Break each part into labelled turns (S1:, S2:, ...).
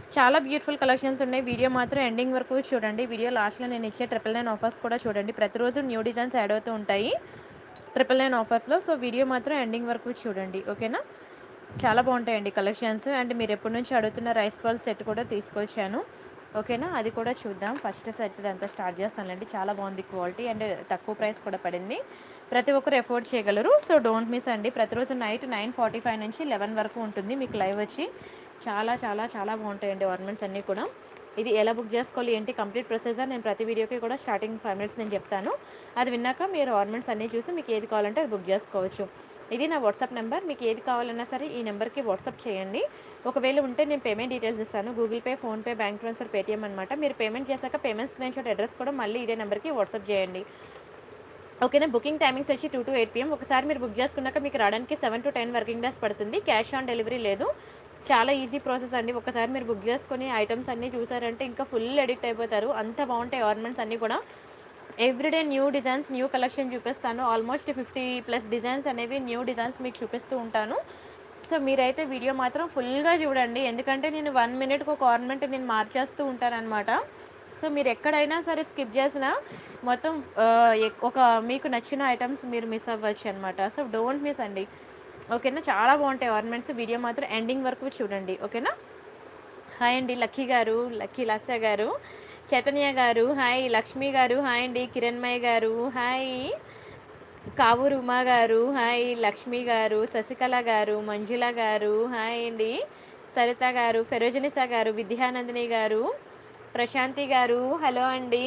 S1: చాలా beautiful collections ఉన్నాయి video మాత్రం ఎండింగ్ వరకు చూడండి వీడియో లాస్ట్లో నేను ఇచ్చే ట్రిపుల్ నైన్ ఆఫర్స్ కూడా చూడండి ప్రతిరోజు న్యూ డిజైన్స్ యాడ్ అవుతూ ఉంటాయి ట్రిపుల్ నైన్ ఆఫర్స్లో సో వీడియో మాత్రం ఎండింగ్ వరకు చూడండి ఓకేనా చాలా బాగుంటాయండి కలెక్షన్స్ అండ్ మీరు ఎప్పటి నుంచి అడుగుతున్న రైస్ బాల్ సెట్ కూడా తీసుకొచ్చాను ఓకేనా అది కూడా చూద్దాం ఫస్ట్ సెట్ అంతా స్టార్ట్ చేస్తానులేండి చాలా బాగుంది క్వాలిటీ అండ్ తక్కువ ప్రైస్ కూడా పడింది ప్రతి ఒక్కరు ఎఫోర్డ్ చేయగలరు సో డోంట్ మిస్ అండి ప్రతిరోజు నైట్ నైన్ ఫార్టీ ఫైవ్ నుంచి లెవెన్ వరకు ఉంటుంది మీకు లైవ్ వచ్చి చాలా చాలా చాలా బాగుంటాయండి ఆర్నమెంట్స్ అన్నీ కూడా ఇది ఎలా బుక్ చేసుకోవాలి ఏంటి కంప్లీట్ ప్రొసెసర్ నేను ప్రతి వీడియోకి కూడా స్టార్టింగ్ ఫైవ్ మినిట్స్ నేను చెప్తాను అది విన్నాక మీరు ఆర్నమెంట్స్ అన్నీ చూసి మీకు ఏది కావాలంటే అది బుక్ చేసుకోవచ్చు ఇది నా వాట్సాప్ నెంబర్ మీకు ఏది కావాలన్నా సరే ఈ నెంబర్కి వాట్సాప్ చేయండి ఒకవేళ ఉంటే నేను పేమెంట్ డీటెయిల్స్ ఇస్తాను Google Pay PhonePe bank transfer Paytm అనమాట మీరు పేమెంట్ చేశాక పేమెంట్ స్క్రీన్ షాట్ అడ్రస్ కూడా మళ్ళీ ఇదే నెంబర్కి వాట్సాప్ చేయండి ఓకేనా బుకింగ్ టైమింగ్స్ వచ్చి టూ టు ఎయిట్ పిఎం ఒకసారి మీరు బుక్ చేసుకున్నాక మీకు రావడానికి seven to ten working days పడుతుంది క్యాష్ ఆన్ డెలివరీ లేదు చాలా ఈజీ ప్రాసెస్ అండి ఒకసారి మీరు బుక్ చేసుకొని ఐటమ్స్ అన్నీ చూసారంటే ఇంకా ఫుల్ ఎడిక్ట్ అయిపోతారు అంత బాగుంటాయి ఆర్నమెంట్స్ అన్నీ కూడా everyday new designs new collection చూపిస్తాను ఆల్మోస్ట్ ఫిఫ్టీ ప్లస్ డిజైన్స్ అనేవి న్యూ డిజైన్స్ మీకు చూపిస్తూ ఉంటాను సో మీరైతే వీడియో మాత్రం ఫుల్గా చూడండి ఎందుకంటే నేను వన్ మినిట్కి ఒక ఆర్నమెంట్ నేను మార్చేస్తూ ఉంటానన్నమాట సో మీరు ఎక్కడైనా సరే స్కిప్ చేసినా మొత్తం ఆ, ఎక్- ఒక మీకు నచ్చిన ఐటమ్స్ మీరు మిస్ అవ్వచ్చు అనమాట సో డోంట్ మిస్ అండి ఓకేనా చాలా బాగుంటాయి ఆర్నమెంట్స్ వీడియో మాత్రం ఎండింగ్ వరకు చూడండి ఓకేనా హాయ్ అండి లక్కీ గారు లక్కీ లాస్య గారు చైతన్య గారు హాయ్ లక్ష్మి గారు హాయ్ అండి కిరణ్మయ్య గారు హాయ్ కావూరు ఉమా గారు హాయ్ లక్ష్మి గారు శశికళ గారు మంజుల గారు హాయ్ అండి సరిత గారు ఫెరోజనిసా గారు విద్యానందిని గారు ప్రశాంతి గారు హలో అండి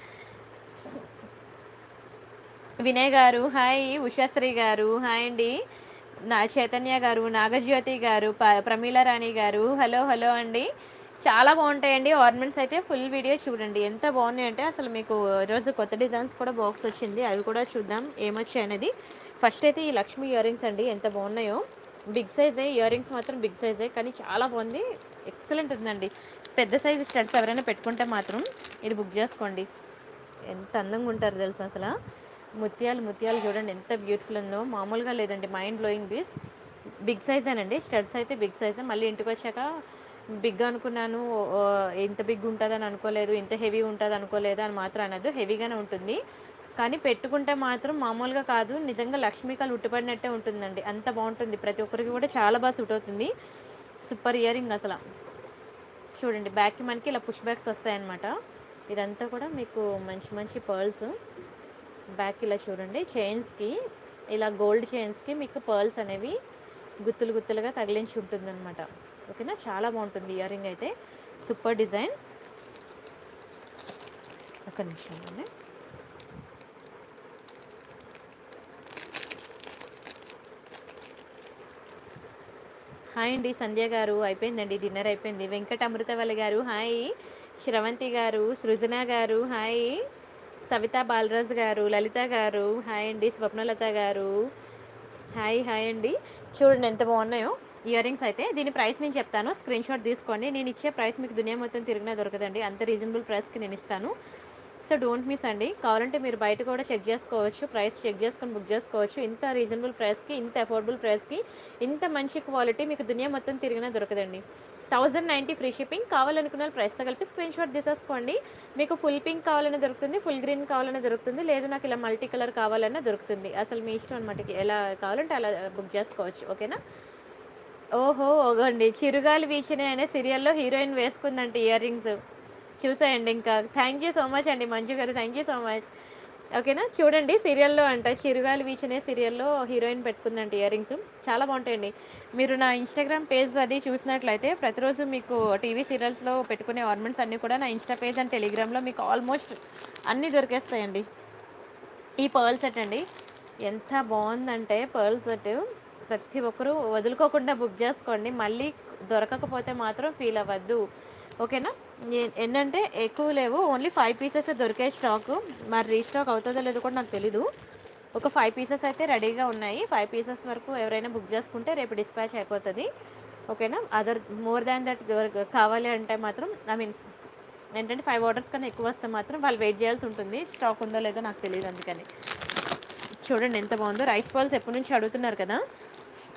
S1: వినయ్ గారు హాయ్ ఉషాశ్రీ గారు హాయ్ అండి నా చైతన్య గారు నాగజ్యోతి గారు ప ప్రమీల రాణి గారు హలో హలో అండి చాలా బాగుంటాయండి ఆర్నమెంట్స్ అయితే ఫుల్ వీడియో చూడండి ఎంత బాగున్నాయి అంటే అసలు మీకు ఈరోజు కొత్త డిజైన్స్ కూడా బాక్స్ వచ్చింది అవి కూడా చూద్దాం ఏమొచ్చాయి అనేది ఫస్ట్ అయితే ఈ లక్ష్మీ ఇయర్ రింగ్స్ అండి ఎంత బాగున్నాయో బిగ్ సైజే ఇయర్ రింగ్స్ మాత్రం బిగ్ సైజే కానీ చాలా బాగుంది ఎక్సలెంట్ ఉందండి పెద్ద సైజు స్టడ్స్ ఎవరైనా పెట్టుకుంటే మాత్రం ఇది బుక్ చేసుకోండి ఎంత అందంగా ఉంటారు తెలుసా అసలు ముత్యాలు ముత్యాలు చూడండి ఎంత బ్యూటిఫుల్ ఉందో మామూలుగా లేదండి మైండ్ బ్లోయింగ్ పీస్ బిగ్ సైజేనండి స్టడ్స్ అయితే బిగ్ సైజే మళ్ళీ ఇంటికి వచ్చాక బిగ్ అనుకున్నాను ఓ, ఇంత బిగ్ ఉంటుందని అనుకోలేదు ఇంత హెవీ ఉంటుంది అనుకోలేదు అని మాత్రం అనదు హెవీగానే ఉంటుంది కానీ పెట్టుకుంటే మాత్రం మామూలుగా కాదు నిజంగా లక్ష్మీకాలు ఉట్టిపడినట్టే ఉంటుందండి అంత బాగుంటుంది ప్రతి ఒక్కరికి కూడా చాలా బాగా సూట్ అవుతుంది సూపర్ ఇయర్ రింగ్ అసలు చూడండి బ్యాక్కి మనకి ఇలా పుష్ బ్యాక్స్ వస్తాయన్నమాట ఇదంతా కూడా మీకు మంచి మంచి పర్ల్స్ బ్యాక్ ఇలా చూడండి చైన్స్కి ఇలా గోల్డ్ చైన్స్కి మీకు పర్ల్స్ అనేవి గుత్తులు గుత్తులుగా తగిలించి ఉంటుందన్నమాట ఓకేనా చాలా బాగుంటుంది ఇయర్ రింగ్ అయితే సూపర్ డిజైన్ ఒక నిమిషం అండి హాయ్ అండి సంధ్య గారు అయిపోయిందండి డిన్నర్ అయిపోయింది వెంకట అమృతవల్లి గారు హాయ్ శ్రవంతి గారు సృజన గారు హాయ్ సవితా బాలరాజ్ గారు లలిత గారు హాయ్ అండి స్వప్నలత గారు హాయ్ హాయ్ అండి చూడండి ఎంత బాగున్నాయో ఇయర్ రింగ్స్ అయితే దీని ప్రైస్ నేను చెప్తాను స్క్రీన్ షాట్ తీసుకోండి నేను ఇచ్చే ప్రైస్ మీకు దునియా మొత్తం తిరిగినా దొరకదండి అంత రీజనబుల్ ప్రైస్కి నేను ఇస్తాను సో డోంట్ మిస్ అండి కావాలంటే మీరు బయట కూడా చెక్ చేసుకోవచ్చు ప్రైస్ చెక్ చేసుకొని బుక్ చేసుకోవచ్చు ఇంత రీజనబుల్ ప్రైస్కి ఇంత అఫోర్డబుల్ ప్రైస్కి ఇంత మంచి క్వాలిటీ మీకు దునియా మొత్తం తిరిగినా దొరకదండి థౌజండ్ నైంటీ ఫ్రీ షిప్పింగ్ కావాలనుకున్న వాళ్ళు ప్రైస్తో కలిపి స్క్రీన్ షాట్ తీసేసుకోండి మీకు ఫుల్ పింక్ కావాలన్నా దొరుకుతుంది ఫుల్ గ్రీన్ కావాలన్నా దొరుకుతుంది లేదు నాకు ఇలా మల్టీ కలర్ కావాలన్నా దొరుకుతుంది అసలు మీ ఇష్టం అనమాట ఎలా కావాలంటే అలా బుక్ చేసుకోవచ్చు ఓకేనా ఓహో ఓగండి చిరుగాలి వీచిన అనే సీరియల్లో హీరోయిన్ వేసుకుందంట ఇయర్ రింగ్స్ చూసేయండి ఇంకా థ్యాంక్ యూ సో మచ్ అండి మంజు గారు థ్యాంక్ యూ సో మచ్ ఓకేనా చూడండి సీరియల్లో అంట చిరుగాలి వీచనే సీరియల్లో హీరోయిన్ పెట్టుకుందంట ఇయర్ రింగ్స్ చాలా బాగుంటాయండి మీరు నా ఇన్స్టాగ్రామ్ పేజ్ అది చూసినట్లయితే ప్రతిరోజు మీకు టీవీ సీరియల్స్లో పెట్టుకునే ఆర్నమెంట్స్ అన్నీ కూడా నా ఇన్స్టా పేజ్ అండ్ టెలిగ్రామ్లో మీకు ఆల్మోస్ట్ అన్నీ దొరికేస్తాయండి ఈ పర్ల్ సెట్ అండి ఎంత బాగుందంటే పర్ల్ సెట్ ప్రతి ఒక్కరూ వదులుకోకుండా బుక్ చేసుకోండి మళ్ళీ దొరకకపోతే మాత్రం ఫీల్ అవ్వద్దు ఓకేనా ఏ- ఏంటంటే ఎక్కువ లేవు ఓన్లీ ఫైవ్ పీసెస్ దొరికే స్టాక్ మరి రీస్టాక్ అవుతుందో లేదో కూడా నాకు తెలీదు ఒక ఫైవ్ పీసెస్ అయితే రెడీగా ఉన్నాయి ఫైవ్ పీసెస్ వరకు ఎవరైనా బుక్ చేసుకుంటే రేపు డిస్పాచ్ అయిపోతుంది ఓకేనా అదర్ మోర్ దాన్ దట్ కావాలి అంటే మాత్రం ఐ మీన్ ఏంటంటే ఫైవ్ ఆర్డర్స్ కన్నా ఎక్కువ వస్తే మాత్రం వాళ్ళు వెయిట్ చేయాల్సి ఉంటుంది స్టాక్ ఉందో లేదో నాకు తెలియదు అందుకని చూడండి ఎంత బాగుందో రైస్ బాల్స్ ఎప్పటి నుంచి అడుగుతున్నారు కదా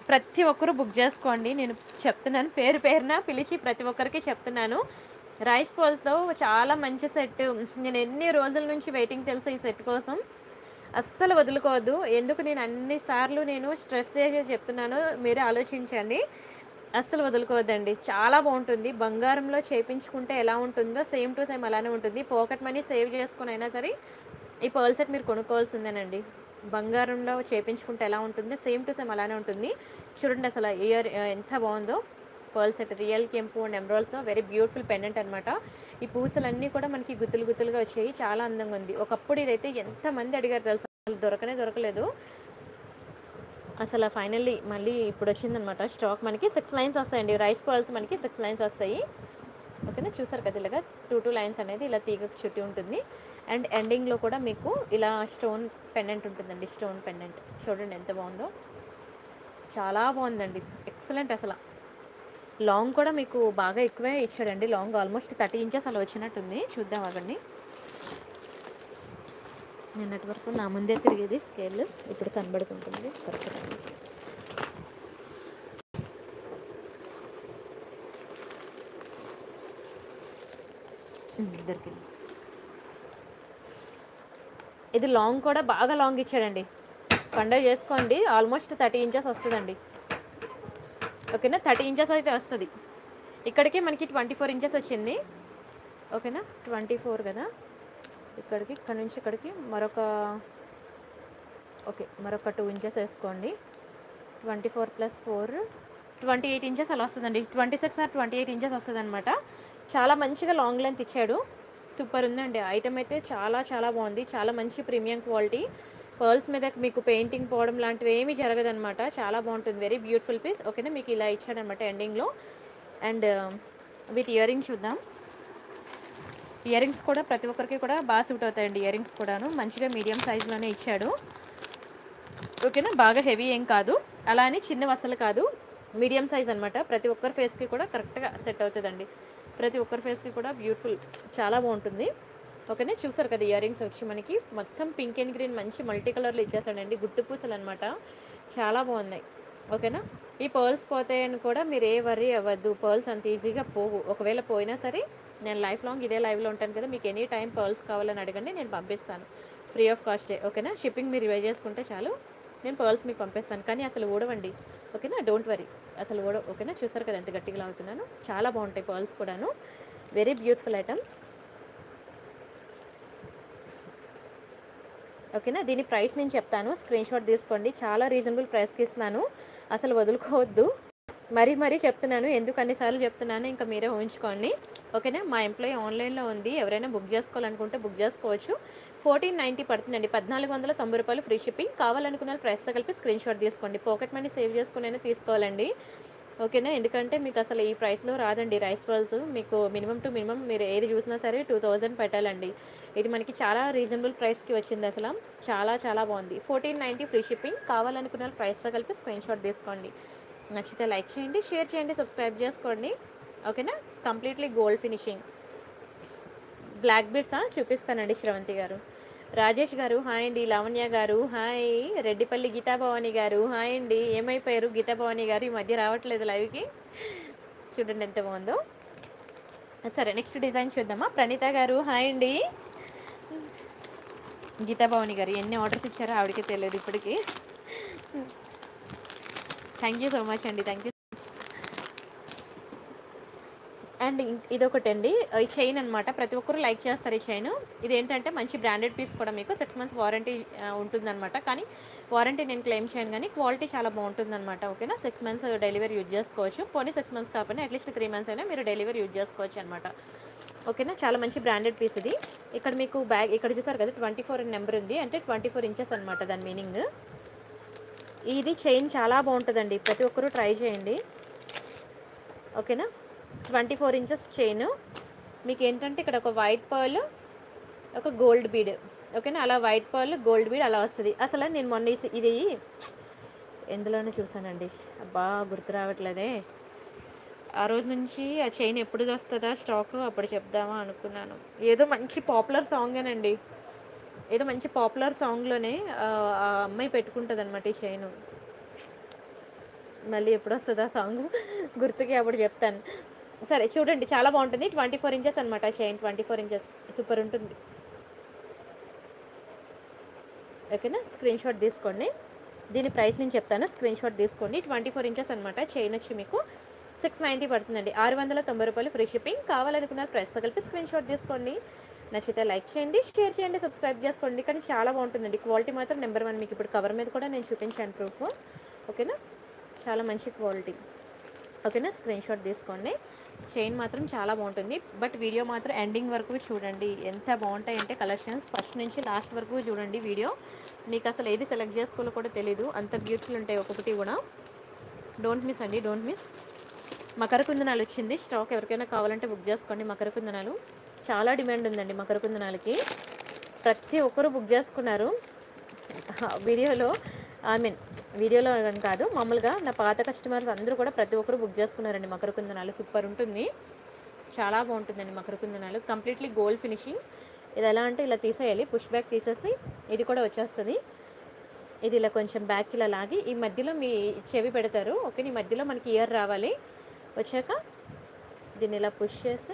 S1: ప్రతి ఒక్కరు బుక్ చేసుకోండి నేను చెప్తున్నాను పేరు పేరున పిలిచి ప్రతి ఒక్కరికి చెప్తున్నాను రైస్ బాల్స్లో చాలా మంచి సెట్ నేను ఎన్ని రోజుల నుంచి వెయిటింగ్ తెలుసు ఈ సెట్ కోసం అస్సలు వదులుకోవద్దు ఎందుకు నేను అన్ని సార్లు నేను స్ట్రెస్ చేసి చెప్తున్నాను మీరే ఆలోచించండి అస్సలు వదులుకోవద్దండి చాలా బాగుంటుంది బంగారంలో చేపించుకుంటే ఎలా ఉంటుందో సేమ్ టు సేమ్ అలానే ఉంటుంది పాకెట్ మనీ సేవ్ చేసుకుని అయినా సరే ఈ పర్ల్ సెట్ మీరు కొనుక్కోవాల్సిందేనండి బంగారంలో చేపించుకుంటే ఎలా ఉంటుందో సేమ్ టు సేమ్ అలానే ఉంటుంది చూడండి అసలు ఇయర్ ఎంత బాగుందో పర్ల్ సెట్ రియల్ కెంపు అండ్ ఎమరాల్స్తో వెరీ బ్యూటిఫుల్ పెండెంట్ అనమాట ఈ పూసలన్నీ కూడా మనకి గుత్తులు గుత్తులుగా వచ్చాయి చాలా అందంగా ఉంది ఒకప్పుడు ఇదైతే ఎంతమంది అడిగారు తెలుసా అసలు దొరకనే దొరకలేదు అసలు ఫైనల్లీ మళ్ళీ ఇప్పుడు వచ్చిందనమాట స్టాక్ మనకి సిక్స్ లైన్స్ వస్తాయండి రైస్ పర్ల్స్ మనకి సిక్స్ లైన్స్ వస్తాయి ఓకేనా చూసారు కదా ఇలాగా టూ టూ లైన్స్ అనేది ఇలా తీగకు చుట్టి ఉంటుంది అండ్ ఎండింగ్లో కూడా మీకు ఇలా స్టోన్ పెండెంట్ ఉంటుందండి స్టోన్ పెండెంట్ చూడండి ఎంత బాగుందో చాలా బాగుందండి ఎక్సలెంట్ అసలు లాంగ్ కూడా మీకు బాగా ఎక్కువే ఇచ్చాడండి లాంగ్ ఆల్మోస్ట్ థర్టీ ఇంచెస్ అలా వచ్చినట్టుంది చూద్దాం అవన్నీ నిన్నటి వరకు నా ముందే తిరిగేది స్కేల్ ఇప్పుడు కనబడుతుంటుంది కరెక్ట్గా దొరికింది ఇది లాంగ్ కూడా బాగా లాంగ్ ఇచ్చాడండి పండుగ చేసుకోండి ఆల్మోస్ట్ థర్టీ ఇంచెస్ వస్తుందండి ఓకేనా థర్టీ ఇంచెస్ అయితే వస్తుంది ఇక్కడికి మనకి ట్వంటీ ఫోర్ ఇంచెస్ వచ్చింది ఓకేనా ట్వంటీ ఫోర్ కదా ఇక్కడికి ఇక్కడ నుంచి ఇక్కడికి మరొక ఓకే మరొక టూ ఇంచెస్ వేసుకోండి twenty four plus four twenty eight inches అలా వస్తుందండి twenty six or twenty eight inches వస్తుంది అనమాట చాలా మంచిగా లాంగ్ లెంత్ ఇచ్చాడు సూపర్ ఉందండి ఐటమ్ అయితే చాలా చాలా బాగుంది చాలా మంచి ప్రీమియం క్వాలిటీ పర్ల్స్ మీద మీకు పెయింటింగ్ పోవడం లాంటివి ఏమీ జరగదనమాట చాలా బాగుంటుంది వెరీ బ్యూటిఫుల్ పీస్ ఓకేనా మీకు ఇలా ఇచ్చాడనమాట ఎండింగ్లో అండ్ వీటి ఇయర్ రింగ్స్ చూద్దాం ఇయర్ రింగ్స్ కూడా ప్రతి ఒక్కరికి కూడా బాగా సూట్ అవుతాయండి ఇయర్ రింగ్స్ కూడాను మంచిగా మీడియం సైజులోనే ఇచ్చాడు ఓకేనా బాగా హెవీ ఏం కాదు అలా అని చిన్న అసలు కాదు మీడియం సైజ్ అనమాట ప్రతి ఒక్కరి ఫేస్కి కూడా కరెక్ట్గా సెట్ అవుతుందండి ప్రతి ఒక్కరి ఫేస్కి కూడా బ్యూటిఫుల్ చాలా బాగుంటుంది ఓకేనా చూసారు కదా ఇయర్ రింగ్స్ వచ్చి మనకి మొత్తం పింక్ అండ్ గ్రీన్ మంచి మల్టీ కలర్లో ఇచ్చేస్తాడండి గుట్టు పూసలు అనమాట చాలా బాగున్నాయి ఓకేనా ఈ పర్ల్స్ పోతాయని కూడా మీరు ఏ వర్రీ అవ్వద్దు పర్ల్స్ అంత ఈజీగా పోవు ఒకవేళ పోయినా సరే నేను లైఫ్ లాంగ్ ఇదే లైవ్లో ఉంటాను కదా మీకు ఎనీ టైం పర్ల్స్ కావాలని అడగండి నేను పంపిస్తాను ఫ్రీ ఆఫ్ కాస్టే ఓకేనా షిప్పింగ్ మీరు ఇవే చేసుకుంటే చాలు నేను పర్ల్స్ మీకు పంపిస్తాను కానీ అసలు ఊడవండి ఓకేనా డోంట్ వరీ అసలు ఊడ ఓకేనా చూసారు కదా ఎంత గట్టిగా లాగుతున్నాను చాలా బాగుంటాయి పర్ల్స్ కూడాను వెరీ బ్యూటిఫుల్ ఐటమ్ ఓకేనా దీని ప్రైస్ నేను చెప్తాను స్క్రీన్ షాట్ తీసుకోండి చాలా రీజనబుల్ ప్రైస్కి ఇస్తున్నాను అసలు వదులుకోవద్దు మరీ మరీ చెప్తున్నాను ఎందుకు అన్నిసార్లు చెప్తున్నాను ఇంకా మీరే ఊహించుకోండి ఓకేనా మా ఎంప్లాయీ ఆన్లైన్లో ఉంది ఎవరైనా బుక్ చేసుకోవాలనుకుంటే బుక్ చేసుకోవచ్చు ఫోర్టీన్ నైంటీ పడుతుందండి పద్నాలుగు వందల తొంభై రూపాయలు ఫ్రీ షిప్పింగ్ కావాలనుకున్న ప్రైస్తో కలిపి స్క్రీన్ షాట్ తీసుకోండి పాకెట్ మనీ సేవ్ చేసుకునే తీసుకోవాలండి ఓకేనా ఎందుకంటే మీకు అసలు ఈ ప్రైస్లో రాదండి రైస్ బాల్స్ మీకు మినిమం టు మినిమం మీరు ఏది చూసినా సరే టూ థౌజండ్ పెట్టాలండి ఇది మనకి చాలా రీజనబుల్ ప్రైస్కి వచ్చింది అసలు చాలా చాలా బాగుంది ఫోర్టీన్ నైంటీ ఫ్రీ షిప్పింగ్ కావాలనుకున్న ప్రైస్తో కలిపి స్క్రీన్ షాట్ తీసుకోండి నచ్చితే లైక్ చేయండి షేర్ చేయండి సబ్స్క్రైబ్ చేసుకోండి ఓకేనా completely gold finishing black beads చూపిస్తానండి శ్రవంతి గారు రాజేష్ గారు హాయ్ అండి లావణ్య గారు హాయ్ రెడ్డిపల్లి గీతా భవాని గారు హాయ్ అండి ఏమైపోయారు గీతా భవాని గారు ఈ మధ్య రావట్లేదు లైవ్కి చూడండి ఎంత బాగుందో సరే నెక్స్ట్ డిజైన్ చూద్దామా ప్రణీత గారు హాయ్ అండి గీతా భవాని గారు ఎన్ని ఆర్డర్స్ ఇచ్చారో ఆవిడకి తెలియదు ఇప్పటికి థ్యాంక్ యూ సో మచ్ అండి థ్యాంక్ యూ అండ్ ఇదొకటి అండి ఈ చైన్ అనమాట ప్రతి ఒక్కరు లైక్ చేస్తారు ఈ చైన్ ఇది ఏంటంటే మంచి బ్రాండెడ్ పీస్ కూడా మీకు సిక్స్ మంత్స్ వారంటీ ఉంటుందన్నమాట కానీ వారంటీ నేను క్లెయిమ్ చేయను కానీ క్వాలిటీ చాలా బాగుంటుందన్నమాట ఓకేనా సిక్స్ మంత్స్ డెలివరీ యూజ్ చేసుకోవచ్చు పోనీ సిక్స్ మంత్స్ కాకపోయినా అట్లీస్ట్ త్రీ మంత్స్ అయినా మీరు డెలివరీ యూజ్ చేసుకోవచ్చు అనమాట ఓకేనా చాలా మంచి బ్రాండెడ్ పీస్ ఇది ఇక్కడ మీకు బ్యాగ్ ఇక్కడ చూసారు కదా ట్వంటీ ఫోర్ నెంబర్ ఉంది అంటే ట్వంటీ ఫోర్ ఇంచెస్ అనమాట దాని మీనింగ్ ఇది చైన్ చాలా బాగుంటుందండి ప్రతి ఒక్కరూ ట్రై చేయండి ఓకేనా ట్వంటీ ఫోర్ ఇంచెస్ చైన్ మీకు ఏంటంటే ఇక్కడ ఒక వైట్ పర్ల్ ఒక గోల్డ్ బీడ్ ఓకేనా అలా వైట్ పర్ల్ గోల్డ్ బీడ్ అలా వస్తుంది అసలు నేను మొన్న ఈ- ఇది ఎందులోనే చూసానండి అబ్బా గుర్తు రావట్లేదే ఆ రోజు నుంచి ఆ చైన్ ఎప్పుడు వస్తుందా స్టాక్ అప్పుడు చెప్దామా అనుకున్నాను ఏదో మంచి పాపులర్ సాంగేనండి ఏదో మంచి పాపులర్ సాంగ్లోనే ఆ ఆ అమ్మాయి పెట్టుకుంటుంది అనమాట ఈ చైన్ మళ్ళీ ఎప్పుడు వస్తుందో సాంగ్ గుర్తుకి అప్పుడు చెప్తాను సరే చూడండి చాలా బాగుంటుంది ట్వంటీ ఫోర్ ఇంచెస్ అనమాట chain twenty four inches super ఉంటుంది ఓకేనా స్క్రీన్ షాట్ తీసుకోండి దీని ప్రైస్ నేను చెప్తాను స్క్రీన్ షాట్ తీసుకోండి ట్వంటీ ఫోర్ ఇంచెస్ అనమాట చైన్ వచ్చి మీకు సిక్స్ నైంటీ పడుతుందండి ఆరు వందల తొంభై రూపాయలు ఫ్రీ షిప్పింగ్ కావాలనుకున్న ప్రైస్ కలిపి స్క్రీన్ షాట్ తీసుకోండి నచ్చితే లైక్ చేయండి షేర్ చేయండి సబ్స్క్రైబ్ చేసుకోండి కానీ చాలా బాగుంటుందండి క్వాలిటీ మాత్రం నెంబర్ వన్ మీకు ఇప్పుడు కవర్ మీద కూడా నేను చూపించాను ప్రూఫ్ ఓకేనా చాలా మంచి క్వాలిటీ ఓకేనా స్క్రీన్ షాట్ తీసుకోండి చైన్ మాత్రం చాలా బాగుంటుంది బట్ వీడియో మాత్రం ఎండింగ్ వరకు చూడండి ఎంత బాగుంటాయి అంటే కలెక్షన్స్ ఫస్ట్ నుంచి లాస్ట్ వరకు చూడండి వీడియో మీకు అసలు ఏది సెలెక్ట్ చేసుకోవాలో కూడా తెలీదు అంత బ్యూటిఫుల్ ఉంటాయి ఒక్కొక్కటి కూడా డోంట్ మిస్ అండి డోంట్ మిస్ మకర కుందనాలు వచ్చింది స్టాక్ ఎవరికైనా కావాలంటే బుక్ చేసుకోండి మకర కుందనాలు చాలా డిమాండ్ ఉందండి మకర కుందనాలకి ప్రతి ఒక్కరు బుక్ చేసుకున్నారు వీడియోలో ఐ మీన్ వీడియోలో అని కాదు మామూలుగా నా పాత కస్టమర్స్ అందరూ కూడా ప్రతి ఒక్కరు బుక్ చేసుకున్నారండి మకర కుందనాలు సూపర్ ఉంటుంది చాలా బాగుంటుందండి మకర కుందనాలు కంప్లీట్లీ గోల్డ్ ఫినిషింగ్ ఇది ఎలా అంటే ఇలా తీసేయాలి పుష్ బ్యాక్ తీసేసి ఇది కూడా వచ్చేస్తుంది ఇది ఇలా కొంచెం బ్యాక్ ఇలా లాగి ఈ మధ్యలో మీ చెవి పెడతారు ఓకే ఈ మధ్యలో మనకి ఇయర్ రావాలి వచ్చాక దీన్ని ఇలా పుష్ చేసి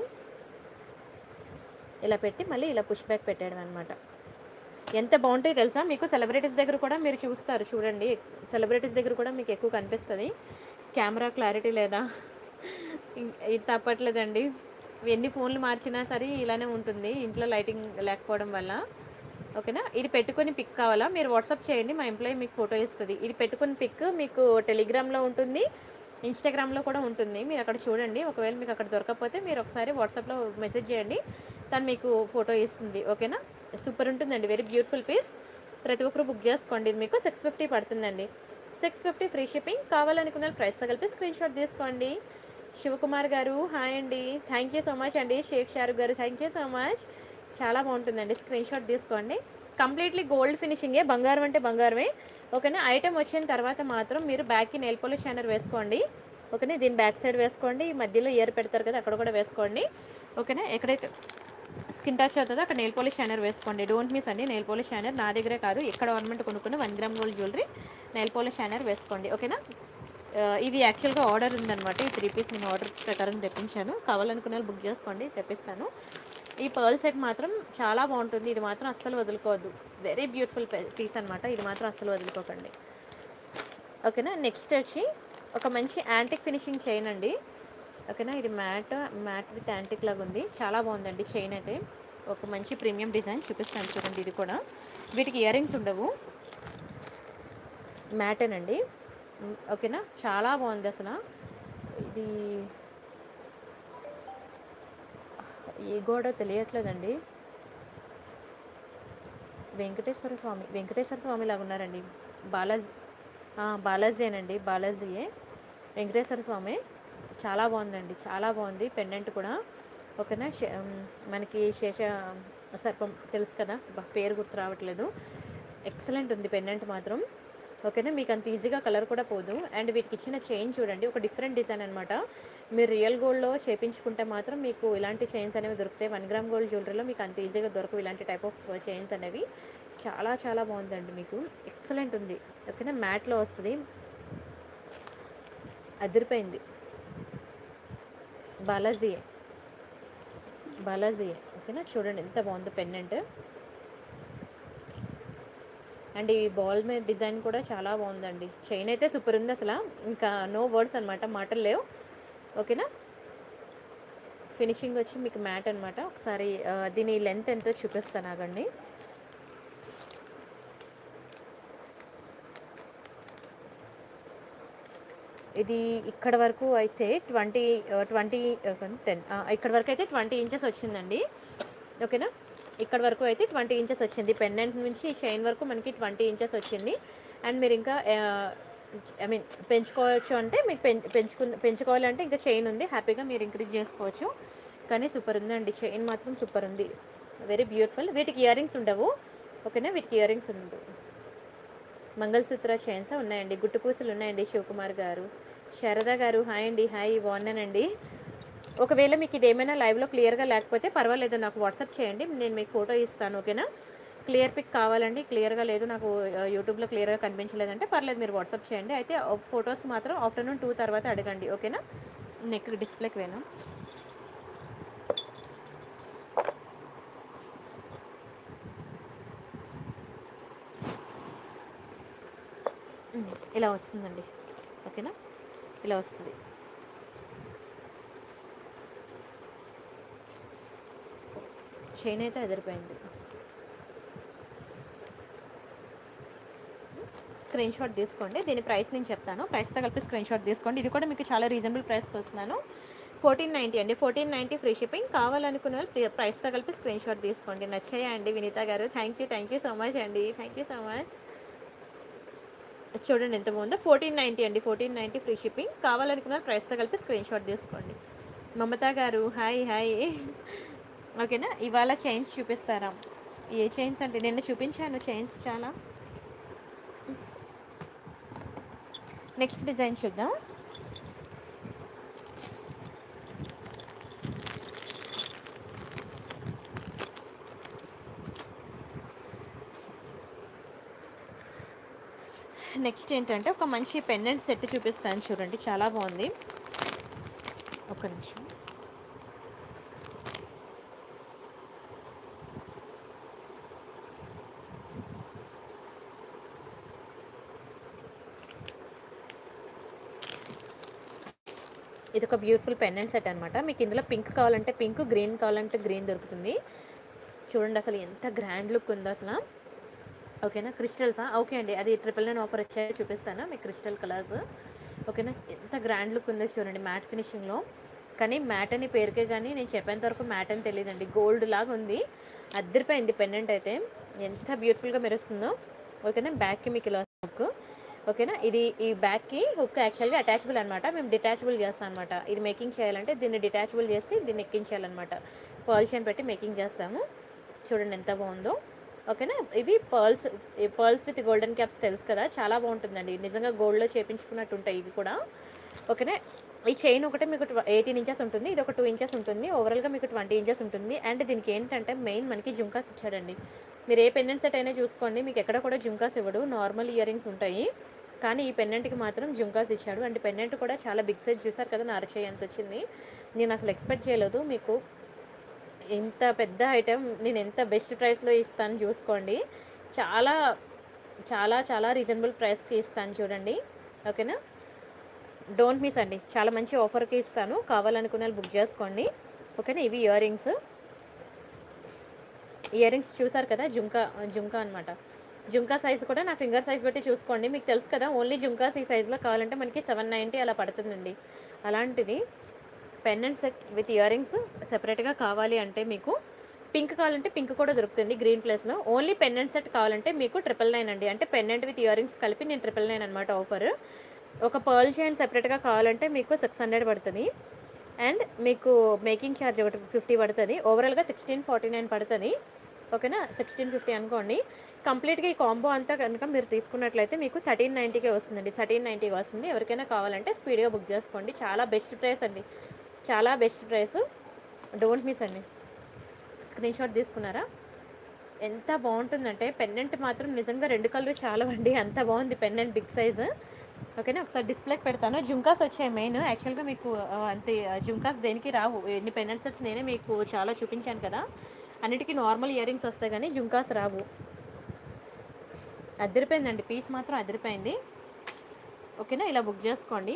S1: ఇలా పెట్టి మళ్ళీ ఇలా పుష్ బ్యాక్ పెట్టేయడం అనమాట ఎంత బాగుంటాయి తెలుసా మీకు సెలబ్రిటీస్ దగ్గర కూడా మీరు చూస్తారు చూడండి సెలబ్రిటీస్ దగ్గర కూడా మీకు ఎక్కువ కనిపిస్తుంది కెమెరా క్లారిటీ లేదా ఇం- ఇది తప్పట్లేదండి ఎన్ని ఫోన్లు మార్చినా సరే ఇలానే ఉంటుంది ఇంట్లో లైటింగ్ లేకపోవడం వల్ల ఓకేనా ఇది పెట్టుకొని పిక్ కావాలా మీరు వాట్సాప్ చేయండి మా ఎంప్లాయీ మీకు ఫోటో ఇస్తుంది ఇది పెట్టుకుని పిక్ మీకు టెలిగ్రామ్లో ఉంటుంది ఇన్స్టాగ్రామ్లో కూడా ఉంటుంది మీరు అక్కడ చూడండి ఒకవేళ మీకు అక్కడ దొరకకపోతే మీరు ఒకసారి వాట్సాప్లో మెసేజ్ చేయండి తను మీకు ఫోటో ఇస్తుంది ఓకేనా సూపర్ ఉంటుందండి వెరీ బ్యూటిఫుల్ పీస్ ప్రతి ఒక్కరు బుక్ చేసుకోండి ఇది మీకు సిక్స్ ఫిఫ్టీ పడుతుందండి సిక్స్ ఫిఫ్టీ ఫ్రీ షిప్పింగ్ కావాలనుకున్న ప్రైస్ కలిపి స్క్రీన్ షాట్ తీసుకోండి శివకుమార్ గారు హాయ్ అండి థ్యాంక్ యూ సో మచ్ అండి షేక్ షారుఖ్ గారు థ్యాంక్ యూ సో మచ్ చాలా బాగుంటుందండి స్క్రీన్ షాట్ తీసుకోండి కంప్లీట్లీ గోల్డ్ ఫినిషింగే బంగారం అంటే బంగారమే ఓకేనా ఐటెం వచ్చిన తర్వాత మాత్రం మీరు బ్యాక్కి నెయిల్ పోలిష్ షైనర్ వేసుకోండి ఓకేనా దీని బ్యాక్ సైడ్ వేసుకోండి ఈ మధ్యలో ఇయర్ పెడతారు కదా అక్కడ కూడా వేసుకోండి ఓకేనా ఎక్కడైతే స్కిన్ టచ్ అవుతుందో అక్కడ నెయిల్ పాలిష్ షైనర్ వేసుకోండి డోంట్ మిస్ అండి నెయిల్ పాలిష్ షైనర్ నా దగ్గరే కాదు ఎక్కడ గవర్నమెంట్ కొనుక్కున్న one gram gold jewellery nail polish shiner వేసుకోండి ఓకేనా ఆ, ఇది యాక్చువల్గా ఆర్డర్ ఉందన్నమాట ఈ త్రీ పీస్ నేను ఆర్డర్ ప్రకారం తెప్పించాను కావాలనుకున్న వాళ్ళు బుక్ చేసుకోండి తెప్పిస్తాను ఈ పర్ల్ సెట్ మాత్రం చాలా బాగుంటుంది ఇది మాత్రం అస్సలు వదులుకోవద్దు వెరీ బ్యూటిఫుల్ పీస్ అనమాట ఇది మాత్రం అస్సలు వదులుకోకండి ఓకేనా నెక్స్ట్ వచ్చి ఒక మంచి యాంటిక్ ఫినిషింగ్ చైన్ అండి ఓకేనా ఇది మ్యాట్ మ్యాట్ విత్ యాంటిక్ లాగా ఉంది చాలా బాగుందండి చైన్ అయితే ఒక మంచి ప్రీమియం డిజైన్ చూపిస్తాను చూడండి ఇది కూడా వీటికి ఇయర్ రింగ్స్ ఉండవు మ్యాటేనండి మ్, ఓకేనా చాలా బాగుంది అసలు ఇది ఏ గోడ తెలియట్లేదండి వెంకటేశ్వర స్వామి వెంకటేశ్వర స్వామి లాగా ఉన్నారండి బాలాజీ ఆ, బాలాజీయేనండి బాలాజీయే వెంకటేశ్వర స్వామి చాలా బాగుందండి చాలా బాగుంది పెండెంట్ కూడా ఓకేనా శే- ఉమ్, మనకి శేష సర్పం తెలుసు కదా బా, పేరు గుర్తు రావట్లేదు ఎక్సలెంట్ ఉంది పెండెంట్ మాత్రం ఓకేనా మీకు అంత ఈజీగా కలర్ కూడా పోదు అండ్ వీటికి ఇచ్చిన చైన్ చూడండి ఒక డిఫరెంట్ డిజైన్ అనమాట మీరు రియల్ గోల్డ్లో చేపించుకుంటే మాత్రం మీకు ఇలాంటి చైన్స్ అనేవి దొరుకుతాయి వన్ గ్రామ్ గోల్డ్ జ్యువెలరీలో మీకు అంత ఈజీగా దొరకవు ఇలాంటి టైప్ ఆఫ్ చైన్స్ అనేవి చాలా చాలా బాగుందండి మీకు ఎక్సలెంట్ ఉంది ఓకేనా మ్యాట్లో వస్తుంది అదిరిపోయింది బాలాజీయే బాలాజీయే ఓకేనా చూడండి ఎంత బాగుందో పెన్నెంట్ అండ్ ఈ బాల్ మీద డిజైన్ కూడా చాలా బాగుందండి చైన్ అయితే సూపర్ ఉంది అసలు ఇంకా నో వర్డ్స్ అనమాట మాటలు లేవు ఓకేనా ఫినిషింగ్ వచ్చి మీకు మ్యాట్ అనమాట ఒకసారి ఆ, దీని లెంత్ ఎంతో చూపిస్తాను ఆగండి ఇది ఇక్కడ వరకు అయితే ట్వంటీ ట్వంటీ టెన్ ఇక్కడ వరకు అయితే ట్వంటీ ఇంచెస్ వచ్చిందండి ఓకేనా ఇక్కడ వరకు అయితే ట్వంటీ ఇంచెస్ వచ్చింది పెండెంట్ నుంచి చైన్ వరకు మనకి ట్వంటీ ఇంచెస్ వచ్చింది అండ్ మీరు ఇంకా ఐ మీన్ పెంచుకోవచ్చు అంటే మీకు పెంచు పెంచుకు పెంచుకోవాలంటే ఇంకా చైన్ ఉంది హ్యాపీగా మీరు ఇంక్రీజ్ చేసుకోవచ్చు కానీ సూపర్ ఉందండి చైన్ మాత్రం సూపర్ ఉంది వెరీ బ్యూటిఫుల్ వీటికి ఇయర్ రింగ్స్ ఉండవు ఓకేనా వీటికి ఇయర్ రింగ్స్ ఉండవు మంగళసూత్ర చైన్స్ ఉన్నాయండి గుట్టు పూసలు ఉన్నాయండి శివకుమార్ గారు శారద గారు హాయ్ అండి హాయ్ బాగున్నానండి ఒకవేళ మీకు ఇది ఏమైనా లైవ్లో క్లియర్గా లేకపోతే పర్వాలేదు నాకు వాట్సాప్ చేయండి నేను మీకు ఫోటో ఇస్తాను ఓకేనా క్లియర్ పిక్ కావాలండి క్లియర్గా లేదు నాకు ఆ, యూట్యూబ్లో క్లియర్గా కనిపించలేదంటే పర్లేదు మీరు వాట్సాప్ చేయండి అయితే ఫొటోస్ మాత్రం ఆఫ్టర్నూన్ టూ తర్వాత అడగండి ఓకేనా నెక్ డిస్ప్లేకి వేనా ఉమ్, ఇలా వస్తుందండి ఓకేనా ఇలా వస్తుంది చైన్ అయితే ఎదిరిపోయింది స్క్రీన్ షాట్ తీసుకోండి దీని ప్రైస్ నేను చెప్తాను ప్రైస్తో కలిపి స్క్రీన్ షాట్ తీసుకోండి ఇది కూడా మీకు చాలా రీజనబుల్ ప్రైస్కి వస్తున్నాను ఫోర్టీన్ నైంటీ అండి ఫోర్టీన్ నైంటీ ఫ్రీ షిప్పింగ్ కావాలనుకున్న వాళ్ళు ప్రి- ప్రైస్తో కలిపి స్క్రీన్ షాట్ తీసుకోండి నచ్చాయండి Vineetha garu thank you thank you so much అండి థ్యాంక్ యూ సో మచ్ చూడండి ఎంత బాగుందో ఫోర్టీన్ నైంటీ అండి ఫోర్టీన్ నైంటీ ఫ్రీ షిప్పింగ్ కావాలనుకున్న వాళ్ళు ప్రైస్తో కలిపి స్క్రీన్ షాట్ తీసుకోండి మమతా గారు హాయ్ హాయ్ ఓకేనా ఇవాళ చైన్స్ చూపిస్తారా ఏ చైన్స్ అంటే నిన్న చూపించాను చైన్స్ చాలా నెక్స్ట్ డిజైన్ చూద్దాం నెక్స్ట్ ఏంటంటే ఒక మంచి పెండెంట్ సెట్ చూపిస్తాను చూడండి చాలా బాగుంది ఒక నిమిషం ఇది ఒక బ్యూటిఫుల్ పెండెంట్ సెట్ అనమాట మీకు ఇందులో పింక్ కావాలంటే పింక్ గ్రీన్ కావాలంటే గ్రీన్ దొరుకుతుంది చూడండి అసలు ఎంత గ్రాండ్ లుక్ ఉందో అసలు ఓకేనా క్రిస్టల్సా ఓకే అండి అది ట్రిపుల్ నైన్ ఆఫర్ వచ్చాయో చూపిస్తాను మీకు క్రిస్టల్ కలర్స్ ఓకేనా ఎంత గ్రాండ్ లుక్ ఉందో చూడండి మ్యాట్ ఫినిషింగ్లో కానీ మ్యాట్ అని పేరుకే కానీ నేను చెప్పేంత వరకు మ్యాట్ అని తెలియదండి గోల్డ్ లాగా ఉంది అద్దరిపోయింది పెండెంట్ అయితే ఎంత బ్యూటిఫుల్గా మెరుస్తుందో ఓకేనా బ్యాక్కి మీకు ఇలా హుక్ ఓకేనా ఇది ఈ బ్యాక్కి హుక్ యాక్చువల్గా అటాచబుల్ అనమాట మేము డిటాచబుల్ చేస్తాం అనమాట ఇది మేకింగ్ చేయాలంటే దీన్ని డిటాచబుల్ చేసి దీన్ని ఎక్కించాలన్నమాట పాలిషన్ పెట్టి మేకింగ్ చేస్తాము చూడండి ఎంత బాగుందో ఓకేనా ఇవి pearls pearls with golden caps తెలుసు కదా చాలా బాగుంటుందండి నిజంగా గోల్డ్లో చేపించుకున్నట్టు ఉంటాయి ఇవి కూడా ఓకేనా ఈ చైన్ ఒకటే మీకు ఎయిటీన్ ఇంచెస్ ఉంటుంది ఇది ఒక టూ ఇంచెస్ ఉంటుంది ఓవరాల్గా మీకు ట్వంటీ ఇంచెస్ ఉంటుంది అండ్ దీనికి ఏంటంటే మెయిన్ మనకి జుంకాస్ ఇచ్చాడండి మీరు ఏ పెండెంట్ సెట్ అయినా చూసుకోండి మీకు ఎక్కడ కూడా జుంకాస్ ఇవ్వడు నార్మల్ ఇయర్ రింగ్స్ ఉంటాయి కానీ ఈ పెండెంట్కి మాత్రం జుంకాస్ ఇచ్చాడు అండ్ పెండెంట్ కూడా చాలా బిగ్ సైజ్ చూసారు కదా నా అరచేయి ఎంత వచ్చింది నేను అసలు ఎక్స్పెక్ట్ చేయలేదు మీకు ఇంత పెద్ద ఐటెం నేను ఎంత బెస్ట్ ప్రైస్లో ఇస్తాను చూసుకోండి చాలా చాలా చాలా రీజనబుల్ ప్రైస్కి ఇస్తాను చూడండి ఓకేనా డోంట్ మిస్ అండి చాలా మంచి ఆఫర్కి ఇస్తాను కావాలనుకున్న వాళ్ళు బుక్ చేసుకోండి ఓకేనా ఇవి ఇయర్ రింగ్స్ ఇయర్ రింగ్స్ చూసారు కదా జుంకా జుంకా అనమాట జుంకా సైజ్ కూడా నా ఫింగర్ సైజ్ బట్టి చూసుకోండి మీకు తెలుసు కదా ఓన్లీ జుంకాస్ ఈ సైజులో కావాలంటే మనకి సెవెన్ నైంటీ అలా పడుతుందండి అలాంటిది pendant set with ear rings సెపరేట్గా కావాలి అంటే మీకు పింక్ కావాలంటే పింక్ కూడా దొరుకుతుంది గ్రీన్ ప్లేస్లో ఓన్లీ పెండెంట్ సెట్ కావాలంటే మీకు ట్రిపుల్ నైన్ అండి అంటే పెండెంట్ విత్ ఇయర్ రింగ్స్ కలిపి నేను ట్రిపుల్ నైన్ అనమాట ఆఫర్ ఒక పర్ల్ చైన్ సెపరేట్గా కావాలంటే మీకు సిక్స్ హండ్రెడ్ పడుతుంది అండ్ మీకు మేకింగ్ ఛార్జ్ ఒకటి ఫిఫ్టీ పడుతుంది ఓవరాల్గా సిక్స్టీన్ ఫార్టీ నైన్ పడుతుంది ఓకేనా సిక్స్టీన్ ఫిఫ్టీ అనుకోండి కంప్లీట్గా ఈ కాంబో అంతా కనుక మీరు తీసుకున్నట్లయితే మీకు థర్టీన్ నైంటీకే వస్తుందండి థర్టీన్ నైంటీకి వస్తుంది ఎవరికైనా కావాలంటే స్పీడ్గా బుక్ చేసుకోండి చాలా బెస్ట్ ప్రైస్ అండి చాలా బెస్ట్ ప్రైస్ డోంట్ మిస్ అండి స్క్రీన్ షాట్ తీసుకున్నారా ఎంత బాగుంటుందంటే పెండెంట్ మాత్రం నిజంగా రెండు కలర్ చాలా అండి అంత బాగుంది పెండెంట్ బిగ్ సైజ్ ఓకేనా ఒకసారి డిస్ప్లేకి పెడతాను జుంకాస్ వచ్చాయి మెయిన్ యాక్చువల్గా మీకు ఆ, అంతే ఆ, జుంకాస్ దేనికి రావు ఎన్ని పెండెంట్ సెట్స్ నేనే మీకు చాలా చూపించాను కదా అన్నిటికీ నార్మల్ ఇయర్ రింగ్స్ వస్తాయి కానీ జుంకాస్ రావు అదిరిపోయిందండి పీస్ మాత్రం అదిరిపోయింది ఓకేనా ఇలా బుక్ చేసుకోండి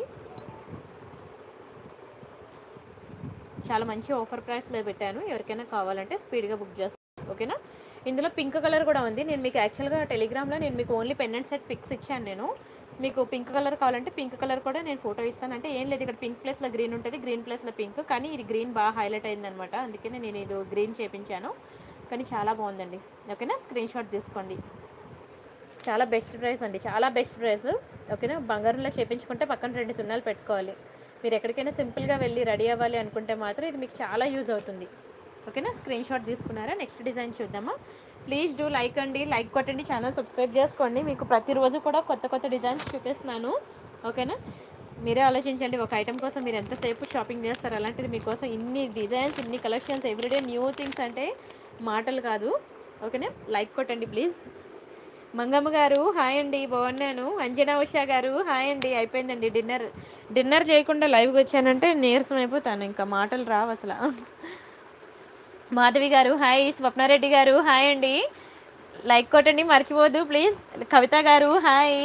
S1: చాలా మంచి ఆఫర్ ప్రైస్లో పెట్టాను ఎవరికైనా కావాలంటే స్పీడ్గా బుక్ చేస్తాను ఓకేనా ఇందులో పింక్ కలర్ కూడా ఉంది నేను మీకు యాక్చువల్గా టెలిగ్రామ్లో నేను మీకు ఓన్లీ పెండెంట్ సెట్ పిక్స్ ఇచ్చాను నేను మీకు పింక్ కలర్ కావాలంటే పింక్ కలర్ కూడా నేను ఫోటో ఇస్తాను అంటే ఏం లేదు ఇక్కడ పింక్ ప్లేస్లో గ్రీన్ ఉంటుంది గ్రీన్ ప్లేస్లో పింక్ కానీ ఇది గ్రీన్ బాగా హైలైట్ అయిందనమాట అందుకనే నేను ఇది గ్రీన్ చేపించాను కానీ చాలా బాగుందండి ఓకేనా స్క్రీన్ షాట్ తీసుకోండి చాలా బెస్ట్ ప్రైస్ అండి చాలా బెస్ట్ ప్రైస్ ఓకేనా బంగారంలో చేపించుకుంటే పక్కన రెండు సున్నాలు పెట్టుకోవాలి మీరు ఎక్కడికైనా సింపుల్గా వెళ్ళి రెడీ అవ్వాలి అనుకుంటే మాత్రం ఇది మీకు చాలా యూజ్ అవుతుంది ఓకేనా స్క్రీన్ షాట్ తీసుకున్నారా నెక్స్ట్ డిజైన్ చూద్దామా ప్లీజ్ డూ లైక్ అండి లైక్ కొట్టండి ఛానల్ సబ్స్క్రైబ్ చేసుకోండి మీకు ప్రతిరోజు కూడా కొత్త కొత్త డిజైన్స్ చూపిస్తున్నాను ఓకేనా మీరే ఆలోచించండి ఒక ఐటెం కోసం మీరు ఎంతసేపు షాపింగ్ చేస్తారు అలాంటిది మీకోసం ఇన్ని డిజైన్స్ ఇన్ని కలెక్షన్స్ ఎవ్రీడే న్యూ థింగ్స్ అంటే మాటలు కాదు ఓకేనా లైక్ కొట్టండి ప్లీజ్ మంగమ్మ గారు హాయ్ అండి బాగున్నాను అంజనా ఉషా గారు హాయ్ అండి అయిపోయిందండి డిన్నర్ డిన్నర్ చేయకుండా లైవ్కి వచ్చానంటే నీరసం అయిపోతాను ఇంకా మాటలు రావు అసలు మాధవి గారు హాయ్ స్వప్నారెడ్డి గారు హాయ్ అండి లైక్ కొట్టండి మర్చిపోవద్దు ప్లీజ్ కవిత గారు హాయ్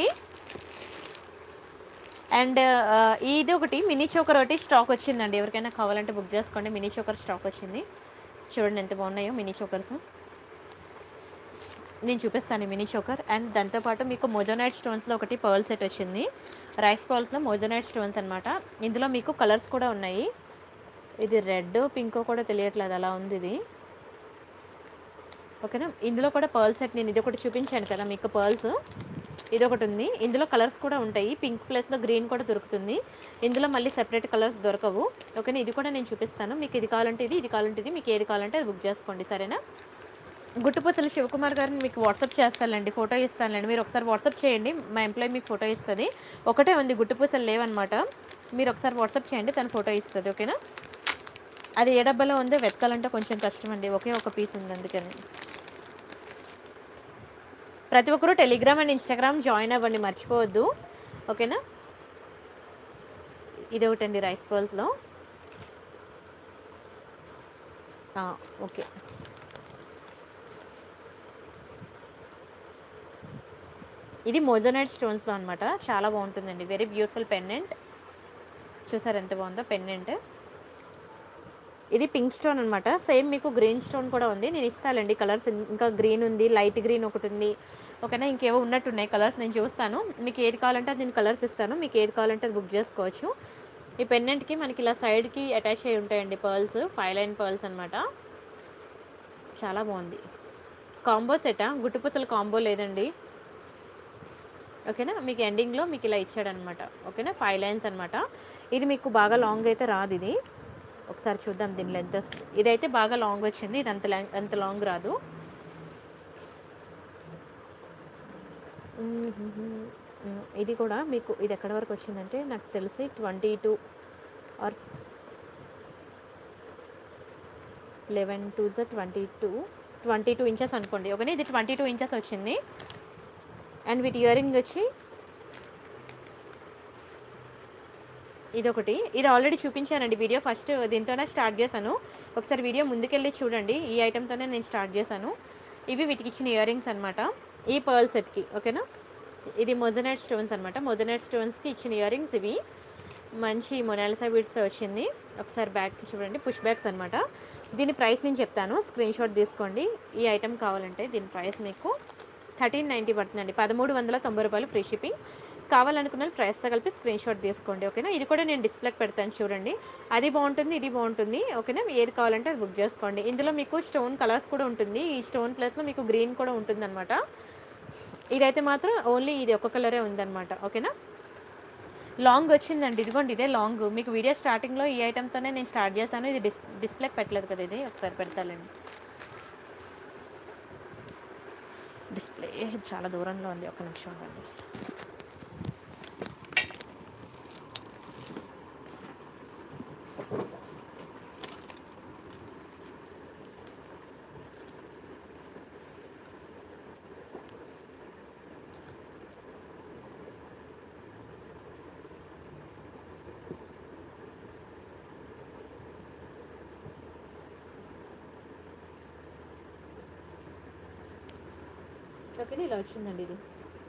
S1: అండ్ ఇది ఒకటి మినీ చోకర్ ఒకటి స్టాక్ వచ్చిందండి ఎవరికైనా కావాలంటే బుక్ చేసుకోండి మినీ చోకర్ స్టాక్ వచ్చింది చూడండి ఎంత బాగున్నాయో మినీ చోకర్స్ నేను చూపిస్తాను ఈ మినీ చోకర్ అండ్ దాంతోపాటు మీకు మోజోనైట్ స్టోన్స్లో ఒకటి పర్ల్ సెట్ వచ్చింది రైస్ పర్ల్స్లో మోజోనైట్ స్టోన్స్ అనమాట ఇందులో మీకు కలర్స్ కూడా ఉన్నాయి ఇది రెడ్ పింక్ కూడా తెలియట్లేదు అలా ఉంది ఇది ఓకేనా ఇందులో కూడా పర్ల్ సెట్ నేను ఇది ఒకటి చూపించాను కదా మీకు పర్ల్స్ ఇది ఒకటి ఉంది ఇందులో కలర్స్ కూడా ఉంటాయి పింక్ ప్లస్లో గ్రీన్ కూడా దొరుకుతుంది ఇందులో మళ్ళీ సెపరేట్ కలర్స్ దొరకవు ఓకేనా ఇది కూడా నేను చూపిస్తాను మీకు ఇది కావాలంటే ఇది ఇది కావాలంటే ఇది మీకు ఏది కావాలంటే అది బుక్ చేసుకోండి సరేనా గుట్టుపూసలు శివకుమార్ గారిని మీకు వాట్సాప్ చేస్తానులేండి ఫోటో ఇస్తానులేండి మీరు ఒకసారి వాట్సాప్ చేయండి మా ఎంప్లాయీ మీకు ఫోటో ఇస్తుంది ఒకటే ఉంది గుట్టుపూసలు లేవన్నమాట మీరు ఒకసారి వాట్సాప్ చేయండి తను ఫోటో ఇస్తుంది ఓకేనా అది ఏ డబ్బాలో ఉందో వెతకాలంటే కొంచెం కష్టం అండి ఒకే ఒక పీస్ ఉంది అందుకని ప్రతి ఒక్కరూ టెలిగ్రామ్ అండ్ ఇన్స్టాగ్రామ్ జాయిన్ అవ్వండి మర్చిపోవద్దు ఓకేనా ఇది ఒకటండి రైస్ పర్ల్స్లో ఓకే ఇది మోజోనైట్ స్టోన్స్లో అనమాట చాలా బాగుంటుందండి వెరీ బ్యూటిఫుల్ పెండెంట్ చూసారు ఎంత బాగుందో పెండెంట్ ఇది పింక్ స్టోన్ అనమాట సేమ్ మీకు గ్రీన్ స్టోన్ కూడా ఉంది నేను ఇస్తానండి కలర్స్ ఇంకా గ్రీన్ ఉంది లైట్ గ్రీన్ ఒకటి ఉంది ఓకేనా ఇంకేవో ఉన్నట్టున్నాయి కలర్స్ నేను చూస్తాను మీకు ఏది కావాలంటే అది నేను కలర్స్ ఇస్తాను మీకు ఏది కావాలంటే అది బుక్ చేసుకోవచ్చు ఈ పెండెంట్కి మనకి ఇలా సైడ్కి అటాచ్ అయి ఉంటాయండి పర్ల్స్ ఫైవ్ లైన్ పర్ల్స్ అనమాట చాలా బాగుంది కాంబో సెటా గుట్టుపూసల కాంబో లేదండి ఓకేనా మీకు ఎండింగ్లో మీకు ఇలా ఇచ్చాడనమాట ఓకేనా ఫైవ్ లైన్స్ అనమాట ఇది మీకు బాగా లాంగ్ అయితే రాదు ఇది ఒకసారి చూద్దాం దీని లెంత్ ఇదైతే బాగా లాంగ్ వచ్చింది ఇది అంత లాంగ్ అంత లాంగ్ రాదు ఇది కూడా మీకు ఇది ఎక్కడి వరకు వచ్చిందంటే నాకు తెలిసి twenty two or eleven two జ twenty two twenty two inches అనుకోండి ఓకేనా ఇది ట్వంటీ టూ ఇంచెస్ వచ్చింది అండ్ వీటి ఇయర్ రింగ్ వచ్చి ఇదొకటి ఇది ఆల్రెడీ చూపించానండి వీడియో ఫస్ట్ దీంతోనే స్టార్ట్ చేశాను ఒకసారి వీడియో ముందుకెళ్ళి చూడండి ఈ ఐటెంతోనే నేను స్టార్ట్ చేశాను ఇవి వీటికి ఇచ్చిన ఇయర్ రింగ్స్ అనమాట ఈ పర్ల్ సెట్కి ఓకేనా ఇది మొజనైట్ స్టోన్స్ అనమాట మొజనైట్ స్టోన్స్కి ఇచ్చిన ఇయర్ రింగ్స్ ఇవి మంచి మొనాలిసా బీడ్స్ వచ్చింది ఒకసారి బ్యాగ్కి చూడండి పుష్ బ్యాగ్స్ అనమాట దీని ప్రైస్ నేను చెప్తాను స్క్రీన్ షాట్ తీసుకోండి ఈ ఐటెం కావాలంటే దీని ప్రైస్ మీకు థర్టీన్ నైంటీ పడుతుందండి పదమూడు వందల తొంభై రూపాయలు ఫ్రీ షిప్పింగ్ కావాలనుకున్న ప్రైస్తో కలిపి స్క్రీన్ షాట్ తీసుకోండి ఓకేనా ఇది కూడా నేను డిస్ప్లేకి పెడతాను చూడండి అది బాగుంటుంది ఇది బాగుంటుంది ఓకేనా ఏది కావాలంటే అది బుక్ చేసుకోండి ఇందులో మీకు స్టోన్ కలర్స్ కూడా ఉంటుంది ఈ స్టోన్ ప్లస్లో మీకు గ్రీన్ కూడా ఉంటుంది అనమాట ఇదైతే మాత్రం ఓన్లీ ఇది ఒక కలరే ఉందన్నమాట ఓకేనా లాంగ్ వచ్చిందండి ఇదిగోండి ఇదే లాంగ్ మీకు వీడియో స్టార్టింగ్లో ఈ ఐటెంతోనే నేను స్టార్ట్ చేశాను ఇది డిస్ డిస్ప్లేకి పెట్టలేదు కదా ఇది ఒకసారి పెడతానండి డిస్ప్లే చాలా దూరంలో ఉంది ఒక నిమిషం అండి ఓకేనా ఇలా వచ్చిందండి ఇది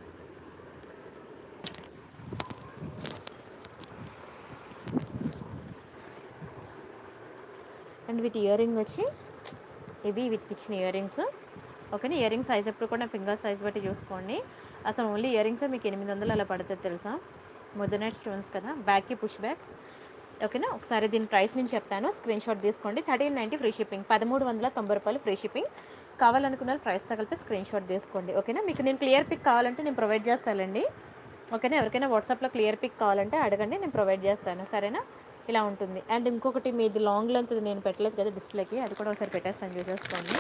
S1: అండ్ వీటి ఇయర్ రింగ్ వచ్చి ఇవి వీటికి ఇచ్చిన ఇయర్ రింగ్స్ ఓకేనా ఇయర్ రింగ్ సైజ్ ఎప్పుడు కూడా ఫింగర్ సైజ్ బట్టి చూసుకోండి అసలు ఓన్లీ ఇయర్ రింగ్స్ మీకు ఎనిమిది వందలు అలా పడుతుంది తెలుసా మొజనైట్ స్టోన్స్ కదా బ్యాక్కి పుష్ బ్యాగ్స్ ఓకేనా ఒకసారి దీని ప్రైస్ నేను చెప్తాను స్క్రీన్ షాట్ తీసుకోండి థర్టీన్ నైంటీ ఫ్రీ షిప్పింగ్ పదమూడు వందల తొంభై రూపాయలు ఫ్రీ షిప్పింగ్ కావాలనుకున్న ప్రైస్ తగిలిపి స్క్రీన్ షాట్ తీసుకోండి ఓకేనా మీకు నేను క్లియర్ పిక్ కావాలంటే నేను ప్రొవైడ్ చేస్తానండి ఓకేనా ఎవరికైనా వాట్సాప్లో క్లియర్ పిక్ కావాలంటే అడగండి నేను ప్రొవైడ్ చేస్తాను సరేనా ఇలా ఉంటుంది అండ్ ఇంకొకటి మీది లాంగ్ లెంత్ నేను పెట్టలేదు కదా డిస్ప్లేకి అది కూడా ఒకసారి పెట్టేస్తాను చూసేసుకోండి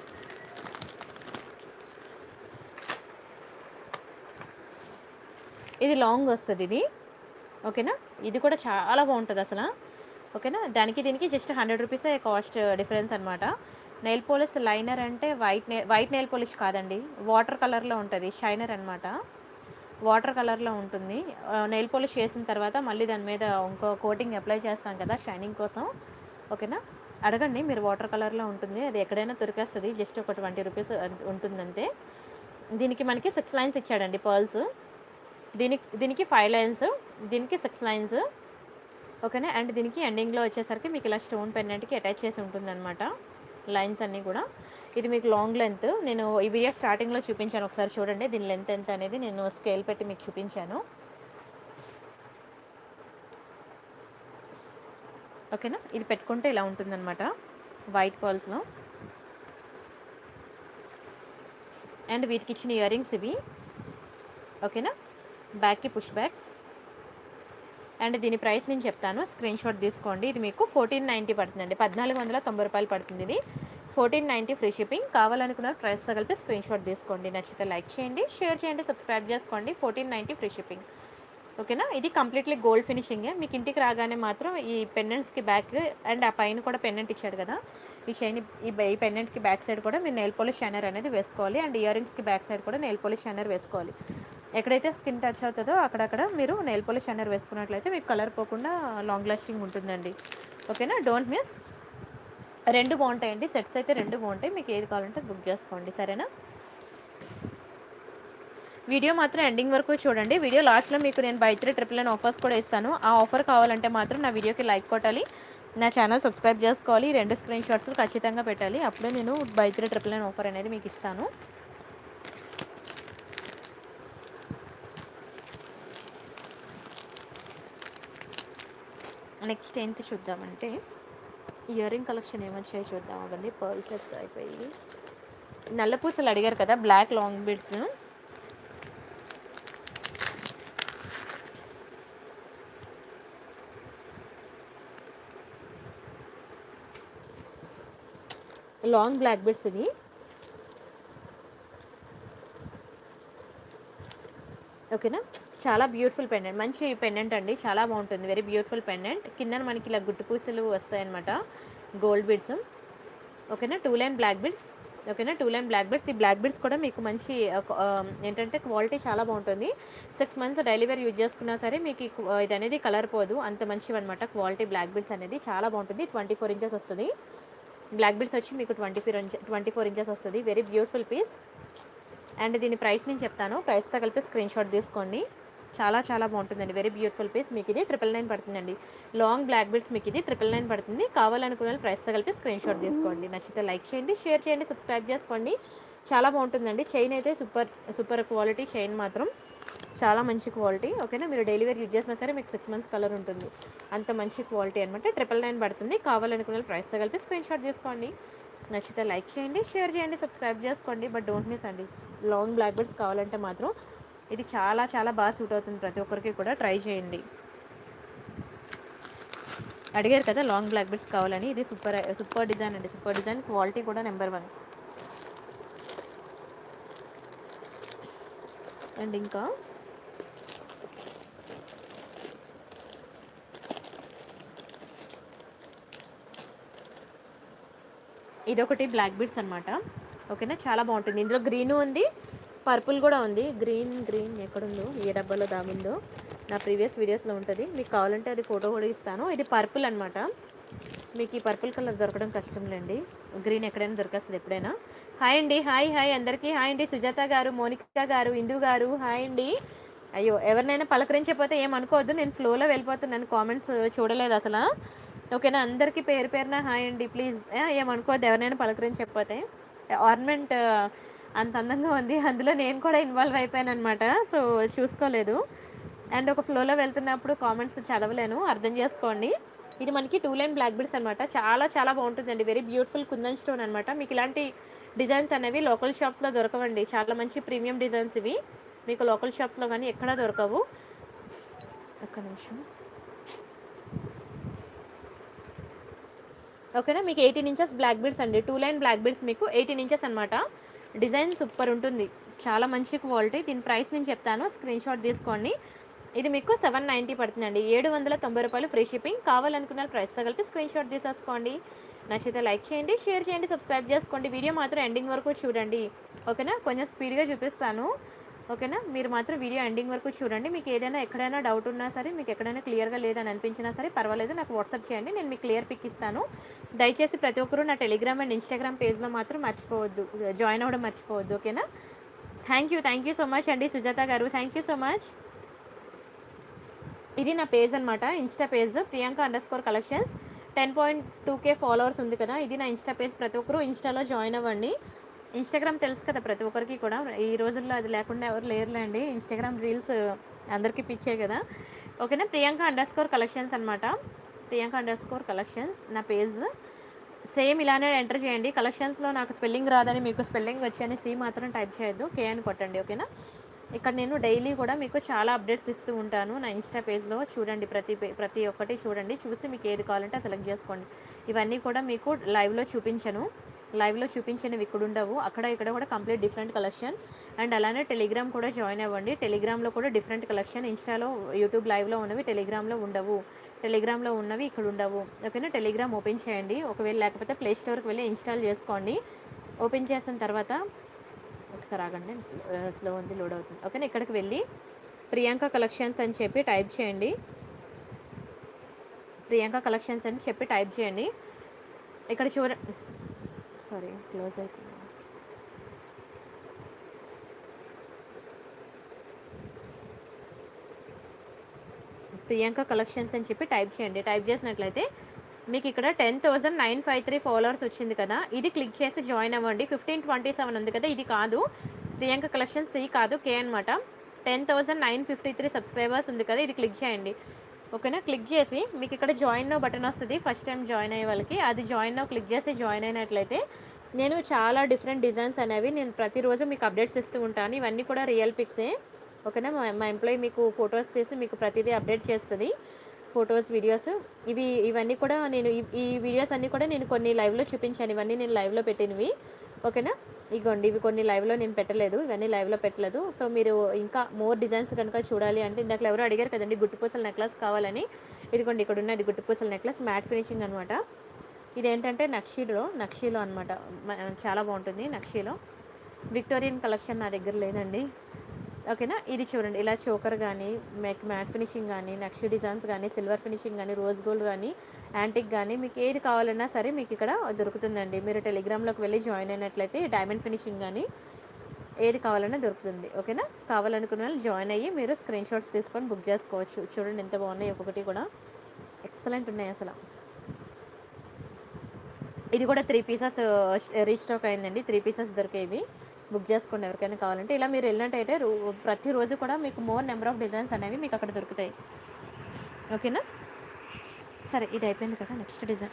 S1: ఇది లాంగ్ వస్తుంది ఇది ఓకేనా ఇది కూడా చాలా బాగుంటుంది అసలు ఓకేనా దానికి దీనికి జస్ట్ హండ్రెడ్ రూపీసే కాస్ట్ డిఫరెన్స్ అనమాట నెయిల్ పాలిష్ లైనర్ అంటే వైట్ నె వైట్ నెయిల్ పాలిష్ కాదండి వాటర్ కలర్లో ఉంటుంది షైనర్ అనమాట వాటర్ కలర్లో ఉంటుంది నెయిల్ పాలిష్ చేసిన తర్వాత మళ్ళీ దాని మీద ఇంకో కోటింగ్ అప్లై చేస్తాం కదా షైనింగ్ కోసం ఓకేనా అడగండి మీరు వాటర్ కలర్లో ఉంటుంది అది ఎక్కడైనా దొరికేస్తుంది జస్ట్ ఒక ట్వంటీ రూపీస్ ఉంటుందంతే దీనికి మనకి సిక్స్ లైన్స్ ఇచ్చాడండి పర్ల్స్ దీనికి దీనికి ఫైవ్ లైన్స్ దీనికి సిక్స్ లైన్స్ ఓకేనా అండ్ దీనికి ఎండింగ్లో వచ్చేసరికి మీకు ఇలా స్టోన్ పెండెంట్కి అటాచ్ చేసి ఉంటుందన్నమాట లైన్స్ అన్నీ కూడా ఇది మీకు లాంగ్ లెంత్ నేను ఈ వీడియో స్టార్టింగ్లో చూపించాను ఒకసారి చూడండి దీని లెంత్ ఎంత అనేది నేను స్కేల్ పెట్టి మీకు చూపించాను ఓకేనా ఇది పెట్టుకుంటే ఇలా ఉంటుందన్నమాట వైట్ పర్ల్స్లో అండ్ వీటికి ఇచ్చిన ఇయర్ రింగ్స్ ఇవి ఓకేనా బ్యాక్కి పుష్ బ్యాగ్స్ అండ్ దీని ప్రైస్ నేను చెప్తాను స్క్రీన్ షాట్ తీసుకోండి ఇది మీకు ఫోర్టీన్ నైంటీ పడుతుందండి పద్నాలుగు వందల తొంభై రూపాయలు పడుతుంది ఇది ఫోర్టీన్ నైంటీ ఫ్రీ షిప్పింగ్ కావాలనుకున్న ప్రైస్ కలిపి స్క్రీన్ షాట్ తీసుకోండి నచ్చితే లైక్ చేయండి షేర్ చేయండి సబ్స్క్రైబ్ చేసుకోండి ఫోర్టీన్ నైంటీ ఫ్రీ షిప్పింగ్ ఓకేనా ఇది కంప్లీట్లీ గోల్డ్ ఫినిషింగే మీకు ఇంటికి రాగానే మాత్రం ఈ పెండెంట్స్కి బ్యాక్ అండ్ ఆ పైన కూడా పెండెంట్ ఇచ్చాడు కదా ఈ చైన్ ఈ ఈ పెండెంట్కి బ్యాక్ సైడ్ కూడా మీరు నెయిల్ పాలిష్ షైనర్ అనేది వేసుకోవాలి అండ్ ఇయర్ రింగ్స్కి బ్యాక్ సైడ్ కూడా నెయిల్ పాలిష్ షైనర్ వేసుకోవాలి ఎక్కడైతే స్కిన్ టచ్ అవుతుందో అక్కడక్కడ మీరు నెయిల్ పాలిష్ షైనర్ వేసుకున్నట్లయితే మీకు కలర్ పోకుండా లాంగ్ లాస్టింగ్ ఉంటుందండి ఓకేనా డోంట్ మిస్ రెండు బాగుంటాయండి సెట్స్ అయితే రెండు బాగుంటాయి మీకు ఏది కావాలంటే బుక్ చేసుకోండి సరేనా వీడియో మాత్రం ఎండింగ్ వరకు చూడండి వీడియో లాస్ట్లో మీకు నేను buy three triple nine offers కూడా ఇస్తాను ఆ ఆఫర్ కావాలంటే మాత్రం నా వీడియోకి లైక్ కొట్టాలి నా ఛానల్ సబ్స్క్రైబ్ చేసుకోవాలి ఈ రెండు స్క్రీన్ షాట్స్ ఖచ్చితంగా పెట్టాలి అప్పుడే నేను buy three triple nine offer అనేది మీకు ఇస్తాను నెక్స్ట్ ఏంటి చూద్దామంటే ఇయర్ రింగ్ కలెక్షన్ ఏమొచ్చాయో చూద్దాం అవన్నీ పర్ల్సెస్ అయిపోయి నల్ల పూసలు అడిగారు కదా black long beads long black beads ఇది ఓకేనా చాలా బ్యూటిఫుల్ పెండెంట్ మంచి పెండెంట్ అండి చాలా బాగుంటుంది వెరీ బ్యూటిఫుల్ పెండెంట్ కింద మనకి ఇలా గుట్టు పూసలు వస్తాయన్నమాట గోల్డ్ బిడ్స్ ఓకేనా టూ లైన్ బ్లాక్ బిడ్స్ ఓకేనా టూ లైన్ బ్లాక్ బిడ్స్ ఈ బ్లాక్ బిడ్స్ కూడా మీకు మంచి ఆ, ఏంటంటే క్వాలిటీ చాలా బాగుంటుంది six months daily wear use చేసుకున్నా సరే మీకు ఈ క్వ- ఇది అనేది కలర్ పోదు అంత మంచివి అనమాట క్వాలిటీ బ్లాక్ బిడ్స్ అనేది చాలా బాగుంటుంది ట్వంటీ ఫోర్ ఇంచెస్ వస్తుంది బ్లాక్ బిడ్స్ వచ్చి మీకు twenty four inches twenty four inches వస్తుంది వెరీ బ్యూటిఫుల్ పీస్ అండ్ దీని ప్రైస్ నేను చెప్తాను ప్రైస్తో కలిపి స్క్రీన్ షాట్ తీసుకోండి చాలా చాలా బాగుంటుందండి వెరీ బ్యూటిఫుల్ పీస్ మీకు ఇది ట్రిపుల్ నైన్ పడుతుందండి లాంగ్ బ్లాక్ బిడ్స్ మీకు ఇది ట్రిపుల్ నైన్ పడుతుంది కావాలనుకున్న వాళ్ళు ప్రైస్తో కలిపి స్క్రీన్ షాట్ తీసుకోండి నచ్చితే లైక్ చేయండి షేర్ చేయండి సబ్స్క్రైబ్ చేసుకోండి చాలా బాగుంటుందండి చైన్ అయితే సూపర్ సూపర్ క్వాలిటీ చైన్ మాత్రం చాలా మంచి క్వాలిటీ ఓకేనా మీరు డైలీ వేర్ యూజ్ చేసినా సరే మీకు సిక్స్ మంత్స్ కలర్ ఉంటుంది అంత మంచి క్వాలిటీ అనమాట ట్రిపుల్ నైన్ పడుతుంది కావాలనుకున్న వాళ్ళు ప్రైస్తో కలిపి స్క్రీన్ షాట్ తీసుకోండి నచ్చితే లైక్ చేయండి షేర్ చేయండి సబ్స్క్రైబ్ చేసుకోండి బట్ డోంట్ మిస్ అండి లాంగ్ బ్లాక్ బెడ్స్ కావాలంటే మాత్రం ఇది చాలా చాలా బాగా సూట్ అవుతుంది ప్రతి ఒక్కరికి కూడా ట్రై చేయండి అడిగారు కదా లాంగ్ బ్లాక్ బెడ్స్ కావాలని ఇది సూపర్ సూపర్ డిజైన్ అండి సూపర్ డిజైన్ క్వాలిటీ కూడా నెంబర్ వన్ అండ్ ఇంకా ఇదొకటి బ్లాక్ బీడ్స్ అనమాట ఓకేనా చాలా బాగుంటుంది ఇందులో గ్రీన్ ఉంది పర్పుల్ కూడా ఉంది గ్రీన్ గ్రీన్ ఎక్కడుందో ఏ డబ్బాలో దాగిందో నా ప్రీవియస్ వీడియోస్లో ఉంటుంది మీకు కావాలంటే అది ఫోటో కూడా ఇస్తాను ఇది పర్పుల్ అనమాట మీకు ఈ పర్పుల్ కలర్ దొరకడం కష్టంలేండి గ్రీన్ ఎక్కడైనా దొరికేస్తుంది ఎప్పుడైనా హాయ్ అండి హాయ్ హాయ్ అందరికీ హాయ్ అండి సుజాత గారు మోనికా గారు ఇందు గారు హాయ్ అండి అయ్యో ఎవరినైనా పలకరించకపోతే ఏమనుకోవద్దు నేను ఫ్లోలో వెళ్ళిపోతున్నాను కామెంట్స్ చూడలేదు అసలు ఓకేనా అందరికీ పేరు పేరున హాయ్ అండి ప్లీజ్ ఏమనుకోవద్దు ఎవరినైనా పలకరించకపోతే ఆర్నమెంట్ అంత అందంగా ఉంది అందులో నేను కూడా ఇన్వాల్వ్ అయిపోయాను అనమాట సో చూసుకోలేదు అండ్ ఒక ఫ్లోలో వెళ్తున్నప్పుడు కామెంట్స్ చదవలేను అర్థం చేసుకోండి ఇది మనకి టూ లైన్ బ్లాక్ బిడ్స్ అనమాట చాలా చాలా బాగుంటుందండి వెరీ బ్యూటిఫుల్ కుందన్ స్టోన్ అనమాట మీకు ఇలాంటి డిజైన్స్ అనేవి లోకల్ షాప్స్లో దొరకవండి చాలా మంచి ప్రీమియం డిజైన్స్ ఇవి మీకు లోకల్ షాప్స్లో కానీ ఎక్కడా దొరకవు ఒక్క నిమిషం ఓకేనా మీకు ఎయిటీన్ ఇంచెస్ బ్లాక్ బీడ్స్ అండి టూ లైన్ బ్లాక్ బీడ్స్ మీకు ఎయిటీన్ ఇంచెస్ అనమాట డిజైన్ సూపర్ ఉంటుంది చాలా మంచి క్వాలిటీ దీని ప్రైస్ నేను చెప్తాను స్క్రీన్ షాట్ తీసుకోండి ఇది మీకు సెవెన్ నైంటీ పడుతుందండి ఏడు వందల తొంభై రూపాయలు ఫ్రీ షిప్పింగ్ కావాలనుకున్న ప్రైస్తో కలిపి స్క్రీన్ షాట్ తీసేసుకోండి నచ్చితే లైక్ చేయండి షేర్ చేయండి సబ్స్క్రైబ్ చేసుకోండి వీడియో మాత్రం ఎండింగ్ వరకు చూడండి ఓకేనా కొంచెం స్పీడ్గా చూపిస్తాను ఓకేనా మీరు మాత్రం వీడియో ఎండింగ్ వరకు చూడండి మీకు ఏదైనా ఎక్కడైనా డౌట్ ఉన్నా సరే మీకు ఎక్కడైనా క్లియర్గా లేదని అనిపించినా సరే పర్వాలేదు నాకు వాట్సాప్ చేయండి నేను మీకు క్లియర్ పిక్ ఇస్తాను దయచేసి ప్రతి ఒక్కరూ నా టెలిగ్రామ్ అండ్ ఇన్స్టాగ్రామ్ పేజ్లో మాత్రం మర్చిపోవద్దు జాయిన్ అవ్వడం మర్చిపోవద్దు ఓకేనా thank you thank you so much అండి సుజాత గారు థ్యాంక్ యూ సో మచ్ ఇది నా పేజ్ అనమాట insta page Priyanka under score collections ten point two K followers ఉంది కదా ఇది నా ఇన్స్టా పేజ్ ప్రతి ఒక్కరూ ఇన్స్టాలో జాయిన్ అవ్వండి ఇన్స్టాగ్రామ్ తెలుసు కదా ప్రతి ఒక్కరికి కూడా ఈ రోజుల్లో అది లేకుండా ఎవరు లేరులేండి ఇన్స్టాగ్రామ్ రీల్స్ అందరికీ పిచ్చే కదా ఓకేనా ప్రియాంక అండర్ స్కోర్ కలెక్షన్స్ అనమాట ప్రియాంక అండర్ స్కోర్ కలెక్షన్స్ నా పేజ్ సేమ్ ఇలానే ఎంటర్ చేయండి కలెక్షన్స్లో నాకు స్పెల్లింగ్ రాదని మీకు స్పెల్లింగ్ వచ్చని సి మాత్రం టైప్ చేయొద్దు కే అని కొట్టండి ఓకేనా ఇక్కడ నేను డైలీ కూడా మీకు చాలా అప్డేట్స్ ఇస్తూ ఉంటాను నా ఇన్స్టా పేజ్లో చూడండి ప్రతి పే- ప్రతి ఒక్కటి చూడండి చూసి మీకు ఏది కావాలంటే సెలెక్ట్ చేసుకోండి ఇవన్నీ కూడా మీకు లైవ్లో చూపించను లైవ్లో చూపించినవి ఇక్కడ ఉండవు అక్కడ ఇక్కడ కూడా కంప్లీట్ డిఫరెంట్ కలెక్షన్ అండ్ అలానే టెలిగ్రామ్ కూడా జాయిన్ అవ్వండి టెలిగ్రామ్లో కూడా డిఫరెంట్ కలెక్షన్ ఇన్స్టాలో యూట్యూబ్ లైవ్లో ఉన్నవి టెలిగ్రామ్లో ఉండవు టెలిగ్రామ్లో ఉన్నవి ఇక్కడ ఉండవు ఓకేనా టెలిగ్రామ్ ఓపెన్ చేయండి ఒకవేళ లేకపోతే ప్లే స్టోర్కి వెళ్ళి ఇన్స్టాల్ చేసుకోండి ఓపెన్ చేసిన తర్వాత ఒకసారి ఆగండి స్లో ఉంది లోడ్ అవుతుంది ఓకేనా ఇక్కడికి వెళ్ళి ప్రియాంక కలెక్షన్స్ అని చెప్పి టైప్ చేయండి ప్రియాంక కలెక్షన్స్ అని చెప్పి టైప్ చేయండి ఇక్కడ చూడ సారీ క్లోజ్ అయిపోయింది ప్రియాంక కలెక్షన్స్ అని చెప్పి టైప్ చేయండి టైప్ చేసినట్లయితే మీకు ఇక్కడ ten thousand nine five three followers వచ్చింది కదా ఇది క్లిక్ చేసి జాయిన్ అవ్వండి ఫిఫ్టీన్ ట్వంటీ సెవెన్ ఉంది కదా ఇది కాదు ప్రియాంక కలెక్షన్స్ సి కాదు కే అనమాట ten thousand nine fifty three subscribers ఉంది కదా ఇది క్లిక్ చేయండి ఓకేనా క్లిక్ చేసి మీకు ఇక్కడ జాయిన్ నో బటన్ వస్తుంది ఫస్ట్ టైం జాయిన్ అయ్యే వాళ్ళకి అది జాయిన్ నో క్లిక్ చేసి జాయిన్ అయినట్లయితే నేను చాలా డిఫరెంట్ డిజైన్స్ అనేవి నేను ప్రతిరోజు మీకు అప్డేట్స్ ఇస్తూ ఉంటాను ఇవన్నీ కూడా రియల్ పిక్సే ఓకేనా మా మా ఎంప్లాయీ మీకు ఫొటోస్ చేసి మీకు ప్రతిదీ అప్డేట్ చేస్తుంది ఫొటోస్ వీడియోస్ ఇవి ఇవన్నీ కూడా నేను ఈ- ఈ వీడియోస్ అన్నీ కూడా నేను కొన్ని లైవ్లో చూపించాను ఇవన్నీ నేను లైవ్లో పెట్టినవి ఓకేనా ఇగోండి ఇవి కొన్ని లైవ్లో నేను పెట్టలేదు ఇవన్నీ లైవ్లో పెట్టలేదు సో మీరు ఇంకా మోర్ డిజైన్స్ కనుక చూడాలి అంటే ఇందాక ఎవరో అడిగారు కదండి గుట్టుపూసల నెక్లెస్ కావాలని ఇదిగోండి ఇక్కడ ఉన్నది గుట్టుపూసల నెక్లెస్ మ్యాట్ ఫినిషింగ్ అనమాట ఇదేంటంటే నక్షీలో నక్షీలో అనమాట చాలా బాగుంటుంది నక్షీలో విక్టోరియన్ కలెక్షన్ నా దగ్గర లేదండి ఓకేనా ఇది చూడండి ఇలా చోకర్ కానీ మ్యాక్ మ్యాట్ ఫినిషింగ్ కానీ నక్షి డిజైన్స్ కానీ సిల్వర్ ఫినిషింగ్ కానీ రోజ్ గోల్డ్ కానీ యాంటిక్ కానీ మీకు ఏది కావాలన్నా సరే మీకు ఇక్కడ దొరుకుతుందండి మీరు టెలిగ్రామ్లోకి వెళ్ళి జాయిన్ అయినట్లయితే డైమండ్ ఫినిషింగ్ కానీ ఏది కావాలన్నా దొరుకుతుంది ఓకేనా కావాలనుకున్న వాళ్ళు జాయిన్ అయ్యి మీరు స్క్రీన్ షాట్స్ తీసుకొని బుక్ చేసుకోవచ్చు చూడండి ఎంత బాగున్నాయి ఒక్కొక్కటి కూడా ఎక్సలెంట్ ఉన్నాయి అసలు ఇది కూడా త్రీ పీసెస్ రీస్టాక్ అయిందండి త్రీ పీసెస్ దొరికేవి బుక్ చేసుకోండి ఎవరికైనా కావాలంటే ఇలా మీరు వెళ్ళినట్టయితే రో- ప్రతిరోజు కూడా మీకు మోర్ నెంబర్ ఆఫ్ డిజైన్స్ అనేవి మీకు అక్కడ దొరుకుతాయి ఓకేనా సరే ఇది అయిపోయింది కదా next design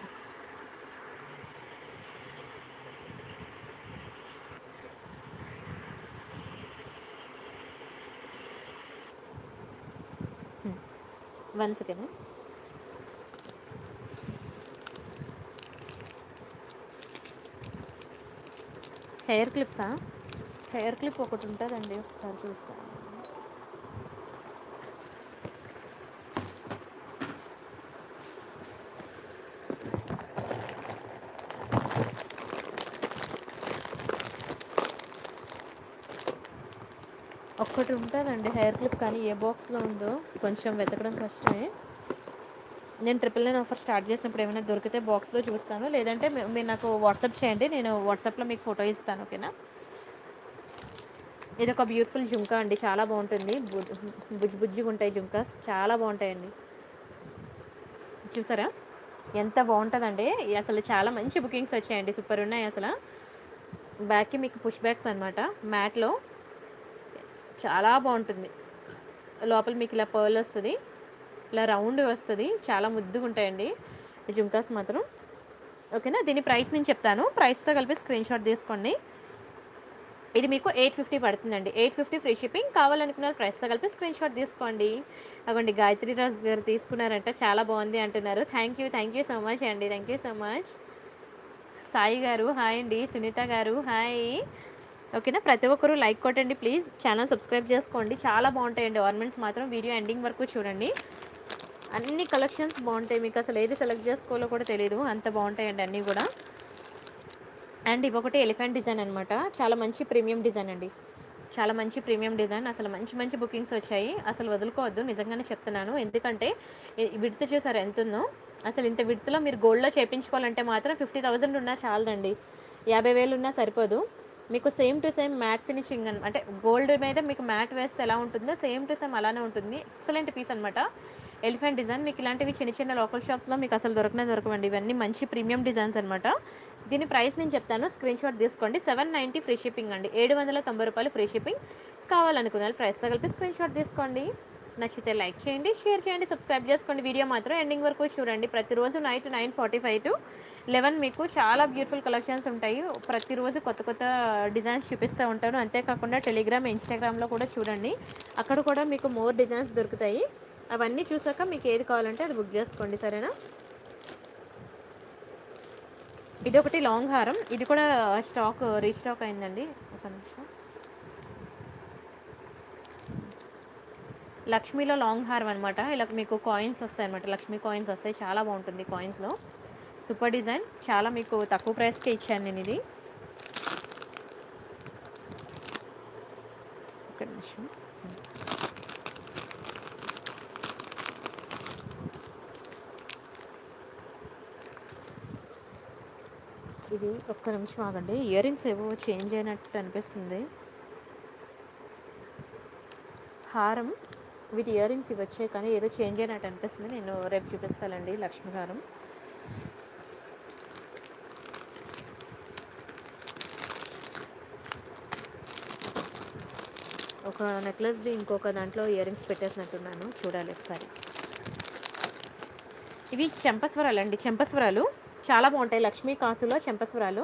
S1: one second hair క్లిప్సా హెయిర్ క్లిప్ ఒకటి ఉంటుందండి ఒకసారి చూస్తాను ఒక్కటి ఉంటుందండి హెయిర్ క్లిప్ కానీ ఏ బాక్స్లో ఉందో కొంచెం వెతకడం కష్టమే నేను ట్రిపుల్ నైన్ ఆఫర్ స్టార్ట్ చేసినప్పుడు ఏమైనా దొరికితే బాక్స్లో చూస్తాను లేదంటే మీ- మీరు నాకు వాట్సాప్ చేయండి నేను వాట్సాప్లో మీకు ఫోటో ఇస్తాను ఓకేనా ఇది ఒక బ్యూటిఫుల్ జుంకా అండి చాలా బాగుంటుంది బు- బుజ్జి బుజ్జిగా ఉంటాయి జుంకాస్ చాలా బాగుంటాయండి చూసారా ఎంత బాగుంటుందండి అసలు చాలా మంచి బుకింగ్స్ వచ్చాయండి సూపర్ ఉన్నాయి అసలు బ్యాక్కి మీకు పుష్ బ్యాక్స్ అనమాట మ్యాట్లో చాలా బాగుంటుంది లోపల మీకు ఇలా పర్ల్ వస్తుంది ఇలా రౌండ్ వస్తుంది చాలా ముద్దుగా ఉంటాయండి ఈ జుంకాస్ మాత్రం ఓకేనా దీని ప్రైస్ నేను చెప్తాను ప్రైస్తో కలిపి స్క్రీన్ షాట్ తీసుకోండి ఇది మీకు ఎయిట్ ఫిఫ్టీ పడుతుందండి ఎయిట్ ఫిఫ్టీ ఫ్రీ షిప్పింగ్ కావాలనుకున్న ప్రైస్తో కలిపి స్క్రీన్ షాట్ తీసుకోండి అగోండి గాయత్రి రాజు గారు తీసుకున్నారంట చాలా బాగుంది అంటున్నారు thank you thank you so much అండి thank you so much Sai గారు హాయ్ అండి సునీత గారు హాయ్ ఓకేనా ప్రతి ఒక్కరూ లైక్ కొట్టండి ప్లీజ్ ఛానల్ సబ్స్క్రైబ్ చేసుకోండి చాలా బాగుంటాయండి ఆర్నమెంట్స్ మాత్రం వీడియో ఎండింగ్ వరకు చూడండి అన్ని కలెక్షన్స్ బాగుంటాయి మీకు అసలు ఏది సెలెక్ట్ చేసుకోవాలో కూడా తెలియదు అంత బాగుంటాయండి అన్నీ కూడా అండ్ ఇవి ఒకటి ఎలిఫెంట్ డిజైన్ అనమాట చాలా మంచి ప్రీమియం డిజైన్ అండి చాలా మంచి ప్రీమియం డిజైన్ అసలు మంచి మంచి బుకింగ్స్ వచ్చాయి అసలు వదులుకోవద్దు నిజంగానే చెప్తున్నాను ఎందుకంటే విడత చూసారు ఎంత ఉందో అసలు ఇంత విడతలో మీరు గోల్డ్లో చేయించుకోవాలంటే మాత్రం ఫిఫ్టీ థౌజండ్ ఉన్నా చాలదండి యాభై వేలు ఉన్నా సరిపోదు మీకు same to same matte finishing అన్ అంటే గోల్డ్ మీద మీకు మ్యాట్ వేస్తే ఎలా ఉంటుందో సేమ్ టు సేమ్ అలానే ఉంటుంది ఎక్సలెంట్ పీస్ అనమాట ఎలిఫెంట్ డిజైన్ మీకు ఇలాంటివి చిన్న చిన్న లోకల్ షాప్స్లో మీకు అసలు దొరకనే దొరకవండి ఇవన్నీ మంచి ప్రీమియం డిజైన్స్ అనమాట దీని ప్రైస్ నేను చెప్తాను స్క్రీన్ షాట్ తీసుకోండి సెవెన్ నైంటీ ఫ్రీ షిప్పింగ్ అండి ఏడు వందల తొంభై రూపాయలు ఫ్రీ షిప్పింగ్ కావాలనుకున్న వాళ్ళు ప్రైస్తో కలిపి స్క్రీన్ షాట్ తీసుకోండి నచ్చితే లైక్ చేయండి షేర్ చేయండి సబ్స్క్రైబ్ చేసుకోండి వీడియో మాత్రం ఎండింగ్ వరకు చూడండి ప్రతిరోజు night nine forty five to eleven మీకు చాలా బ్యూటిఫుల్ కలెక్షన్స్ ఉంటాయి ప్రతిరోజు కొత్త కొత్త డిజైన్స్ చూపిస్తూ ఉంటాను అంతేకాకుండా టెలిగ్రామ్ ఇన్స్టాగ్రామ్లో కూడా చూడండి అక్కడ కూడా మీకు మోర్ డిజైన్స్ దొరుకుతాయి అవన్నీ చూసాక మీకు ఏది కావాలంటే అది బుక్ చేసుకోండి సరేనా ఇది ఒకటి లాంగ్ హారం ఇది కూడా స్టాక్ రీస్టాక్ అయిందండి ఒక నిమిషం లక్ష్మీలో లాంగ్ హారం అనమాట ఇలా మీకు కాయిన్స్ వస్తాయి అనమాట లక్ష్మీ కాయిన్స్ వస్తాయి చాలా బాగుంటుంది కాయిన్స్లో సూపర్ డిజైన్ చాలా మీకు తక్కువ ప్రైస్కే ఇచ్చాను నేను ఇది ఒక నిమిషం ఇది ఒక్క నిమిషం ఆగండి ఇయర్ రింగ్స్ ఏవో చేంజ్ అయినట్టు అనిపిస్తుంది హారం వీటి ఇయర్ రింగ్స్ ఇవి వచ్చాయి కానీ ఏదో చేంజ్ అయినట్టు అనిపిస్తుంది నేను రేపు చూపిస్తానండి లక్ష్మీ హారం ఒక నెక్లెస్ది ఇంకొక దాంట్లో ఇయర్ రింగ్స్ పెట్టేసినట్టున్నాను చూడాలి ఒకసారి ఇవి చెంపస్వరాలు అండి చెంపస్వరాలు చాలా బాగుంటాయి లక్ష్మీ కాసులో చెంపస్వరాలు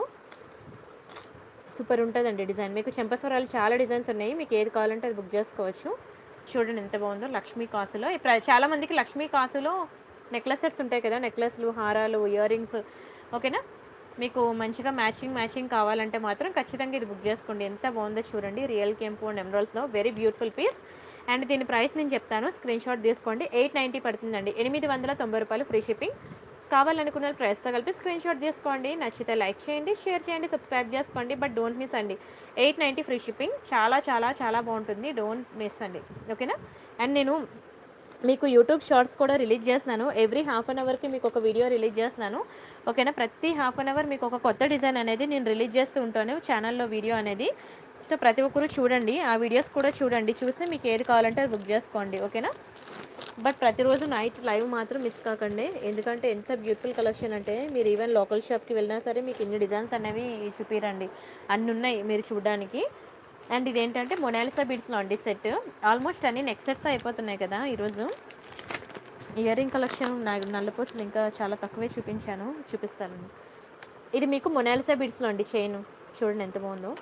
S1: సూపర్ ఉంటుందండి డిజైన్ మీకు చెంపస్వరాలు చాలా డిజైన్స్ ఉన్నాయి మీకు ఏది కావాలంటే అది బుక్ చేసుకోవచ్చు చూడండి ఎంత బాగుందో లక్ష్మీ కాసులో ఇప్పుడు చాలా మందికి లక్ష్మీ కాసులో నెక్లెస్ సెట్స్ ఉంటాయి కదా నెక్లెస్లు హారాలు ఇయర్ రింగ్స్ ఓకేనా మీకు మంచిగా మ్యాచింగ్ మ్యాచింగ్ కావాలంటే మాత్రం ఖచ్చితంగా ఇది బుక్ చేసుకోండి ఎంత బాగుందో చూడంండి రియల్ కెంపు అండ్ ఎమరాల్స్లో వెరీ బ్యూటిఫుల్ పీస్ అండ్ దీని ప్రైస్ నేను చెప్తాను స్క్రీన్ షాట్ తీసుకోండి ఎయిట్ నైంటీ పడుతుందండి ఎనిమిది వందల తొంభై రూపాయలు ఫ్రీ షిప్పింగ్ కావాలనుకున్న ప్రైస్తో కలిపి స్క్రీన్ షాట్ తీసుకోండి నచ్చితే లైక్ చేయండి షేర్ చేయండి సబ్స్క్రైబ్ చేసుకోండి బట్ డోంట్ మిస్ అండి ఎయిట్ నైంటీ ఫ్రీ షిప్పింగ్ చాలా చాలా చాలా బాగుంటుంది డోంట్ మిస్ అండి ఓకేనా అండ్ నేను మీకు యూట్యూబ్ షార్ట్స్ కూడా రిలీజ్ చేస్తున్నాను ఎవ్రీ హాఫ్ అన్ అవర్కి మీకు ఒక వీడియో రిలీజ్ చేస్తున్నాను ఓకేనా ప్రతి హాఫ్ అన్ అవర్ మీకు ఒక కొత్త డిజైన్ అనేది నేను రిలీజ్ చేస్తూ ఉంటాను ఛానల్లో వీడియో అనేది సో ప్రతి ఒక్కరు చూడండి ఆ వీడియోస్ కూడా చూడండి చూసి మీకు ఏది కావాలంటే అది బుక్ చేసుకోండి ఓకేనా బట్ ప్రతిరోజు నైట్ లైవ్ మాత్రం మిస్ కాకండి ఎందుకంటే ఎంత బ్యూటిఫుల్ కలెక్షన్ అంటే మీరు ఈవెన్ లోకల్ షాప్కి వెళ్ళినా సరే మీకు ఇన్ని డిజైన్స్ అనేవి చూపిరండి అన్ని ఉన్నాయి మీరు చూడడానికి అండ్ ఇదేంటంటే మొనాలిసా బీడ్స్లో అండి సెట్ ఆల్మోస్ట్ అన్ని నెక్స్ట్ సెట్స్ అయిపోతున్నాయి కదా ఈరోజు ఇయర్ రింగ్ కలెక్షన్ నాకు నల్లపోసులు ఇంకా చాలా తక్కువే చూపించాను చూపిస్తాను ఇది మీకు మొనాలిసా బీడ్స్లో అండి చైన్ చూడండి ఎంత బాగుందో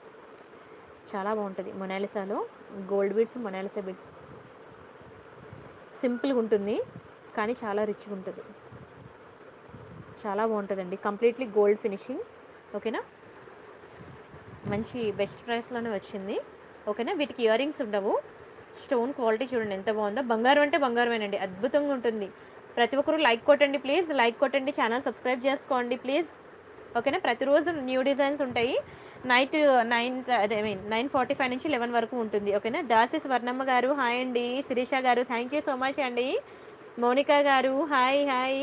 S1: చాలా బాగుంటుంది మొనాలిసాలో గోల్డ్ బీడ్స్ మొనాలిసా బీడ్స్ సింపుల్గా ఉంటుంది కానీ చాలా రిచ్గా ఉంటుంది చాలా బాగుంటుందండి కంప్లీట్లీ గోల్డ్ ఫినిషింగ్ ఓకేనా మంచి బెస్ట్ ప్రైస్లోనే వచ్చింది ఓకేనా వీటికి ఇయర్ రింగ్స్ ఉండవు స్టోన్ క్వాలిటీ చూడండి ఎంత బాగుందో బంగారం అంటే బంగారమేనండి అద్భుతంగా ఉంటుంది ప్రతి ఒక్కరు లైక్ కొట్టండి ప్లీజ్ లైక్ కొట్టండి ఛానల్ సబ్స్క్రైబ్ చేసుకోండి ప్లీజ్ ఓకేనా ప్రతిరోజు న్యూ డిజైన్స్ ఉంటాయి నైట్ నైన్ అదే I mean nine forty five నుంచి లెవెన్ వరకు ఉంటుంది ఓకేనా దాసి స్వర్ణమ్మ గారు హాయ్ అండి శిరీష గారు థ్యాంక్ యూ సో మచ్ అండి మౌనిక గారు హాయ్ హాయ్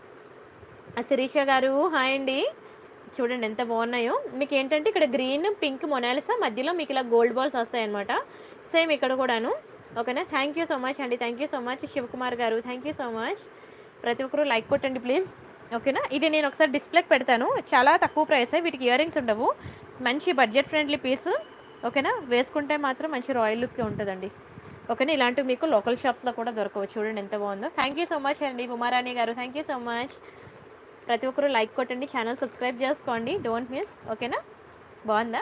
S1: శిరీష గారు హాయ్ అండి చూడండి ఎంత బాగున్నాయో మీకు ఏంటంటే ఇక్కడ గ్రీన్ పింక్ మొనాలిసా మధ్యలో మీకు ఇలా గోల్డ్ బాల్స్ వస్తాయన్నమాట సేమ్ ఇక్కడ కూడాను ఓకేనా థ్యాంక్ యూ సో మచ్ అండి thank you so much Shivakumar గారు థ్యాంక్ యూ సో మచ్ ప్రతి ఒక్కరు లైక్ కొట్టండి ప్లీజ్ ఓకేనా ఇది నేను ఒకసారి డిస్ప్లేకి పెడతాను చాలా తక్కువ ప్రైస్ వీటికి ఇయర్ రింగ్స్ ఉండవు మంచి బడ్జెట్ ఫ్రెండ్లీ పీస్ ఓకేనా వేసుకుంటే మాత్రం మంచి రాయల్ లుక్ ఉంటుందండి ఓకేనా ఇలాంటివి మీకు లోకల్ షాప్స్లో కూడా దొరకవు చూడండి ఎంత బాగుందో థ్యాంక్ యూ సో మచ్ అండి ఉమారాణి గారు థ్యాంక్ యూ సో మచ్ ప్రతి ఒక్కరు లైక్ కొట్టండి ఛానల్ సబ్స్క్రైబ్ చేసుకోండి డోంట్ మిస్ ఓకేనా బాగుందా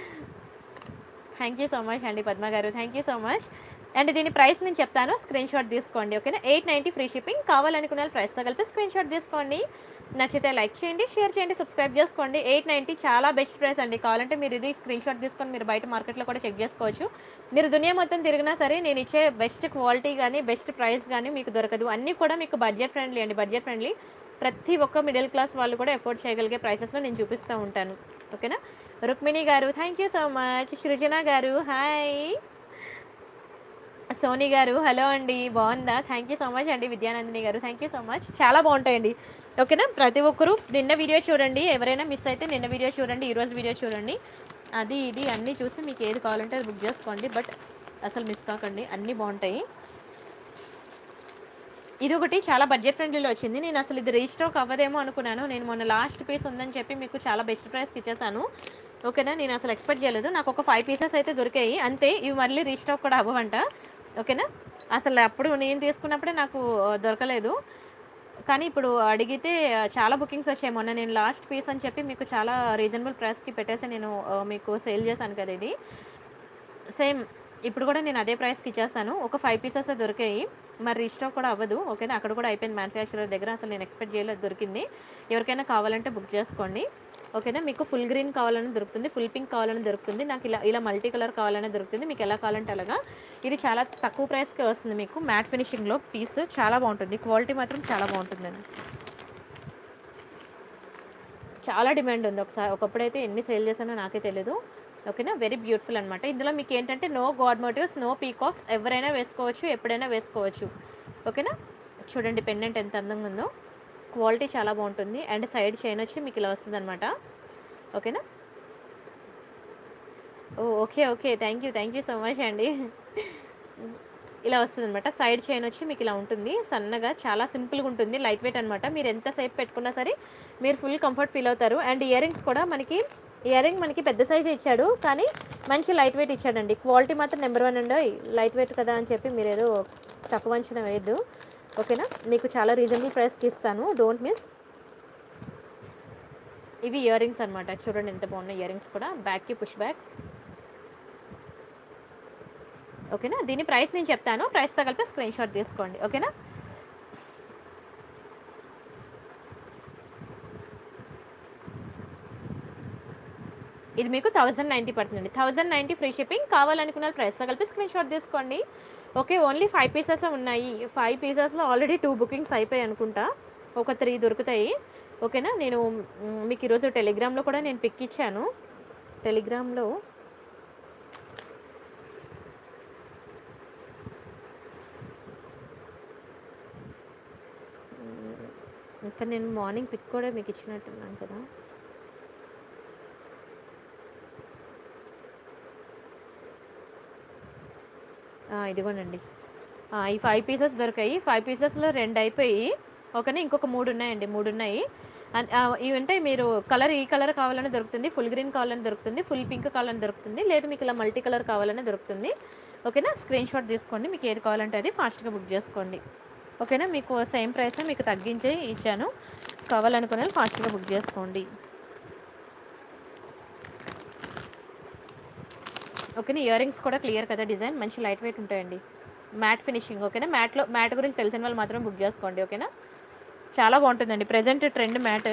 S1: థ్యాంక్ యూ సో మచ్ అండి పద్మ గారు thank you so much and దీని ప్రైస్ నేను చెప్తాను స్క్రీన్ షాట్ తీసుకోండి ఓకేనా ఎయిట్ నైంటీ ఫ్రీ షిప్పింగ్ కావాలనుకున్న ప్రైస్తో కలిపి స్క్రీన్ షాట్ తీసుకోండి నచ్చితే లైక్ చేయండి షేర్ చేయండి సబ్స్క్రైబ్ చేసుకోండి ఎయిట్ నైంటీ చాలా బెస్ట్ ప్రైస్ అండి కావాలంటే మీరు ఇది స్క్రీన్ షాట్ తీసుకొని మీరు బయట మార్కెట్లో కూడా చెక్ చేసుకోవచ్చు మీరు దునియా మొత్తం తిరిగినా సరే నేను ఇచ్చే బెస్ట్ క్వాలిటీ కానీ బెస్ట్ ప్రైస్ కానీ మీకు దొరకదు అన్నీ కూడా మీకు బడ్జెట్ ఫ్రెండ్లీ అండి బడ్జెట్ ఫ్రెండ్లీ ప్రతి ఒక్క మిడిల్ క్లాస్ వాళ్ళు కూడా ఎఫోర్డ్ చేయగలిగే ప్రైసెస్లో నేను చూపిస్తూ ఉంటాను ఓకేనా రుక్మిణి గారు thank you so much Srujana గారు హాయ్ సోనీ గారు హలో అండి బాగుందా థ్యాంక్ యూ సో మచ్ అండి విద్యానందిని గారు థ్యాంక్ యూ సో మచ్ చాలా బాగుంటాయండి ఓకేనా ప్రతి ఒక్కరు నిన్న వీడియో చూడండి ఎవరైనా మిస్ అయితే నిన్న వీడియో చూడండి ఈరోజు వీడియో చూడండి అది ఇది అన్నీ చూసి మీకు ఏది కావాలంటే అది బుక్ చేసుకోండి బట్ అసలు మిస్ కాకండి అన్నీ బాగుంటాయి ఇది ఒకటి చాలా బడ్జెట్ ఫ్రెండ్లీలో వచ్చింది నేను అసలు ఇది రీస్టాక్ అవ్వదేమో అనుకున్నాను నేను మొన్న లాస్ట్ పీస్ ఉందని చెప్పి మీకు చాలా బెస్ట్ ప్రైస్కి ఇచ్చేసాను ఓకేనా నేను అసలు ఎక్స్పెక్ట్ చేయలేదు నాకు ఒక ఫైవ్ పీసెస్ అయితే దొరికాయి అంతే ఇవి మళ్ళీ రీస్టాక్ కూడా అవ్వవంట ఓకేనా అసలు అప్పుడు నేను తీసుకున్నప్పుడే నాకు ఆ, దొరకలేదు కానీ ఇప్పుడు అడిగితే ఆ, చాలా బుకింగ్స్ వచ్చాయి మొన్న నేను లాస్ట్ పీస్ అని చెప్పి మీకు చాలా రీజనబుల్ ప్రైస్కి పెట్టేసి నేను ఆ, మీకు సేల్ చేశాను కదా ఇది సేమ్ ఇప్పుడు కూడా నేను అదే ప్రైస్కి ఇచ్చేస్తాను ఒక ఫైవ్ పీసెస్ దొరికాయి మరి రీస్టాక్ కూడా అవ్వదు ఓకేనా అక్కడ కూడా అయిపోయింది మ్యానుఫ్యాక్చరర్ దగ్గర అసలు నేను ఎక్స్పెక్ట్ చేయలేదు దొరికింది ఎవరికైనా కావాలంటే బుక్ చేసుకోండి ఓకేనా మీకు ఫుల్ గ్రీన్ కావాలని దొరుకుతుంది ఫుల్ పింక్ కావాలని దొరుకుతుంది నాకు ఇలా ఇలా మల్టీ కలర్ కావాలని దొరుకుతుంది మీకు ఎలా కావాలంటే అలాగా ఇది చాలా తక్కువ ప్రైస్కే వస్తుంది మీకు మ్యాట్ ఫినిషింగ్లో పీస్ చాలా బాగుంటుంది క్వాలిటీ మాత్రం చాలా బాగుంటుందండి చాలా డిమాండ్ ఉంది ఒకసారి ఒకప్పుడైతే ఎన్ని సేల్ చేశానో నాకే తెలియదు ఓకేనా వెరీ బ్యూటిఫుల్ అనమాట ఇందులో మీకు ఏంటంటే no god motifs no peacocks ఎవరైనా వేసుకోవచ్చు ఎప్పుడైనా వేసుకోవచ్చు ఓకేనా చూడండి పెండెంట్ ఎంత అందంగా ఉందో క్వాలిటీ చాలా బాగుంటుంది అండ్ సైడ్ చైన్ వచ్చి మీకు ఇలా వస్తుంది అనమాట ఓకేనా oh okay okay thank you thank you so much అండి ఇలా వస్తుంది అనమాట సైడ్ చైన్ వచ్చి మీకు ఇలా ఉంటుంది సన్నగా చాలా సింపుల్గా ఉంటుంది లైట్ వెయిట్ అనమాట మీరు ఎంతసేపు పెట్టుకున్నా సరే మీరు ఫుల్ కంఫర్ట్ ఫీల్ అవుతారు అండ్ ఇయర్ రింగ్స్ కూడా మనకి ఇయర్ రింగ్ మనకి పెద్ద సైజు ఇచ్చాడు కానీ మంచి లైట్ వెయిట్ ఇచ్చాడండి క్వాలిటీ మాత్రం నెంబర్ వన్ అండి లైట్ వెయిట్ కదా అని చెప్పి మీరు ఏదో తక్కువ అంచనా వేయద్దు ఓకేనా మీకు చాలా రీజనబుల్ ప్రైస్కి ఇస్తాను డోంట్ మిస్ ఇవి ఇయర్ రింగ్స్ అనమాట చూడండి ఎంత బాగున్నాయి ఇయర్ రింగ్స్ కూడా బ్యాక్కి పుష్ బ్యాగ్స్ ఓకేనా దీని ప్రైస్ నేను చెప్తాను ప్రైస్తో కలిపి స్క్రీన్ షాట్ తీసుకోండి ఓకేనా ఇది మీకు థౌజండ్ నైంటీ పడుతుంది థౌజండ్ నైంటీ ఫ్రీ షిప్పింగ్ కావాలనుకున్న ప్రైస్తో కలిపి స్క్రీన్ షాట్ తీసుకోండి okay only five pieces five ఫైవ్ పీసెస్లో ఆల్రెడీ టూ బుకింగ్స్ అయిపోయాయి అనుకుంటా ఒక త్రీ దొరుకుతాయి ఓకేనా నేను మ్, మీకు ఈరోజు టెలిగ్రామ్లో కూడా నేను పిక్ ఇచ్చాను టెలిగ్రామ్లో మ్, ఇంకా నేను మార్నింగ్ పిక్ కూడా మీకు ఇచ్చినట్టున్నాను కదా ఆ, ఇదిగోనండి ఆ, ఈ ఫైవ్ పీసెస్ దొరికాయి ఫైవ్ పీసెస్లో రెండు అయిపోయి ఓకేనా ఇంకొక మూడు ఉన్నాయండి మూడు ఉన్నాయి అన్- ఆ, ఇవి అంటే మీరు కలర్ ఈ కలర్ కావాలని దొరుకుతుంది ఫుల్ గ్రీన్ కావాలని దొరుకుతుంది ఫుల్ పింక్ కావాలని దొరుకుతుంది లేదు మీకు ఇలా మల్టీ కలర్ కావాలని దొరుకుతుంది ఓకేనా స్క్రీన్ షాట్ తీసుకోండి మీకు ఏది కావాలంటే అది ఫాస్ట్గా బుక్ చేసుకోండి ఓకేనా మీకు సేమ్ ప్రైస్ మీకు తగ్గించి ఇచ్చాను కావాలనుకునే వాళ్ళు ఫాస్ట్గా బుక్ చేసుకోండి ఓకేనా ఇయర్ రింగ్స్ కూడా క్లియర్ కదా డిజైన్ మంచి లైట్ వెయిట్ ఉంటాయండి మ్యాట్ ఫినిషింగ్ ఓకేనా మ్యాట్లో మ్యాట్ గురించి తెలిసిన వాళ్ళు మాత్రం బుక్ చేసుకోండి ఓకేనా చాలా బాగుంటుందండి present trend matte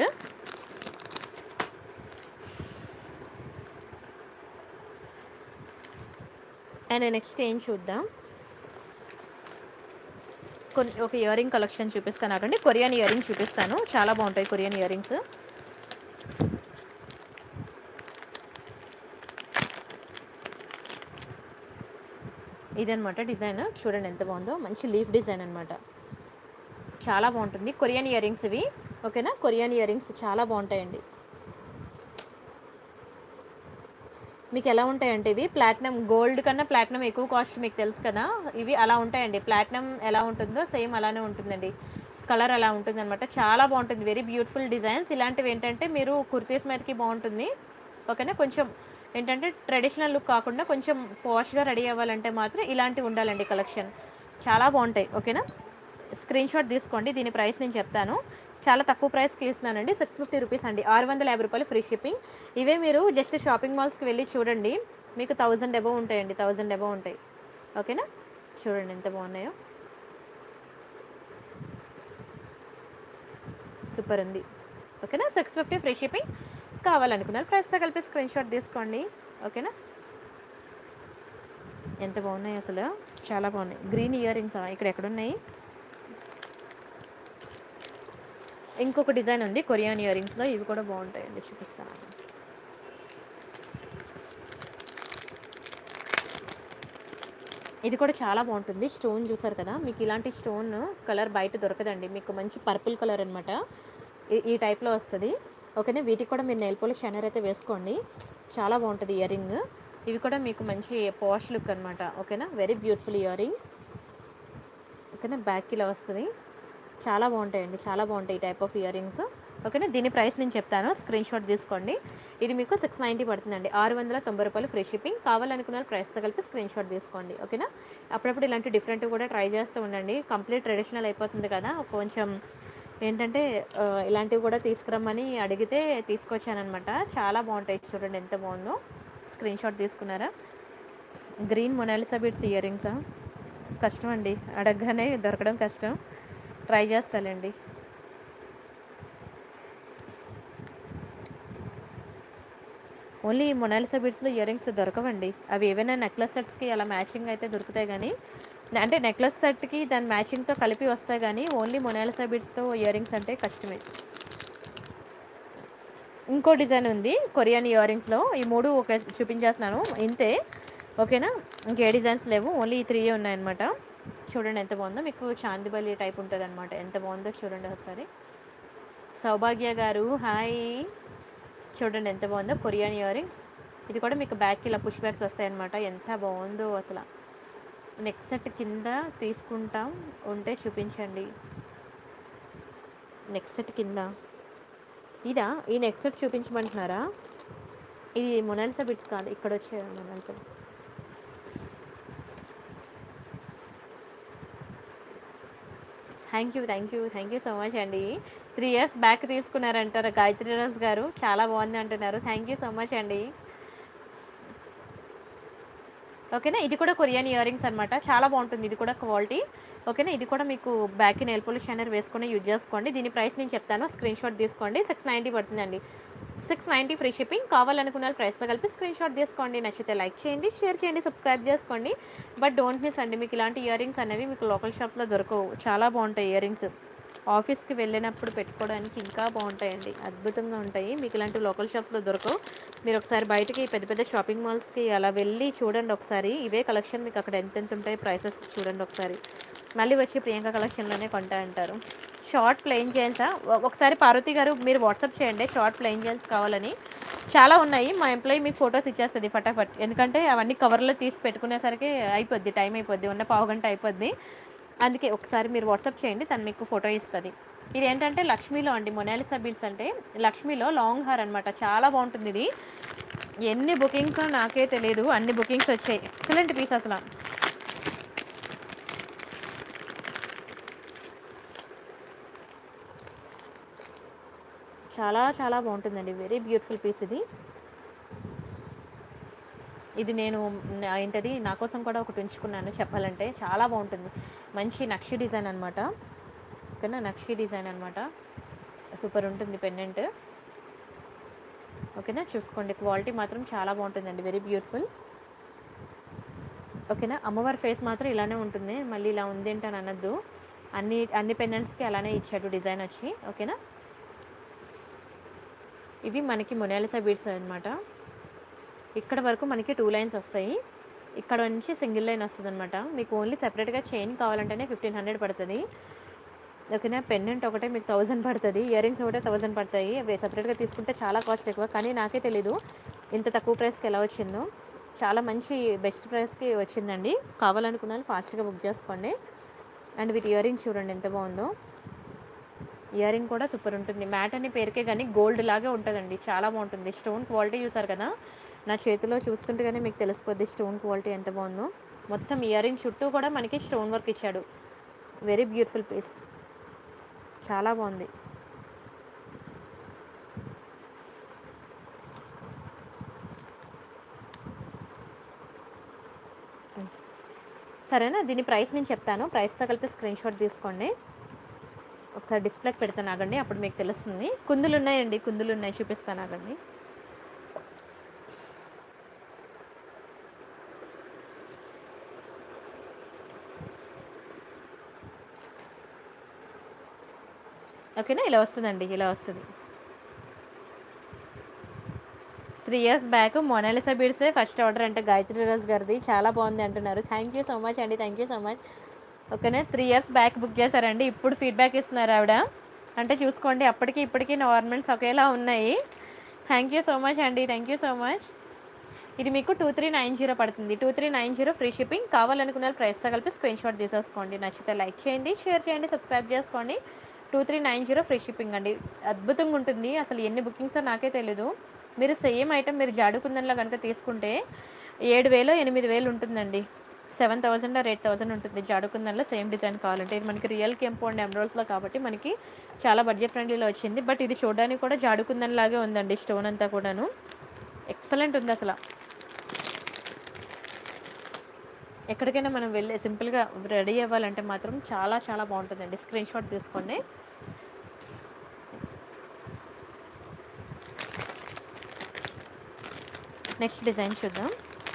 S1: and next ఏం చూద్దాం కొన్ని ఒక ఇయర్ రింగ్ కలెక్షన్ చూపిస్తాను అక్కడ కొరియన్ ఇయర్ రింగ్ చూపిస్తాను చాలా బాగుంటాయి కొరియన్ ఇయర్ రింగ్స్ ఇదనమాట డిజైన్ చూడండి ఎంత బాగుందో మంచి లీఫ్ డిజైన్ అనమాట చాలా బాగుంటుంది కొరియన్ ఇయర్ రింగ్స్ ఇవి ఓకేనా కొరియన్ ఇయర్ రింగ్స్ చాలా బాగుంటాయండి మీకు ఎలా ఉంటాయంటే ఇవి ప్లాటినం గోల్డ్ కన్నా ప్లాటినం ఎక్కువ కాస్ట్ మీకు తెలుసు కదా ఇవి అలా ఉంటాయండి ప్లాటినం ఎలా ఉంటుందో సేమ్ అలానే ఉంటుందండి కలర్ అలా ఉంటుంది అనమాట చాలా బాగుంటుంది వెరీ బ్యూటిఫుల్ డిజైన్స్ ఇలాంటివి ఏంటంటే మీరు కుర్తీస్ మీదకి బాగుంటుంది ఓకేనా కొంచెం ఏంటంటే ట్రెడిషనల్ లుక్ కాకుండా కొంచెం పాష్గా రెడీ అవ్వాలంటే మాత్రం ఇలాంటివి ఉండాలండి కలెక్షన్ చాలా బాగుంటాయి ఓకేనా స్క్రీన్ షాట్ తీసుకోండి దీని ప్రైస్ నేను చెప్తాను చాలా తక్కువ ప్రైస్కి ఇస్తున్నానండి సిక్స్ ఫిఫ్టీ రూపీస్ అండి ఆరు వందల యాభై రూపాయలు ఫ్రీ షిప్పింగ్ ఇవే మీరు జస్ట్ షాపింగ్ మాల్స్కి వెళ్ళి చూడండి మీకు థౌజండ్ అబవ్ ఉంటాయండి థౌజండ్ అబవ్ ఉంటాయి ఓకేనా చూడండి ఎంత బాగున్నాయో సూపర్ ఉంది ఓకేనా సిక్స్ ఫిఫ్టీ ఫ్రీ షిప్పింగ్ కావాలనుకున్నారు ప్రైస్తో కలిపి స్క్రీన్ షాట్ తీసుకోండి ఓకేనా ఎంత బాగున్నాయి అసలు చాలా బాగున్నాయి గ్రీన్ ఇయర్ రింగ్స్ ఇక్కడ ఎక్కడున్నాయి ఇంకొక డిజైన్ ఉంది కొరియన్ ఇయర్ రింగ్స్లో ఇవి కూడా బాగుంటాయండి చూపిస్తాను ఇది కూడా చాలా బాగుంటుంది స్టోన్ చూసారు కదా మీకు ఇలాంటి స్టోన్ కలర్ బయట దొరకదండి మీకు మంచి పర్పుల్ కలర్ అనమాట ఈ టైప్లో వస్తుంది ఓకేనా వీటికి కూడా మీరు నెయిల్ పోలిష్ షైనర్ అయితే వేసుకోండి చాలా బాగుంటుంది ఇయర్ రింగ్ ఇవి కూడా మీకు మంచి పాష్ లుక్ అనమాట ఓకేనా వెరీ బ్యూటిఫుల్ ఇయర్ రింగ్ ఓకేనా బ్యాక్ ఇలా వస్తుంది చాలా బాగుంటాయండి చాలా బాగుంటాయి ఈ టైప్ ఆఫ్ ఇయర్ రింగ్స్ ఓకేనా దీని ప్రైస్ నేను చెప్తాను స్క్రీన్ షాట్ తీసుకోండి ఇది మీకు సిక్స్ నైంటీ పడుతుందండి ఆరు వందల తొంభై రూపాయలు ఫ్రీ షిప్పింగ్ కావాలనుకున్న ప్రైస్తో కలిపి స్క్రీన్ షాట్ తీసుకోండి ఓకేనా అప్పుడప్పుడు ఇలాంటి డిఫరెంట్ కూడా ట్రై చేస్తూ ఉండండి కంప్లీట్ ట్రెడిషనల్ అయిపోతుంది కదా కొంచెం ఏంటంటే ఆ, ఇలాంటివి కూడా తీసుకురమ్మని అడిగితే తీసుకొచ్చానమాట చాలా బాగుంటాయి చూడండి ఎంత బాగుందో స్క్రీన్ షాట్ తీసుకున్నారా గ్రీన్ మొనాలిసా బిట్స్ ఇయర్ రింగ్సా కష్టం అండి అడగగానే దొరకడం కష్టం ట్రై చేస్తానండి ఓన్లీ మొనాలిసా బిట్స్లో ఇయర్ రింగ్స్ దొరకవండి అవి ఏవైనా నెక్లెస్ సెట్స్కి అలా మ్యాచింగ్ అయితే దొరుకుతాయి కానీ అంటే నెక్లెస్ సెట్కి దాని మ్యాచింగ్తో కలిపి వస్తాయి కానీ ఓన్లీ మొనాలిసా బిట్స్తో ఇయర్ రింగ్స్ అంటే కష్టమే ఇంకో డిజైన్ ఉంది కొరియన్ ఇయర్ రింగ్స్లో ఈ మూడు ఒక చూపించేస్తున్నాను ఇంతే ఓకేనా ఇంకే డిజైన్స్ లేవు ఓన్లీ ఈ త్రీ ఉన్నాయన్నమాట చూడండి ఎంత బాగుందో మీకు చాందిబలి టైప్ ఉంటుంది అనమాట ఎంత బాగుందో చూడండి ఒకసారి సౌభాగ్య గారు హాయ్ చూడండి ఎంత బాగుందో కొరియన్ ఇయర్ రింగ్స్ ఇది కూడా మీకు బ్యాక్ ఇలా పుష్ బ్యాక్స్ వస్తాయన్నమాట ఎంత బాగుందో అసలు నెక్స్ట్ సెట్ కింద తీసుకుంటాం ఉంటే చూపించండి నెక్స్ట్ సెట్ కింద ఇదా ఈ నెక్స్ట్ సెట్ చూపించమంటున్నారా ఇది మొనాలిసా బిట్స్ కాదు ఇక్కడ వచ్చే Monalisa thank you thank you thank you so much అండి త్రీ ఇయర్స్ బ్యాక్ తీసుకున్నారంటారు గాయత్రి రాజ్ గారు చాలా బాగుంది అంటున్నారు థ్యాంక్ యూ సో మచ్ అండి ఓకేనా ఇది కూడా కొరియన్ ఇయర్ రింగ్స్ అనమాట చాలా బాగుంటుంది ఇది కూడా క్వాలిటీ ఓకేనా ఇది కూడా మీకు బ్యాక్ నెయిల్ పోలిష్ షైనర్ వేసుకొని యూజ్ చేసుకోండి దీని ప్రైస్ నేను చెప్తాను స్క్రీన్ షాట్ తీసుకోండి సిక్స్ నైంటీ పడుతుందండి సిక్స్ నైంటీ ఫ్రీ షిప్పింగ్ కావాలనుకున్న వాళ్ళు ప్రైస్తో కలిపి స్క్రీన్ షాట్ తీసుకోండి నచ్చితే లైక్ చేయండి షేర్ చేయండి సబ్స్క్రైబ్ చేసుకోండి బట్ డోంట్ మిస్ అండి మీకు ఇలాంటి ఇయర్ రింగ్స్ అనేవి మీకు లోకల్ షాప్స్లో దొరకవు చాలా బాగుంటాయి ఇయర్ రింగ్స్ ఆఫీస్కి వెళ్ళినప్పుడు పెట్టుకోవడానికి ఇంకా బాగుంటాయండి అద్భుతంగా ఉంటాయి మీకు ఇలాంటి లోకల్ షాప్స్లో దొరకవు మీరు ఒకసారి బయటికి పెద్ద పెద్ద షాపింగ్ మాల్స్కి అలా వెళ్ళి చూడండి ఒకసారి ఇవే కలెక్షన్ మీకు అక్కడ ఎంత ఎంత ఉంటాయి ప్రైసెస్ చూడండి ఒకసారి మళ్ళీ వచ్చి ప్రియాంక కలెక్షన్లోనే కొంటా అంటారు షార్ట్ ప్లెయిన్ జెయిల్సా ఒకసారి పార్వతి గారు మీరు వాట్సాప్ చేయండి షార్ట్ ప్లెయిన్ జెయిల్స్ కావాలని చాలా ఉన్నాయి మా ఎంప్లాయీ మీకు ఫొటోస్ ఇచ్చేస్తుంది ఫటాఫట్ ఎందుకంటే అవన్నీ కవర్లో తీసి పెట్టుకునేసరికి అయిపోద్ది టైం అయిపోద్ది ఉన్న పావు గంట అయిపోద్ది అందుకే ఒకసారి మీరు వాట్సాప్ చేయండి తను మీకు ఫోటో ఇస్తుంది ఇది ఏంటంటే లక్ష్మీలో అండి మొనాలిసా బీడ్స్ అంటే లక్ష్మీలో లాంగ్ హార్ అనమాట చాలా బాగుంటుంది ఇది ఎన్ని బుకింగ్స్ నాకే తెలియదు అన్ని బుకింగ్స్ వచ్చాయి ఎక్సలెంట్ పీస్ అసలు చాలా చాలా బాగుంటుందండి వెరీ బ్యూటిఫుల్ పీస్ ఇది ఇది నేను నా- ఏంటది నా కోసం కూడా ఒకటి ఉంచుకున్నాను చెప్పాలంటే చాలా బాగుంటుంది మంచి నక్షి డిజైన్ అనమాట ఓకేనా నక్షి డిజైన్ అనమాట సూపర్ ఉంటుంది పెండెంట్ ఓకేనా చూసుకోండి క్వాలిటీ మాత్రం చాలా బాగుంటుందండి వెరీ బ్యూటిఫుల్ ఓకేనా అమ్మవారి ఫేస్ మాత్రం ఇలానే ఉంటుంది మళ్ళీ ఇలా ఉంది ఏంటని అనొద్దు అన్ని అన్ని పెండెంట్స్కి అలానే ఇచ్చాడు డిజైన్ వచ్చి ఓకేనా ఇవి మనకి మొనాలిసా బీడ్స్ అనమాట ఇక్కడ వరకు మనకి టూ లైన్స్ వస్తాయి ఇక్కడ నుంచి సింగిల్ లైన్ వస్తుంది అనమాట మీకు ఓన్లీ సెపరేట్గా చైన్ కావాలంటేనే ఫిఫ్టీన్ హండ్రెడ్ పడుతుంది ఓకేనా పెండెంట్ ఒకటే మీకు థౌజండ్ పడుతుంది ఇయర్ రింగ్స్ ఒకటే థౌజండ్ పడతాయి అవి సపరేట్గా తీసుకుంటే చాలా కాస్ట్ ఎక్కువ కానీ నాకే తెలీదు ఇంత తక్కువ ప్రైస్కి ఎలా వచ్చిందో చాలా మంచి బెస్ట్ ప్రైస్కి వచ్చిందండి కావాలనుకున్నాను ఫాస్ట్గా బుక్ చేసుకోండి అండ్ వీటి ఇయర్ రింగ్స్ చూడండి ఎంత బాగుందో ఇయర్ రింగ్ కూడా సూపర్ ఉంటుంది మ్యాట్ అనే పేరుకే కానీ గోల్డ్ లాగే ఉంటుందండి చాలా బాగుంటుంది స్టోన్ క్వాలిటీ చూసారు కదా నా చేతిలో చూస్తుంటేగానే మీకు తెలిసిపోద్ది స్టోన్ క్వాలిటీ ఎంత బాగుందో మొత్తం ఇయర్ రింగ్ చుట్టూ కూడా మనకి స్టోన్ వర్క్ ఇచ్చాడు వెరీ బ్యూటిఫుల్ పీస్ చాలా బాగుంది సరేనా దీని ప్రైస్ నేను చెప్తాను ప్రైస్తో కలిపి స్క్రీన్ షాట్ తీసుకోండి ఒకసారి డిస్ప్లేకి పెడతాను ఆగండి అప్పుడు మీకు తెలుస్తుంది కుందులు ఉన్నాయండి కుందులు ఉన్నాయి చూపిస్తాను ఆగండి ఓకేనా ఇలా వస్తుందండి ఇలా వస్తుంది త్రీ ఇయర్స్ బ్యాక్ మొనాలిసా బీడ్సే ఫస్ట్ ఆర్డర్ అంటే గాయత్రి రాజ్ గారిది చాలా బాగుంది అంటున్నారు థ్యాంక్ యూ సో మచ్ అండి థ్యాంక్ యూ సో మచ్ ఓకేనా త్రీ ఇయర్స్ బ్యాక్ బుక్ చేశారండి ఇప్పుడు ఫీడ్బ్యాక్ ఇస్తున్నారు ఆవిడ అంటే చూసుకోండి అప్పటికి ఇప్పటికీ నా ఆర్నమెంట్స్ ఒకేలా ఉన్నాయి థ్యాంక్ యూ సో మచ్ అండి థ్యాంక్ యూ సో మచ్ ఇది మీకు టూ త్రీ నైన్ జీరో పడుతుంది two three nine zero free shipping కావాలనుకున్న వాళ్ళు ప్రైస్తో కలిపి స్క్రీన్ షాట్ తీసేసుకోండి నచ్చితే లైక్ చేయండి షేర్ చేయండి సబ్స్క్రైబ్ చేసుకోండి two three nine zero free shipping అండి అద్భుతంగా ఉంటుంది అసలు ఎన్ని బుకింగ్స్ నాకే తెలీదు మీరు సేమ్ ఐటమ్ మీరు జాడుకుందన్లో కనుక తీసుకుంటే ఏడు వేలు ఎనిమిది వేలు ఉంటుందండి seven thousand or eight thousand ఉంటుంది జాడుకుందన్లో సేమ్ డిజైన్ కావాలంటే ఇది మనకి రియల్ కెంపు అండ్ ఎమరాల్స్లో కాబట్టి మనకి చాలా బడ్జెట్ ఫ్రెండ్లీలో వచ్చింది బట్ ఇది చూడడానికి కూడా జాడుకుందన్ లాగే ఉందండి స్టోన్ అంతా కూడాను ఎక్సలెంట్ ఉంది అసలు ఎక్కడికైనా మనం వెళ్ళి సింపుల్గా రెడీ అవ్వాలంటే మాత్రం చాలా చాలా బాగుంటుందండి స్క్రీన్ షాట్ తీసుకోండి నెక్స్ట్ డిజైన్ చూద్దాం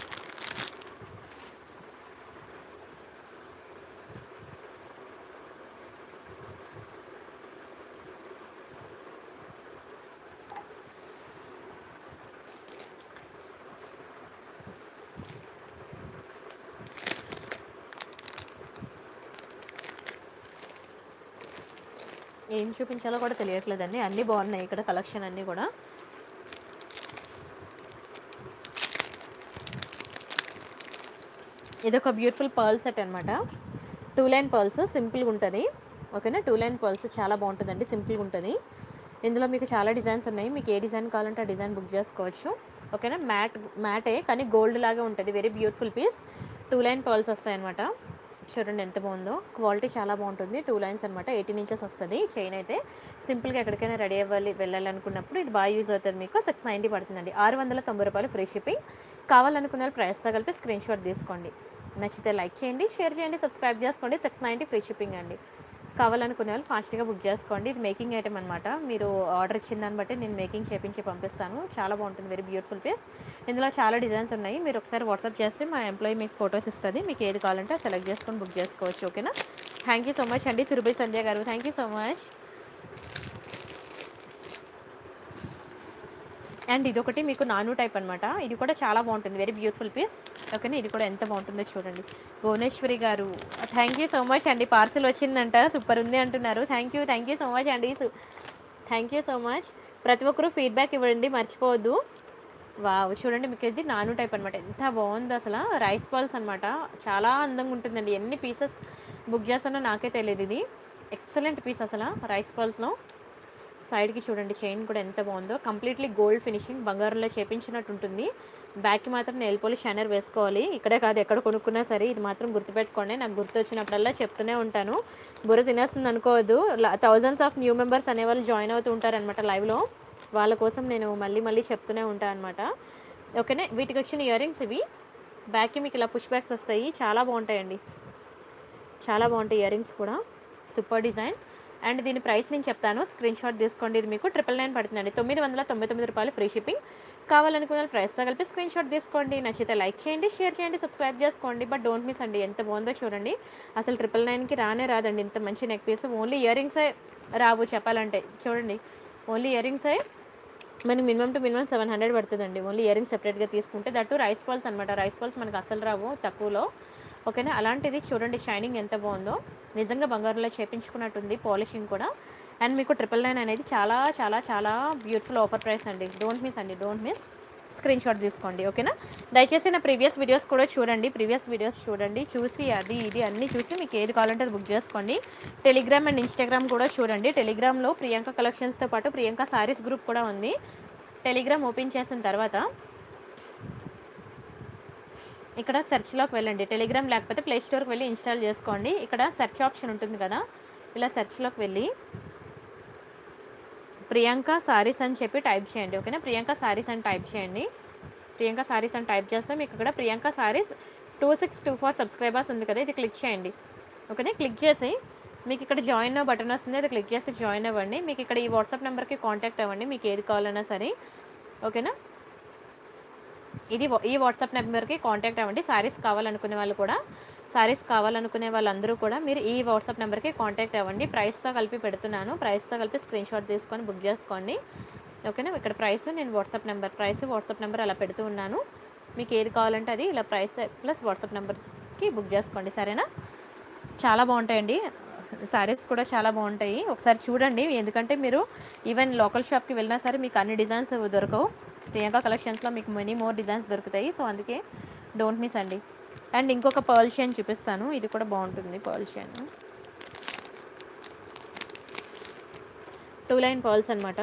S1: ఏం చూపించాలో కూడా తెలియట్లేదండి అన్నీ బాగున్నాయి ఇక్కడ కలెక్షన్ అన్నీ కూడా ఇది ఒక బ్యూటిఫుల్ పర్ల్ సెట్ అనమాట టూ లైన్ పర్ల్స్ సింపుల్గా ఉంటుంది ఓకేనా టూ లైన్ పర్ల్స్ చాలా బాగుంటుందండి సింపుల్గా ఉంటుంది ఇందులో మీకు చాలా డిజైన్స్ ఉన్నాయి మీకు ఏ డిజైన్ కావాలంటే ఆ డిజైన్ బుక్ చేసుకోవచ్చు ఓకేనా మ్యాట్ మ్యాటే కానీ గోల్డ్ లాగా ఉంటుంది very beautiful piece two line pearls వస్తాయి అనమాట చూడండి ఎంత బాగుందో క్వాలిటీ చాలా బాగుంటుంది టూ లైన్స్ అనమాట ఎయిటీన్ ఇంచెస్ వస్తుంది చైన్ అయితే సింపుల్గా ఎక్కడికైనా రెడీ అవ్వాలి వెళ్ళాలనుకున్నప్పుడు ఇది బాగా యూజ్ అవుతుంది మీకు సిక్స్ నైంటీ పడుతుందండి ఆరు వందల తొంభై రూపాయలు ఫ్రీ షిప్పింగ్ కావాలనుకున్న వాళ్ళు ప్రైస్తో కలిపి స్క్రీన్ షాట్ తీసుకోండి నచ్చితే లైక్ చేయండి షేర్ చేయండి సబ్స్క్రైబ్ చేసుకోండి సిక్స్ నైంటీ ఫ్రీ షిప్పింగ్ అండి కావాలనుకునే వాళ్ళు ఫాస్ట్గా బుక్ చేసుకోండి ఇది మేకింగ్ ఐటమ్ అనమాట మీరు ఆర్డర్ ఇచ్చిన దాన్ని బట్టి నేను మేకింగ్ చేపించి పంపిస్తాను చాలా బాగుంటుంది వెరీ బ్యూటిఫుల్ పీస్ ఇందులో చాలా డిజైన్స్ ఉన్నాయి మీరు ఒకసారి వాట్సాప్ చేస్తే మా ఎంప్లాయీ మీకు ఫొటోస్ ఇస్తుంది మీకు ఏది కావాలంటే సెలెక్ట్ చేసుకొని బుక్ చేసుకోవచ్చు ఓకేనా థ్యాంక్ యూ సో మచ్ అండి సురభి సంధ్య గారు thank you so much and ఇది ఒకటి మీకు నాను టైప్ అనమాట ఇది కూడా చాలా బాగుంటుంది వెరీ బ్యూటిఫుల్ పీస్ ఓకేనా ఇది కూడా ఎంత బాగుంటుందో చూడండి భువనేశ్వరి గారు థ్యాంక్ యూ సో మచ్ అండి పార్సిల్ వచ్చిందంట సూపర్ ఉంది అంటున్నారు thank you thank you so much అండి థ్యాంక్ యూ సో మచ్ ప్రతి ఒక్కరూ ఫీడ్బ్యాక్ ఇవ్వండి మర్చిపోవద్దు వావ్ చూడండి మీకు ఇది నాను టైప్ అనమాట ఎంత బాగుందో అసలు రైస్ బాల్స్ అనమాట చాలా అందంగా ఉంటుందండి ఎన్ని పీసెస్ బుక్ చేస్తానో నాకే తెలియదు ఇది ఎక్సలెంట్ పీస్ అసలు రైస్ బాల్స్లో సైడ్కి చూడండి చైన్ కూడా ఎంత బాగుందో కంప్లీట్లీ గోల్డ్ ఫినిషింగ్ బంగారంలో చేపించినట్టు ఉంటుంది బ్యాక్కి మాత్రం నెయిల్ పోలిష్ షైనర్ వేసుకోవాలి ఇక్కడే కాదు ఎక్కడ కొనుక్కున్నా సరే ఇది మాత్రం గుర్తుపెట్టుకోండి నాకు గుర్తు వచ్చినప్పుడల్లా చెప్తూనే ఉంటాను బుర్ర తినేస్తుంది అనుకోవద్దు థౌజండ్స్ ఆఫ్ న్యూ మెంబర్స్ అనేవాళ్ళు జాయిన్ అవుతూ ఉంటారనమాట లైవ్లో వాళ్ళ కోసం నేను మళ్ళీ మళ్ళీ చెప్తూనే ఉంటాను అనమాట ఓకేనా వీటికి వచ్చిన ఇయర్ రింగ్స్ ఇవి బ్యాక్కి మీకు ఇలా పుష్ బ్యాక్స్ వస్తాయి చాలా బాగుంటాయండి చాలా బాగుంటాయి ఇయర్ రింగ్స్ కూడా సూపర్ డిజైన్ అండ్ దీని ప్రైస్ నేను చెప్తాను స్క్రీన్ షాట్ తీసుకోండి ఇది మీకు ట్రిపుల్ నైన్ పడుతుందండి తొమ్మిది వందల తొంభై తొమ్మిది రూపాయలు ఫ్రీ షిప్పింగ్ కావాలనుకున్న ప్రైస్తో కలిపి స్క్రీన్ షాట్ తీసుకోండి నచ్చితే లైక్ చేయండి షేర్ చేయండి సబ్స్క్రైబ్ చేసుకోండి బట్ డోంట్ మిస్ అండి ఎంత బాగుందో చూడండి అసలు ట్రిపుల్ నైన్కి రానే రాదండి ఇంత మంచి నెక్ పీస్ ఓన్లీ ఇయర్ రింగ్సే రావు చెప్పాలంటే చూడండి ఓన్లీ ఇయర్ రింగ్సే మనకి minimum to minimum seven hundred పడుతుందండి ఓన్లీ ఇయర్ రింగ్స్ సెపరేట్గా తీసుకుంటే దట్టు రైస్ పాల్స్ అనమాట రైస్ పాల్స్ మనకు అసలు రావు తక్కువలో ఓకేనా అలాంటిది చూడండి షైనింగ్ ఎంత బాగుందో నిజంగా బంగారంలో చేపించుకున్నట్టుంది పాలిషింగ్ కూడా అండ్ మీకు ట్రిపుల్ నైన్ అనేది చాలా చాలా చాలా బ్యూటిఫుల్ ఆఫర్ ప్రైస్ అండి డోంట్ మిస్ అండి డోంట్ మిస్ స్క్రీన్ షాట్ తీసుకోండి ఓకేనా దయచేసి నా ప్రీవియస్ వీడియోస్ కూడా చూడండి ప్రీవియస్ వీడియోస్ చూడండి చూసి అది ఇది అన్నీ చూసి మీకు ఏది కావాలంటే అది బుక్ చేసుకోండి టెలిగ్రామ్ అండ్ ఇన్స్టాగ్రామ్ కూడా చూడండి టెలిగ్రామ్లో ప్రియాంక కలెక్షన్స్తో పాటు ప్రియాంక సారీస్ గ్రూప్ కూడా ఉంది టెలిగ్రామ్ ఓపెన్ చేసిన తర్వాత ఇక్కడ సెర్చ్లోకి వెళ్ళండి టెలిగ్రామ్ లేకపోతే ప్లే స్టోర్కి వెళ్ళి ఇన్స్టాల్ చేసుకోండి ఇక్కడ సెర్చ్ ఆప్షన్ ఉంటుంది కదా ఇలా సెర్చ్లోకి వెళ్ళి ప్రియాంక సారీస్ అని చెప్పి టైప్ చేయండి ఓకేనా ప్రియాంక సారీస్ అని టైప్ చేయండి ప్రియాంక సారీస్ అని టైప్ చేస్తే మీకు ఇక్కడ Priyanka sarees two six two four subscribers ఉంది కదా ఇది క్లిక్ చేయండి ఓకేనా క్లిక్ చేసి మీకు ఇక్కడ జాయిన్ బటన్ వస్తుంది అది క్లిక్ చేసి జాయిన్ అవ్వండి మీకు ఇక్కడ ఈ వాట్సాప్ నెంబర్కి కాంటాక్ట్ అవ్వండి మీకు ఏది కావాలన్నా సరే ఓకేనా ఇది వా- ఈ వాట్సాప్ నెంబర్కి కాంటాక్ట్ అవ్వండి సారీస్ కావాలనుకునే వాళ్ళు కూడా సారీస్ కావాలనుకునే వాళ్ళందరూ కూడా మీరు ఈ వాట్సాప్ నెంబర్కి కాంటాక్ట్ అవ్వండి ప్రైస్తో కలిపి పెడుతున్నాను ప్రైస్తో కలిపి స్క్రీన్ షాట్ తీసుకొని బుక్ చేసుకోండి ఓకేనా ఇక్కడ ప్రైస్ నేను WhatsApp number price WhatsApp number అలా పెడుతూ ఉన్నాను మీకు ఏది కావాలంటే అది ఇలా ప్రైస్ ప్లస్ వాట్సాప్ నెంబర్కి బుక్ చేసుకోండి సరేనా చాలా బాగుంటాయండి శారీస్ కూడా చాలా బాగుంటాయి ఒకసారి చూడండి ఎందుకంటే మీరు ఈవెన్ లోకల్ షాప్కి వెళ్ళినా సరే మీకు అన్ని డిజైన్స్ దొరకవు ప్రియాంక కలెక్షన్స్లో మీకు మెనీ మోర్ డిజైన్స్ దొరుకుతాయి సో అందుకే డోంట్ మిస్ అండి అండ్ ఇంకొక పర్ల్ షైన్ చూపిస్తాను ఇది కూడా బాగుంటుంది pearl shine two line pearls అనమాట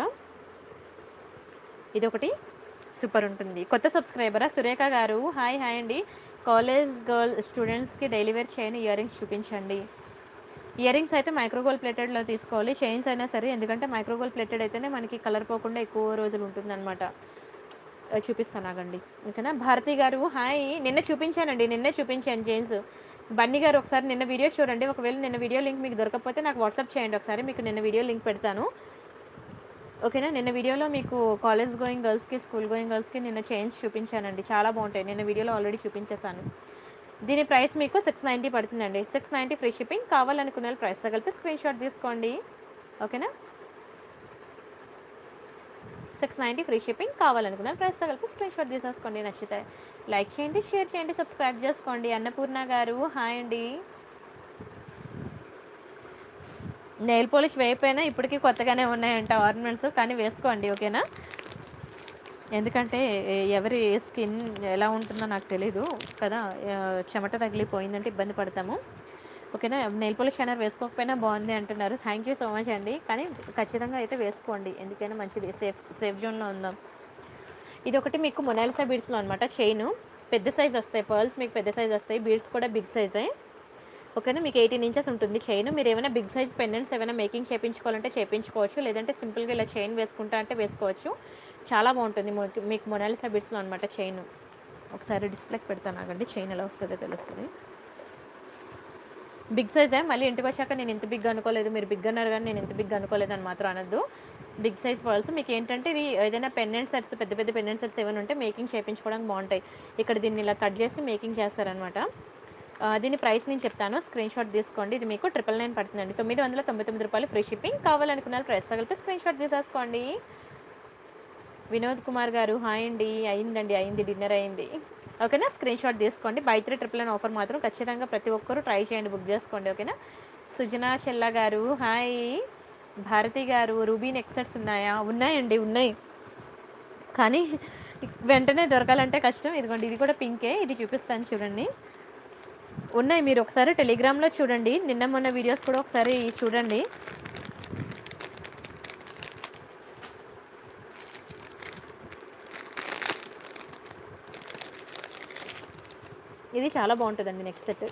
S1: ఇది ఒకటి సూపర్ ఉంటుంది కొత్త సబ్స్క్రైబరా సురేఖ గారు హాయ్ హాయ్ అండి కాలేజ్ గర్ల్ స్టూడెంట్స్కి daily wear chain ear rings చూపించండి ఇయర్ రింగ్స్ అయితే మైక్రోగోల్ ప్లేటెడ్లో తీసుకోవాలి చైన్స్ అయినా సరే ఎందుకంటే మైక్రోగోల్ ప్లేటెడ్ అయితేనే మనకి కలర్ పోకుండా ఎక్కువ రోజులు ఉంటుందన్నమాట ఆ, చూపిస్తాను ఆగండి ఓకేనా భారతి గారు హాయ్ నిన్న చూపించానండి నిన్నే చూపించాను చైన్స్ బన్నీ గారు ఒకసారి నిన్న వీడియో చూడండి ఒకవేళ నిన్న వీడియో లింక్ మీకు దొరకకపోతే నాకు వాట్సాప్ చేయండి ఒకసారి మీకు నిన్న వీడియో లింక్ పెడతాను ఓకేనా నిన్న వీడియోలో మీకు కాలేజ్ గోయింగ్ గర్ల్స్కి స్కూల్ గోయింగ్ గర్ల్స్కి నిన్న చైన్స్ చూపించానండి చాలా బాగుంటాయి నిన్న వీడియోలో ఆల్రెడీ చూపించేశాను దీని ప్రైస్ మీకు సిక్స్ నైంటీ పడుతుందండి సిక్స్ నైంటీ ఫ్రీ షిప్పింగ్ కావాలనుకునే వాళ్ళు ప్రైస్తో కలిపి స్క్రీన్ షాట్ తీసుకోండి ఓకేనా సిక్స్ నైంటీ ఫ్రీ షిప్పింగ్ కావాలనుకున్న ప్రైస్తో కలిపి స్క్రీన్ షాట్ తీసేసుకోండి నచ్చితే లైక్ చేయండి షేర్ చేయండి సబ్స్క్రైబ్ చేసుకోండి అన్నపూర్ణ గారు హాయ్ అండి నెయిల్ పాలిష్ వేయిపోయినా ఇప్పటికీ కొత్తగానే ఉన్నాయంట ఆర్నమెంట్స్ కానీ వేసుకోండి ఓకేనా ఎందుకంటే ఎ- ఎవరి స్కిన్ ఎలా ఉంటుందో నాకు తెలీదు కదా ఆ, చెమట తగిలిపోయిందంటే ఇబ్బంది పడతాము ఓకేనా నెయిల్ పాలిష్ షైనర్ వేసుకోకపోయినా బాగుంది అంటున్నారు థ్యాంక్ యూ సో మచ్ అండి కానీ ఖచ్చితంగా అయితే వేసుకోండి ఎందుకైనా మంచిది సేఫ్ సేఫ్ జోన్లో ఉందాం ఇది ఒకటి మీకు మొనాలిసా బీడ్స్లో అనమాట చైన్ పెద్ద సైజ్ వస్తాయి పర్ల్స్ మీకు పెద్ద సైజ్ వస్తాయి బీడ్స్ కూడా బిగ్ సైజే ఓకేనా మీకు ఎయిటీన్ ఇంచెస్ ఉంటుంది చైన్ మీరు ఏమైనా బిగ్ సైజ్ పెండెంట్స్ ఏమైనా మేకింగ్ చేయించుకోవాలంటే చేయించుకోవచ్చు లేదంటే సింపుల్గా ఇలా చైన్ వేసుకుంటా అంటే వేసుకోవచ్చు చాలా బాగుంటుంది మీకు- మీకు మొనాలిసా బిడ్స్లో అనమాట చైన్ ఒకసారి డిస్ప్లేకి పెడతాను ఆగండి చైన్ ఎలా వస్తుందో తెలుస్తుంది బిగ్ సైజే మళ్ళీ ఇంటికి వచ్చాక నేను ఇంత బిగ్ అనుకోలేదు మీరు బిగ్ అన్నారు కానీ నేను ఇంత బిగ్ అనుకోలేదు అని మాత్రం అనొద్దు బిగ్ సైజ్ పర్ల్స్ మీకు ఏంటంటే ఇది ఏదైనా పెండెంట్ సెట్స్ పెద్ద పెద్ద పెండెంట్ సెట్స్ ఏమైనా ఉంటే మేకింగ్ చేయించుకోవడానికి బాగుంటాయి ఇక్కడ దీన్ని ఇలా కట్ చేసి మేకింగ్ చేస్తారనమాట ఆ, దీని ప్రైస్ నేను చెప్తాను స్క్రీన్ షాట్ తీసుకోండి ఇది మీకు ట్రిపుల్ నైన్ పడుతుందండి తొమ్మిది వందల తొంభై తొమ్మిది రూపాయలు ఫ్రీ షిప్పింగ్ కావాలనుకున్నారు ప్రైస్ తగిలిపి స్క్రీన్ షాట్ తీసేసుకోండి వినోద్ కుమార్ గారు హాయ్ అండి అయిందండి అయింది డిన్నర్ అయింది ఓకేనా స్క్రీన్ షాట్ తీసుకోండి buy three triple nine offer మాత్రం ఖచ్చితంగా ప్రతి ఒక్కరూ ట్రై చేయండి బుక్ చేసుకోండి ఓకేనా సుజనా చెల్ల గారు హాయ్ భారతి గారు రూబీ నెక్సెట్స్ ఉన్నాయా ఉన్నాయండి ఉన్నాయి కానీ వెంటనే దొరకాలంటే కష్టం ఇదిగోండి ఇది కూడా పింకే ఇది చూపిస్తాను చూడండి ఉన్నాయి మీరు ఒకసారి టెలిగ్రామ్లో చూడండి నిన్న మొన్న వీడియోస్ కూడా ఒకసారి చూడండి ఇది చాలా బాగుంటుందండి నెక్స్ట్ సెట్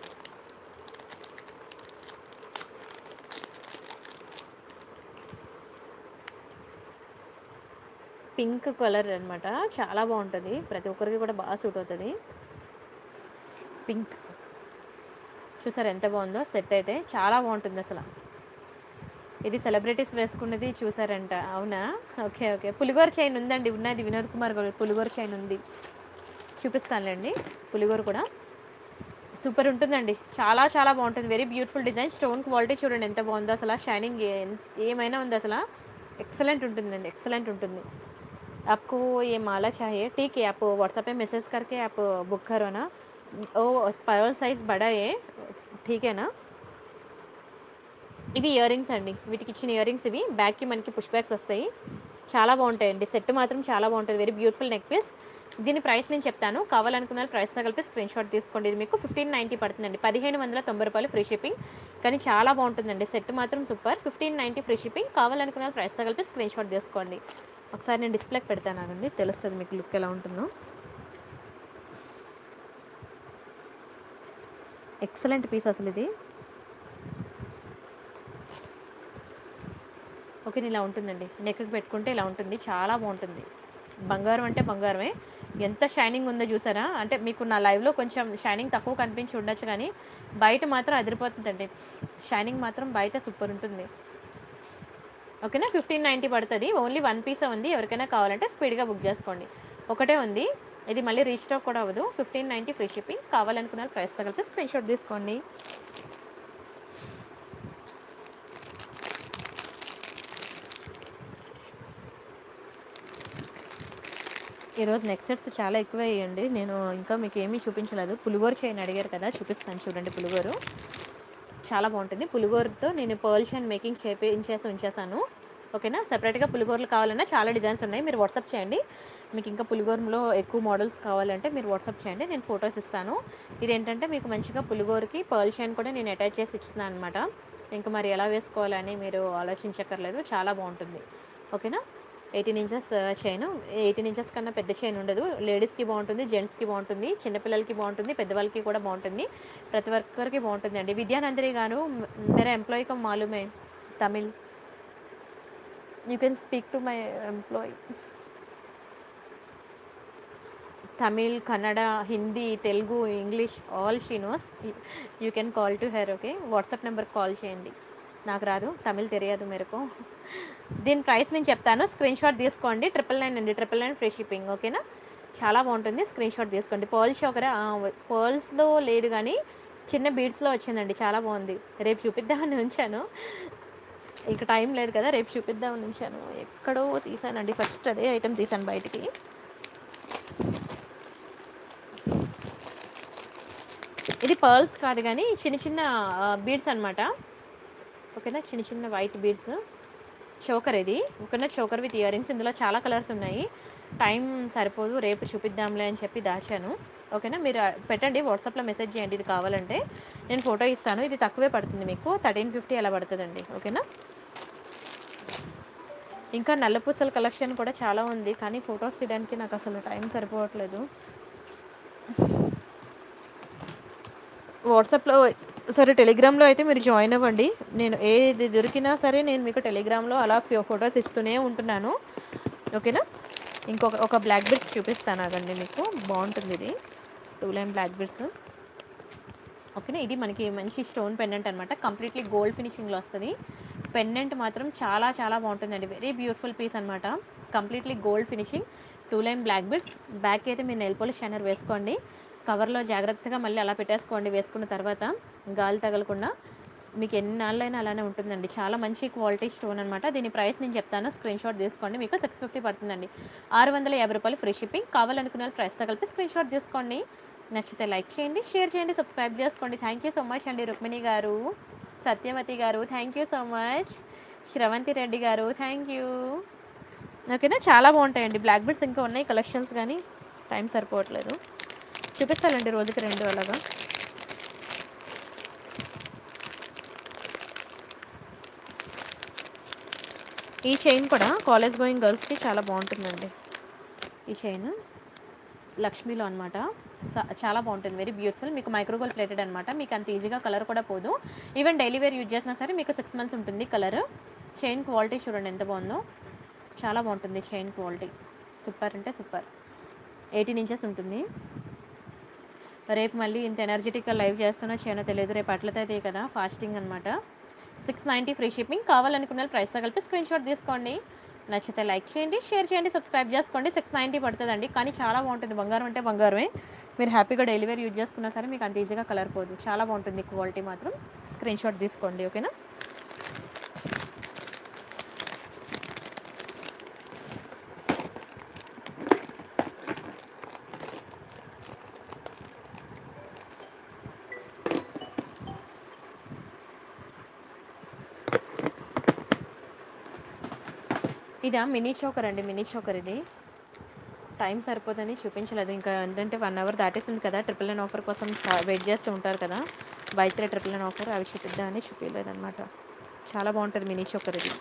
S1: పింక్ కలర్ అన్నమాట చాలా బాగుంటుంది ప్రతి ఒక్కరికి కూడా బాగా సూట్ అవుతుంది పింక్ చూసారు ఎంత బాగుందో సెట్ అయితే చాలా బాగుంటుంది అసలు ఇది సెలబ్రిటీస్ వేసుకున్నది చూసారంట అవునా ఓకే ఓకే పులిగోర చైన్ ఉందండి ఉన్నది వినోద్ కుమార్ గారు పులిగోర చైన్ ఉంది చూపిస్తానులేండి పులిగోర కూడా సూపర్ ఉంటుందండి చాలా చాలా బాగుంటుంది very beautiful design stone quality చూడండి ఎంత బాగుందో అసలు షైనింగ్ ఏమైనా ఉంది అసలు ఎక్సలెంట్ ఉంటుందండి ఎక్సలెంట్ ఉంటుంది आपको ये माला चाहिए ठीक है आप व्हाट्सएप पे मैसेज करके आप बुक करो ना ओ पर्ल साइज बड़ा है ठीक है ना ఇవి ఇయర్ రింగ్స్ అండి వీటికి ఇచ్చిన ఇయర్ రింగ్స్ ఇవి బ్యాక్కి మనకి పుష్ బ్యాగ్స్ వస్తాయి చాలా బాగుంటాయండి సెట్ మాత్రం చాలా బాగుంటుంది వెరీ బ్యూటిఫుల్ నెక్ పీస్ దీని ప్రైస్ నేను చెప్తాను కావాలనుకున్న ప్రైస్తో కలిపి స్క్రీన్ షాట్ తీసుకోండి ఇది మీకు ఫిఫ్టీన్ నైంటీ పడుతుందండి పదిహేను వందల తొంభై రూపాయలు ఫ్రీ షిప్పింగ్ కానీ చాలా బాగుంటుందండి సెట్ మాత్రం super fifteen ninety free shipping కావాలనుకున్న ప్రైస్తో కలిపి స్క్రీన్ షాట్ తీసుకోండి ఒకసారి నేను డిస్ప్లేకి పెడతాను ఆగండి తెలుస్తుంది మీకు లుక్ ఎలా ఉంటుందో ఎక్సలెంట్ పీస్ అసలు ఇది ఓకే ఇలా ఉంటుందండి నెక్కి పెట్టుకుంటే ఇలా ఉంటుంది చాలా బాగుంటుంది బంగారం అంటే బంగారమే ఎంత షైనింగ్ ఉందో చూసారా అంటే మీకు నా లైవ్లో కొంచెం షైనింగ్ తక్కువ కనిపించి ఉండొచ్చు కానీ బయట మాత్రం అదిరిపోతుందండి షైనింగ్ మాత్రం బయట సూపర్ ఉంటుంది ఓకేనా ఫిఫ్టీన్ నైంటీ పడుతుంది ఓన్లీ వన్ పీసే ఉంది ఎవరికైనా కావాలంటే స్పీడ్గా బుక్ చేసుకోండి ఒకటే ఉంది ఇది మళ్ళీ రీస్టాక్ కూడా అవ్వదు ఫిఫ్టీన్ నైంటీ ఫ్రీ షిప్పింగ్ కావాలనుకున్న ప్రైస్ తగిలితే స్క్రీన్ షాట్ తీసుకోండి ఈరోజు నెక్ సెట్స్ చాలా ఎక్కువ వేయండి నేను ఇంకా మీకు ఏమీ చూపించలేదు పులిగోరు చేయని అడిగారు కదా చూపిస్తాను చూడండి పులిగోరు చాలా బాగుంటుంది పులిగోరుతో నేను పర్ల్ షైన్ మేకింగ్ చేపించేసి ఉంచేసాను ఓకేనా సెపరేట్గా పులిగోరలు కావాలన్నా చాలా డిజైన్స్ ఉన్నాయి మీరు వాట్సాప్ చేయండి మీకు ఇంకా పులిగోరలో ఎక్కువ మోడల్స్ కావాలంటే మీరు వాట్సాప్ చేయండి నేను ఫొటోస్ ఇస్తాను ఇదేంటంటే మీకు మంచిగా పులిగోరకి పర్ల్ షైన్ కూడా నేను అటాచ్ చేసి ఇస్తున్నాను అనమాట ఇంకా మరి ఎలా వేసుకోవాలని మీరు ఆలోచించక్కర్లేదు చాలా బాగుంటుంది ఓకేనా eighteen inches chain eighteen inches కన్నా పెద్ద చైన్ ఉండదు లేడీస్కి బాగుంటుంది జెంట్స్కి బాగుంటుంది చిన్నపిల్లలకి బాగుంటుంది పెద్దవాళ్ళకి కూడా బాగుంటుంది ప్రతి ఒక్కరికి బాగుంటుంది అండి విద్యానందరి గారు మేరా ఎంప్లాయీ కమ్ మాలూమే Tamil you can speak to my employee Tamil Kannada Hindi Telugu English all she knows you can call to her okay WhatsApp నెంబర్కి కాల్ చేయండి నాకు రాదు తమిళ్ తెలియదు మేరకు దీని ప్రైస్ నేను చెప్తాను స్క్రీన్ షాట్ తీసుకోండి ట్రిపుల్ నైన్ అండి ట్రిపుల్ నైన్ ఫ్రీ షిప్పింగ్ ఓకేనా చాలా బాగుంటుంది స్క్రీన్ షాట్ తీసుకోండి పర్ల్ షోకర పర్ల్స్లో లేదు కానీ చిన్న బీడ్స్లో వచ్చిందండి చాలా బాగుంది రేపు చూపిద్దామని ఉంచాను ఇక టైం లేదు కదా రేపు చూపిద్దామని ఉంచాను ఎక్కడో తీసానండి ఫస్ట్ అదే ఐటెం తీసాను బయటికి ఇది పర్ల్స్ కాదు కానీ చిన్న చిన్న బీడ్స్ అనమాట ఓకేనా చిన్న చిన్న వైట్ బీడ్స్ చోకర్ ఇది ఓకేనా చోకర్ విత్ ఇయర్ రింగ్స్ ఇందులో చాలా కలర్స్ ఉన్నాయి టైం సరిపోదు రేపు చూపిద్దాంలే అని చెప్పి దాచాను ఓకేనా మీరు పెట్టండి వాట్సాప్లో మెసేజ్ చేయండి ఇది కావాలంటే నేను ఫోటో ఇస్తాను ఇది తక్కువే పడుతుంది మీకు థర్టీన్ ఫిఫ్టీ అలా పడుతుందండి ఓకేనా ఇంకా నల్లపూసల కలెక్షన్ కూడా చాలా ఉంది కానీ ఫొటోస్ తీయడానికి నాకు అసలు టైం సరిపోవట్లేదు వాట్సాప్లో సరే టెలిగ్రామ్లో అయితే మీరు జాయిన్ అవ్వండి నేను ఏది దొరికినా సరే నేను మీకు టెలిగ్రామ్లో అలా ఫొటోస్ ఇస్తూనే ఉంటున్నాను ఓకేనా ఇంకొక ఒక బ్లాక్ బెడ్స్ చూపిస్తాను అదండి మీకు బాగుంటుంది ఇది టూ లైన్ బ్లాక్ బెడ్స్ ఓకేనా ఇది మనకి మంచి స్టోన్ పెండెంట్ అనమాట కంప్లీట్లీ గోల్డ్ ఫినిషింగ్లో వస్తుంది పెండెంట్ మాత్రం చాలా చాలా బాగుంటుందండి వెరీ బ్యూటిఫుల్ పీస్ అనమాట completely gold finishing two line black beads back అయితే మీరు నెల్ పోలిష్ షైనర్ వేసుకోండి కవర్లో జాగ్రత్తగా మళ్ళీ అలా పెట్టేసుకోండి వేసుకున్న తర్వాత గాలి తగలకుండా మీకు ఎన్ని నాళ్ళైనా అలానే ఉంటుందండి చాలా మంచి క్వాలిటీ స్టోన్ అనమాట దీని ప్రైస్ నేను చెప్తాను స్క్రీన్ షాట్ తీసుకోండి మీకు సిక్స్ ఫిఫ్టీ పడుతుందండి ఆరు వందల యాభై రూపాయలు ఫ్రీ షిప్పింగ్ కావాలనుకున్న ప్రైస్తో కలిపి స్క్రీన్ షాట్ తీసుకోండి నచ్చితే లైక్ చేయండి షేర్ చేయండి సబ్స్క్రైబ్ చేసుకోండి థ్యాంక్ యూ సో మచ్ అండి రుక్మిణి గారు సత్యవతి గారు thank you so much Sravanthi Reddy గారు థ్యాంక్ యూ ఓకేనా చాలా బాగుంటాయండి బ్లాక్ బెడ్స్ ఇంకా ఉన్నాయి కలెక్షన్స్ కానీ టైం సరిపోవట్లేదు చూపిస్తానండి రోజుకి రెండు అలాగా ఈ చైన్ కూడా కాలేజ్ గోయింగ్ గర్ల్స్కి చాలా బాగుంటుందండి ఈ చైన్ లక్ష్మీలో అనమాట చాలా బాగుంటుంది వెరీ బ్యూటిఫుల్ మీకు మైక్రోగోల్ ప్లేటెడ్ అనమాట మీకు అంత ఈజీగా కలర్ కూడా పోదు ఈవెన్ డైలీ వేర్ యూజ్ చేసినా సరే మీకు సిక్స్ మంత్స్ ఉంటుంది కలర్ చైన్ క్వాలిటీ చూడండి ఎంత బాగుందో చాలా బాగుంటుంది చైన్ క్వాలిటీ సూపర్ అంటే సూపర్ ఎయిటీన్ ఇంచెస్ ఉంటుంది రేపు మళ్ళీ ఇంత ఎనర్జెటిక్గా లైవ్ చేస్తున్నా చేయనో తెలియదు రేపు అట్లతో అయితే కదా ఫాస్టింగ్ అనమాట సిక్స్ నైంటీ ఫ్రీ షిప్పింగ్ కావాలనుకున్న ప్రైస్తో కలిపి స్క్రీన్ షాట్ తీసుకోండి నచ్చితే లైక్ చేయండి షేర్ చేయండి సబ్స్క్రైబ్ చేసుకోండి సిక్స్ నైంటీ పడుతుందండి కానీ చాలా బాగుంటుంది బంగారం అంటే బంగారమే మీరు హ్యాపీగా డైలీ వేర్ యూజ్ చేసుకున్నా సరే మీకు అంత ఈజీగా కలర్ పోదు చాలా బాగుంటుంది క్వాలిటీ మాత్రం స్క్రీన్ షాట్ తీసుకోండి ఓకేనా ఇదా మినీ చోకర్ అండి మినీ చోకర్ ఇది టైం సరిపోదని చూపించలేదు ఇంకా ఏంటంటే వన్ అవర్ దాటేసింది కదా ట్రిపుల్ నైన్ ఆఫర్ కోసం వెయిట్ చేస్తూ ఉంటారు కదా బయట ట్రిపుల్ నైన్ ఆఫర్ అవి చూపిద్దామని చూపించలేదు అనమాట చాలా బాగుంటుంది మినీ చోకర్ ఇది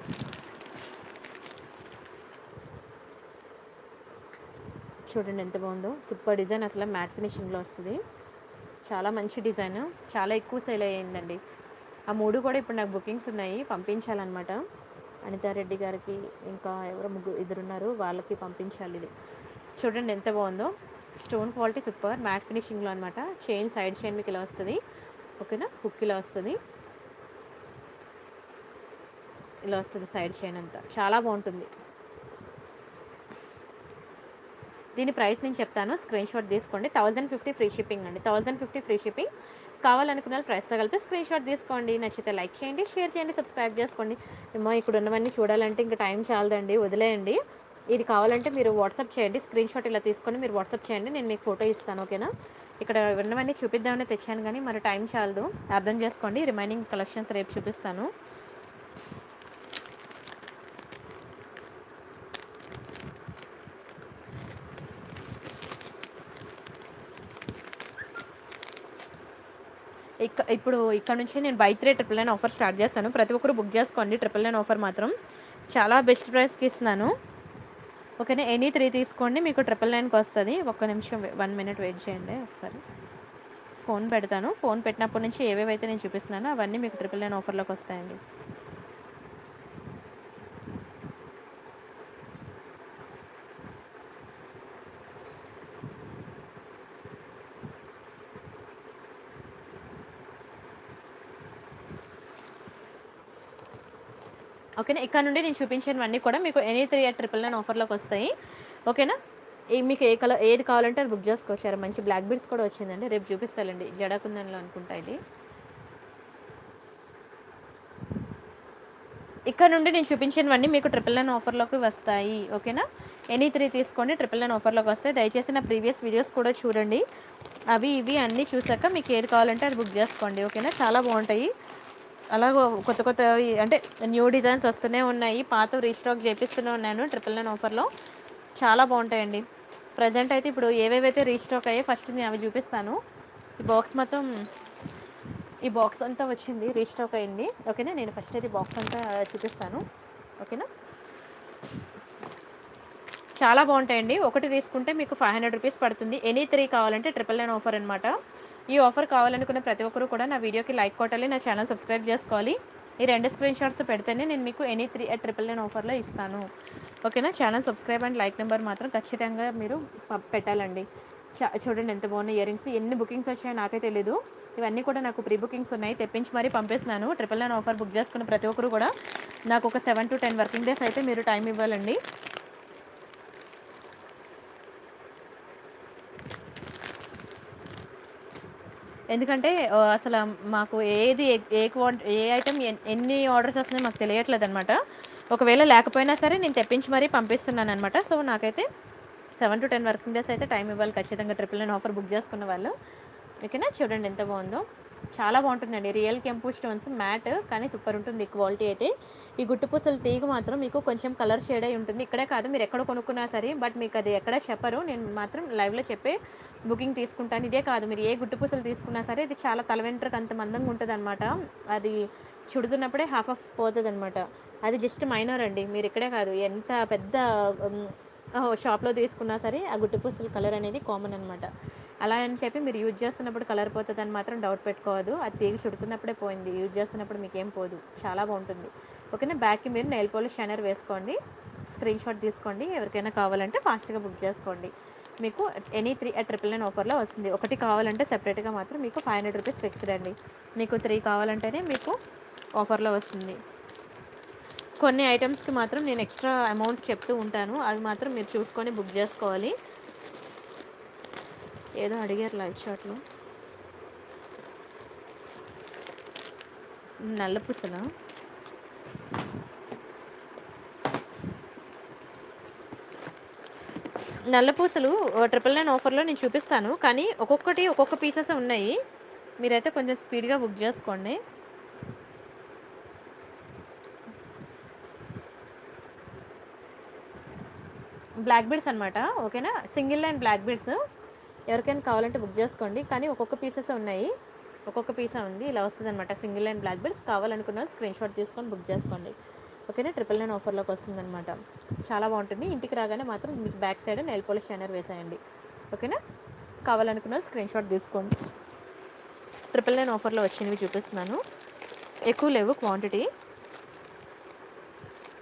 S1: చూడండి ఎంత బాగుందో సూపర్ డిజైన్ అసలు మ్యాట్ ఫినిషింగ్లో వస్తుంది చాలా మంచి డిజైన్ చాలా ఎక్కువ సేల్ అయ్యిందండి ఆ మూడు కూడా ఇప్పుడు నాకు బుకింగ్స్ ఉన్నాయి పంపించాలన్నమాట అనితారెడ్డి గారికి ఇంకా ఎవరో ముగ్గురు ఇద్దరున్నారు వాళ్ళకి పంపించాలి ఇది చూడండి ఎంత బాగుందో స్టోన్ క్వాలిటీ సూపర్ మ్యాట్ ఫినిషింగ్లో అనమాట చైన్ సైడ్ చైన్ మీకు ఇలా వస్తుంది ఓకేనా హుక్ ఇలా వస్తుంది ఇలా వస్తుంది సైడ్ చైన్ అంతా చాలా బాగుంటుంది దీని ప్రైస్ నేను చెప్తాను స్క్రీన్ షాట్ తీసుకోండి థౌజండ్ ఫిఫ్టీ ఫ్రీ షిప్పింగ్ అండి థౌజండ్ ఫిఫ్టీ ఫ్రీ షిప్పింగ్ కావాలనుకున్న వాళ్ళు ప్రైస్తో కలిపి స్క్రీన్ షాట్ తీసుకోండి నచ్చితే లైక్ చేయండి షేర్ చేయండి సబ్స్క్రైబ్ చేసుకోండి ఏమో ఇక్కడ ఉన్నవన్నీ చూడాలంటే ఇంకా టైం చాలదండి వదిలేయండి ఇది కావాలంటే మీరు వాట్సాప్ చేయండి స్క్రీన్ షాట్ ఇలా తీసుకొని మీరు వాట్సాప్ చేయండి నేను మీకు ఫోటో ఇస్తాను ఓకేనా ఇక్కడ ఉన్నవన్నీ చూపిద్దామని తెచ్చాను కానీ మరి టైం చాలదు అర్థం చేసుకోండి రిమైనింగ్ కలెక్షన్స్ రేపు చూపిస్తాను ఇక్క ఇప్పుడు ఇక్కడ నుంచి నేను buy three triple nine offer start చేస్తాను ప్రతి ఒక్కరు బుక్ చేసుకోండి ట్రిపుల్ నైన్ ఆఫర్ మాత్రం చాలా బెస్ట్ ప్రైస్కి ఇస్తున్నాను ఓకేనా ఎనీ త్రీ తీసుకోండి మీకు ట్రిపుల్ నైన్కి వస్తుంది ఒక్క నిమిషం వన్ మినిట్ వెయిట్ చేయండి ఒకసారి ఫోన్ పెడతాను ఫోన్ పెట్టినప్పటి నుంచి ఏవేవైతే నేను చూపిస్తున్నానో అవన్నీ మీకు ట్రిపుల్ నైన్ ఆఫర్లోకి వస్తాయండి ఓకేనా ఇక్కడ నుండి నేను చూపించినవన్నీ కూడా మీకు any three eight triple nine ఆఫర్లోకి వస్తాయి ఓకేనా ఈ మీకు ఏ కలర్ ఏది కావాలంటే అది బుక్ చేసుకోవచ్చారు మంచి బ్లాక్ బీడ్స్ కూడా వచ్చిందండి రేపు చూపిస్తానండి జడాకుందన్లో అనుకుంటా ఇది ఇక్కడ నుండి నేను చూపించినవన్నీ మీకు ట్రిపుల్ నైన్ ఆఫర్లోకి వస్తాయి ఓకేనా ఎనీ త్రీ తీసుకోండి ట్రిపుల్ నైన్ ఆఫర్లోకి వస్తాయి దయచేసి నా ప్రీవియస్ వీడియోస్ కూడా చూడండి అవి ఇవి అన్నీ చూసాక మీకు ఏది కావాలంటే అది బుక్ చేసుకోండి ఓకేనా చాలా బాగుంటాయి అలాగో కొత్త కొత్త అంటే న్యూ డిజైన్స్ వస్తూనే ఉన్నాయి పాత రీస్టాక్ చేపిస్తూనే ఉన్నాను ట్రిపుల్ నైన్ ఆఫర్లో చాలా బాగుంటాయండి ప్రజెంట్ అయితే ఇప్పుడు ఏవేవైతే రీస్టాక్ అయ్యాయి ఫస్ట్ నేను అవి చూపిస్తాను ఈ బాక్స్ మొత్తం ఈ బాక్స్ అంతా వచ్చింది రీస్టాక్ అయింది ఓకేనా నేను ఫస్ట్ అయితే బాక్స్ అంతా చూపిస్తాను ఓకేనా చాలా బాగుంటాయండి ఒకటి తీసుకుంటే మీకు ఫైవ్ హండ్రెడ్ రూపీస్ పడుతుంది ఎనీ త్రీ కావాలంటే ట్రిపుల్ నైన్ ఆఫర్ అనమాట ఈ ఆఫర్ కావాలనుకున్న ప్రతి ఒక్కరు కూడా నా వీడియోకి లైక్ కొట్టాలి నా ఛానల్ సబ్స్క్రైబ్ చేసుకోవాలి ఈ రెండు స్క్రీన్ షాట్స్ పెడితేనే నేను మీకు any three at triple nine ఆఫర్లో ఇస్తాను ఓకేనా channel subscribe and like number మాత్రం ఖచ్చితంగా మీరు ప- పెట్టాలండి చా- చూడండి ఎంత బాగున్నాయి ఇయర్ రింగ్స్ ఎన్ని బుకింగ్స్ వచ్చాయో నాకే తెలీదు ఇవన్నీ కూడా నాకు ప్రీ బుకింగ్స్ ఉన్నాయి తెప్పించి మరీ పంపిస్తున్నాను ట్రిపుల్ నైన్ ఆఫర్ బుక్ చేసుకున్న ప్రతి ఒక్కరు కూడా నాకు ఒక seven to ten working days అయితే మీరు టైం ఇవ్వాలండి ఎందుకంటే ఆ, అసలు మాకు ఏది ఏ- ఏ క్వాంటి ఏ ఐటమ్ ఎన్ని ఆర్డర్స్ వస్తున్నాయో మాకు తెలియట్లేదు అనమాట ఒకవేళ లేకపోయినా సరే నేను తెప్పించి మరీ పంపిస్తున్నాను అనమాట సో నాకైతే seven to ten working days అయితే టైం ఇవ్వాలి ఖచ్చితంగా ట్రిపుల్ నైన్ ఆఫర్ బుక్ చేసుకున్న వాళ్ళు ఓకేనా చూడండి ఎంత బాగుందో చాలా బాగుంటుందండి రియల్ కెంపు స్టోన్స్ మ్యాట్ కానీ సూపర్ ఉంటుంది క్వాలిటీ అయితే ఈ గుట్టు పూసల తీగ మాత్రం మీకు కొంచెం కలర్ షేడ్ అయి ఉంటుంది ఇక్కడే కాదు మీరు ఎక్కడ కొనుక్కున్నా సరే బట్ మీకు అది ఎక్కడ చెప్పరు నేను మాత్రం లైవ్లో చెప్పే బుకింగ్ తీసుకుంటాను ఇదే కాదు మీరు ఏ గుట్టు పూసలు తీసుకున్నా సరే ఇది చాలా తల వెంట్రుక అంత మందంగా ఉంటుంది అనమాట అది చుడుతున్నప్పుడే హాఫ్ ఆఫ్ పోతుంది అనమాట అది జస్ట్ మైనర్ అండి మీరు ఇక్కడే కాదు ఎంత పెద్ద షాప్లో తీసుకున్నా సరే ఆ గుట్టు పూసల కలర్ అనేది కామన్ అనమాట అలా అని చెప్పి మీరు యూజ్ చేస్తున్నప్పుడు కలర్ పోతుంది అని మాత్రం డౌట్ పెట్టుకోవద్దు అది తీగి చుడుతున్నప్పుడే పోయింది యూజ్ చేస్తున్నప్పుడు మీకు ఏం పోదు చాలా బాగుంటుంది ఓకేనా బ్యాక్కి మీరు నెయిల్ పాలిష్ షైనర్ వేసుకోండి స్క్రీన్ షాట్ తీసుకోండి ఎవరికైనా కావాలంటే ఫాస్ట్గా బుక్ చేసుకోండి మీకు ఎనీ త్రీ ట్రిపుల్ నైన్ ఆఫర్లో వస్తుంది ఒకటి కావాలంటే సెపరేట్గా మాత్రం మీకు ఫైవ్ హండ్రెడ్ రూపీస్ ఫిక్స్డ్ అండి మీకు త్రీ కావాలంటేనే మీకు ఆఫర్లో వస్తుంది కొన్ని ఐటమ్స్కి మాత్రం నేను ఎక్స్ట్రా అమౌంట్ చెప్తూ ఉంటాను అవి మాత్రం మీరు చూసుకొని బుక్ చేసుకోవాలి ఏదో అడిగారు లైవ్ షాట్లో నల్ల పుసలా నల్ల పూసలు ట్రిపుల్ నైన్ ఆఫర్లో నేను చూపిస్తాను కానీ ఒక్కొక్కటి ఒక్కొక్క పీసెస్ ఉన్నాయి మీరైతే కొంచెం స్పీడ్గా బుక్ చేసుకోండి బ్లాక్ బీడ్స్ అనమాట ఓకేనా సింగిల్ లైన్ బ్లాక్ బీడ్స్ ఎవరికైనా కావాలంటే బుక్ చేసుకోండి కానీ ఒక్కొక్క పీసెస్ ఉన్నాయి ఒక్కొక్క పీసా ఉంది ఇలా వస్తుంది అనమాట సింగిల్ లైన్ బ్లాక్ బీడ్స్ కావాలనుకున్న స్క్రీన్ షాట్ తీసుకొని బుక్ చేసుకోండి ఓకేనా ట్రిపుల్ నైన్ ఆఫర్లోకి వస్తుంది అనమాట చాలా బాగుంటుంది ఇంటికి రాగానే మాత్రం మీకు back side nail polish shiner వేసేయండి ఓకేనా కావాలనుకున్న స్క్రీన్ షాట్ తీసుకోండి ట్రిపుల్ నైన్ ఆఫర్లో వచ్చినవి చూపిస్తున్నాను ఎక్కువ లేవు క్వాంటిటీ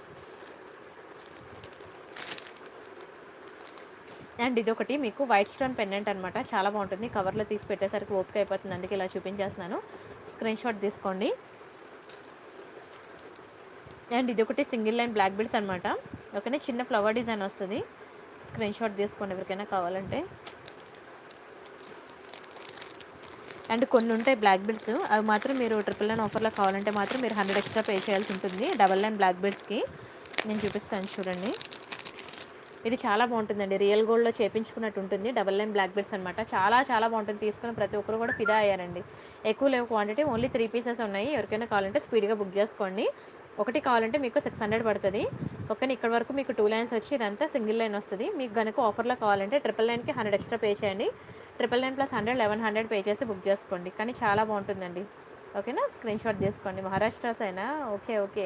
S1: అండ్ ఇది ఒకటి మీకు వైట్ స్టోన్ పెండెంట్ అనమాట చాలా బాగుంటుంది కవర్లో తీసి పెట్టేసరికి ఓపిక అయిపోతుంది అందుకే ఇలా చూపించేస్తున్నాను స్క్రీన్ షాట్ తీసుకోండి అండ్ ఇది ఒకటి సింగిల్ లైన్ బ్లాక్ బిల్స్ అనమాట ఓకేనా చిన్న ఫ్లవర్ డిజైన్ వస్తుంది స్క్రీన్ షాట్ తీసుకోండి ఎవరికైనా కావాలంటే అండ్ కొన్ని ఉంటాయి బ్లాక్ బిల్స్ అవి మాత్రం మీరు ట్రిపుల్ నైన్ ఆఫర్లో కావాలంటే మాత్రం మీరు హండ్రెడ్ ఎక్స్ట్రా పే చేయాల్సి ఉంటుంది డబల్ నైన్ బ్లాక్ బిల్స్కి నేను చూపిస్తాను చూడండి ఇది చాలా బాగుంటుందండి రియల్ గోల్డ్లో చేపించుకున్నట్టు ఉంటుంది డబల్ లైన్ బ్లాక్ బెడ్స్ అనమాట చాలా చాలా బాగుంటుంది తీసుకున్న ప్రతి ఒక్కరు కూడా ఫిదా అయ్యారండి ఎక్కువ లేవు క్వాంటిటీ ఓన్లీ త్రీ పీసెస్ ఉన్నాయి ఎవరికైనా కావాలంటే స్పీడ్గా బుక్ చేసుకోండి ఒకటి కావాలంటే మీకు సిక్స్ హండ్రెడ్ పడుతుంది ఓకే ఇక్కడ వరకు మీకు టూ లైన్స్ వచ్చి ఇదంతా సింగిల్ లైన్ వస్తుంది మీకు కనుక ఆఫర్లో కావాలంటే ట్రిపుల్ లైన్కి హండ్రెడ్ ఎక్స్ట్రా పే చేయండి triple nine plus hundred eleven hundred pay చేసి బుక్ చేసుకోండి కానీ చాలా బాగుంటుందండి ఓకేనా స్క్రీన్ షాట్ తీసుకోండి మహారాష్ట్రస్ అయినా ఓకే ఓకే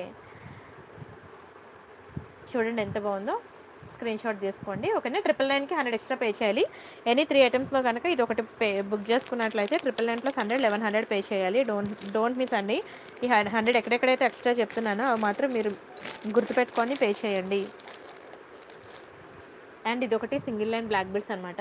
S1: చూడండి ఎంత బాగుందో స్క్రీన్ షాట్ తీసుకోండి ఓకేనా ట్రిపుల్ నైన్కి హండ్రెడ్ ఎక్స్ట్రా పే చేయాలి ఎనీ త్రీ ఐటమ్స్లో కనుక ఇది ఒకటి పే బుక్ చేసుకున్నట్లయితే triple nine plus hundred eleven hundred pay చేయాలి డోంట్ డోంట్ మిస్ అండి ఈ హండ్రెడ్ ఎక్కడెక్కడైతే ఎక్స్ట్రా చెప్తున్నానో అవి మాత్రం మీరు గుర్తుపెట్టుకొని పే చేయండి అండ్ ఇది ఒకటి సింగిల్ లైన్ బ్లాక్ బిల్స్ అనమాట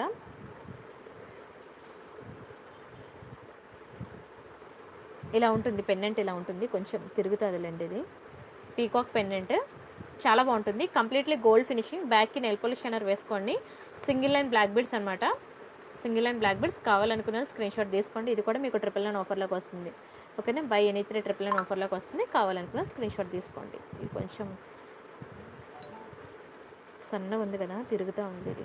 S1: ఇలా ఉంటుంది పెన్నెంట్ ఇలా ఉంటుంది కొంచెం తిరుగుతుందిలేండి ఇది పీకాక్ పెన్నెంట్ చాలా బాగుంటుంది కంప్లీట్లీ గోల్డ్ ఫినిషింగ్ బ్యాక్కి నెల్ పాలిష్ షైనర్ వేసుకోండి సింగిల్ లైన్ బ్లాక్ బిడ్స్ అనమాట సింగిల్ లైన్ బ్లాక్ బిడ్స్ కావాలనుకున్న స్క్రీన్ షాట్ తీసుకోండి ఇది కూడా మీకు ట్రిపుల్ నైన్ ఆఫర్లోకి వస్తుంది ఓకేనా buy any three triple nine ఆఫర్లోకి వస్తుంది కావాలనుకున్న స్క్రీన్ షాట్ తీసుకోండి ఇది కొంచెం సన్నగా ఉంది కదా తిరుగుతూ ఉంది ఇది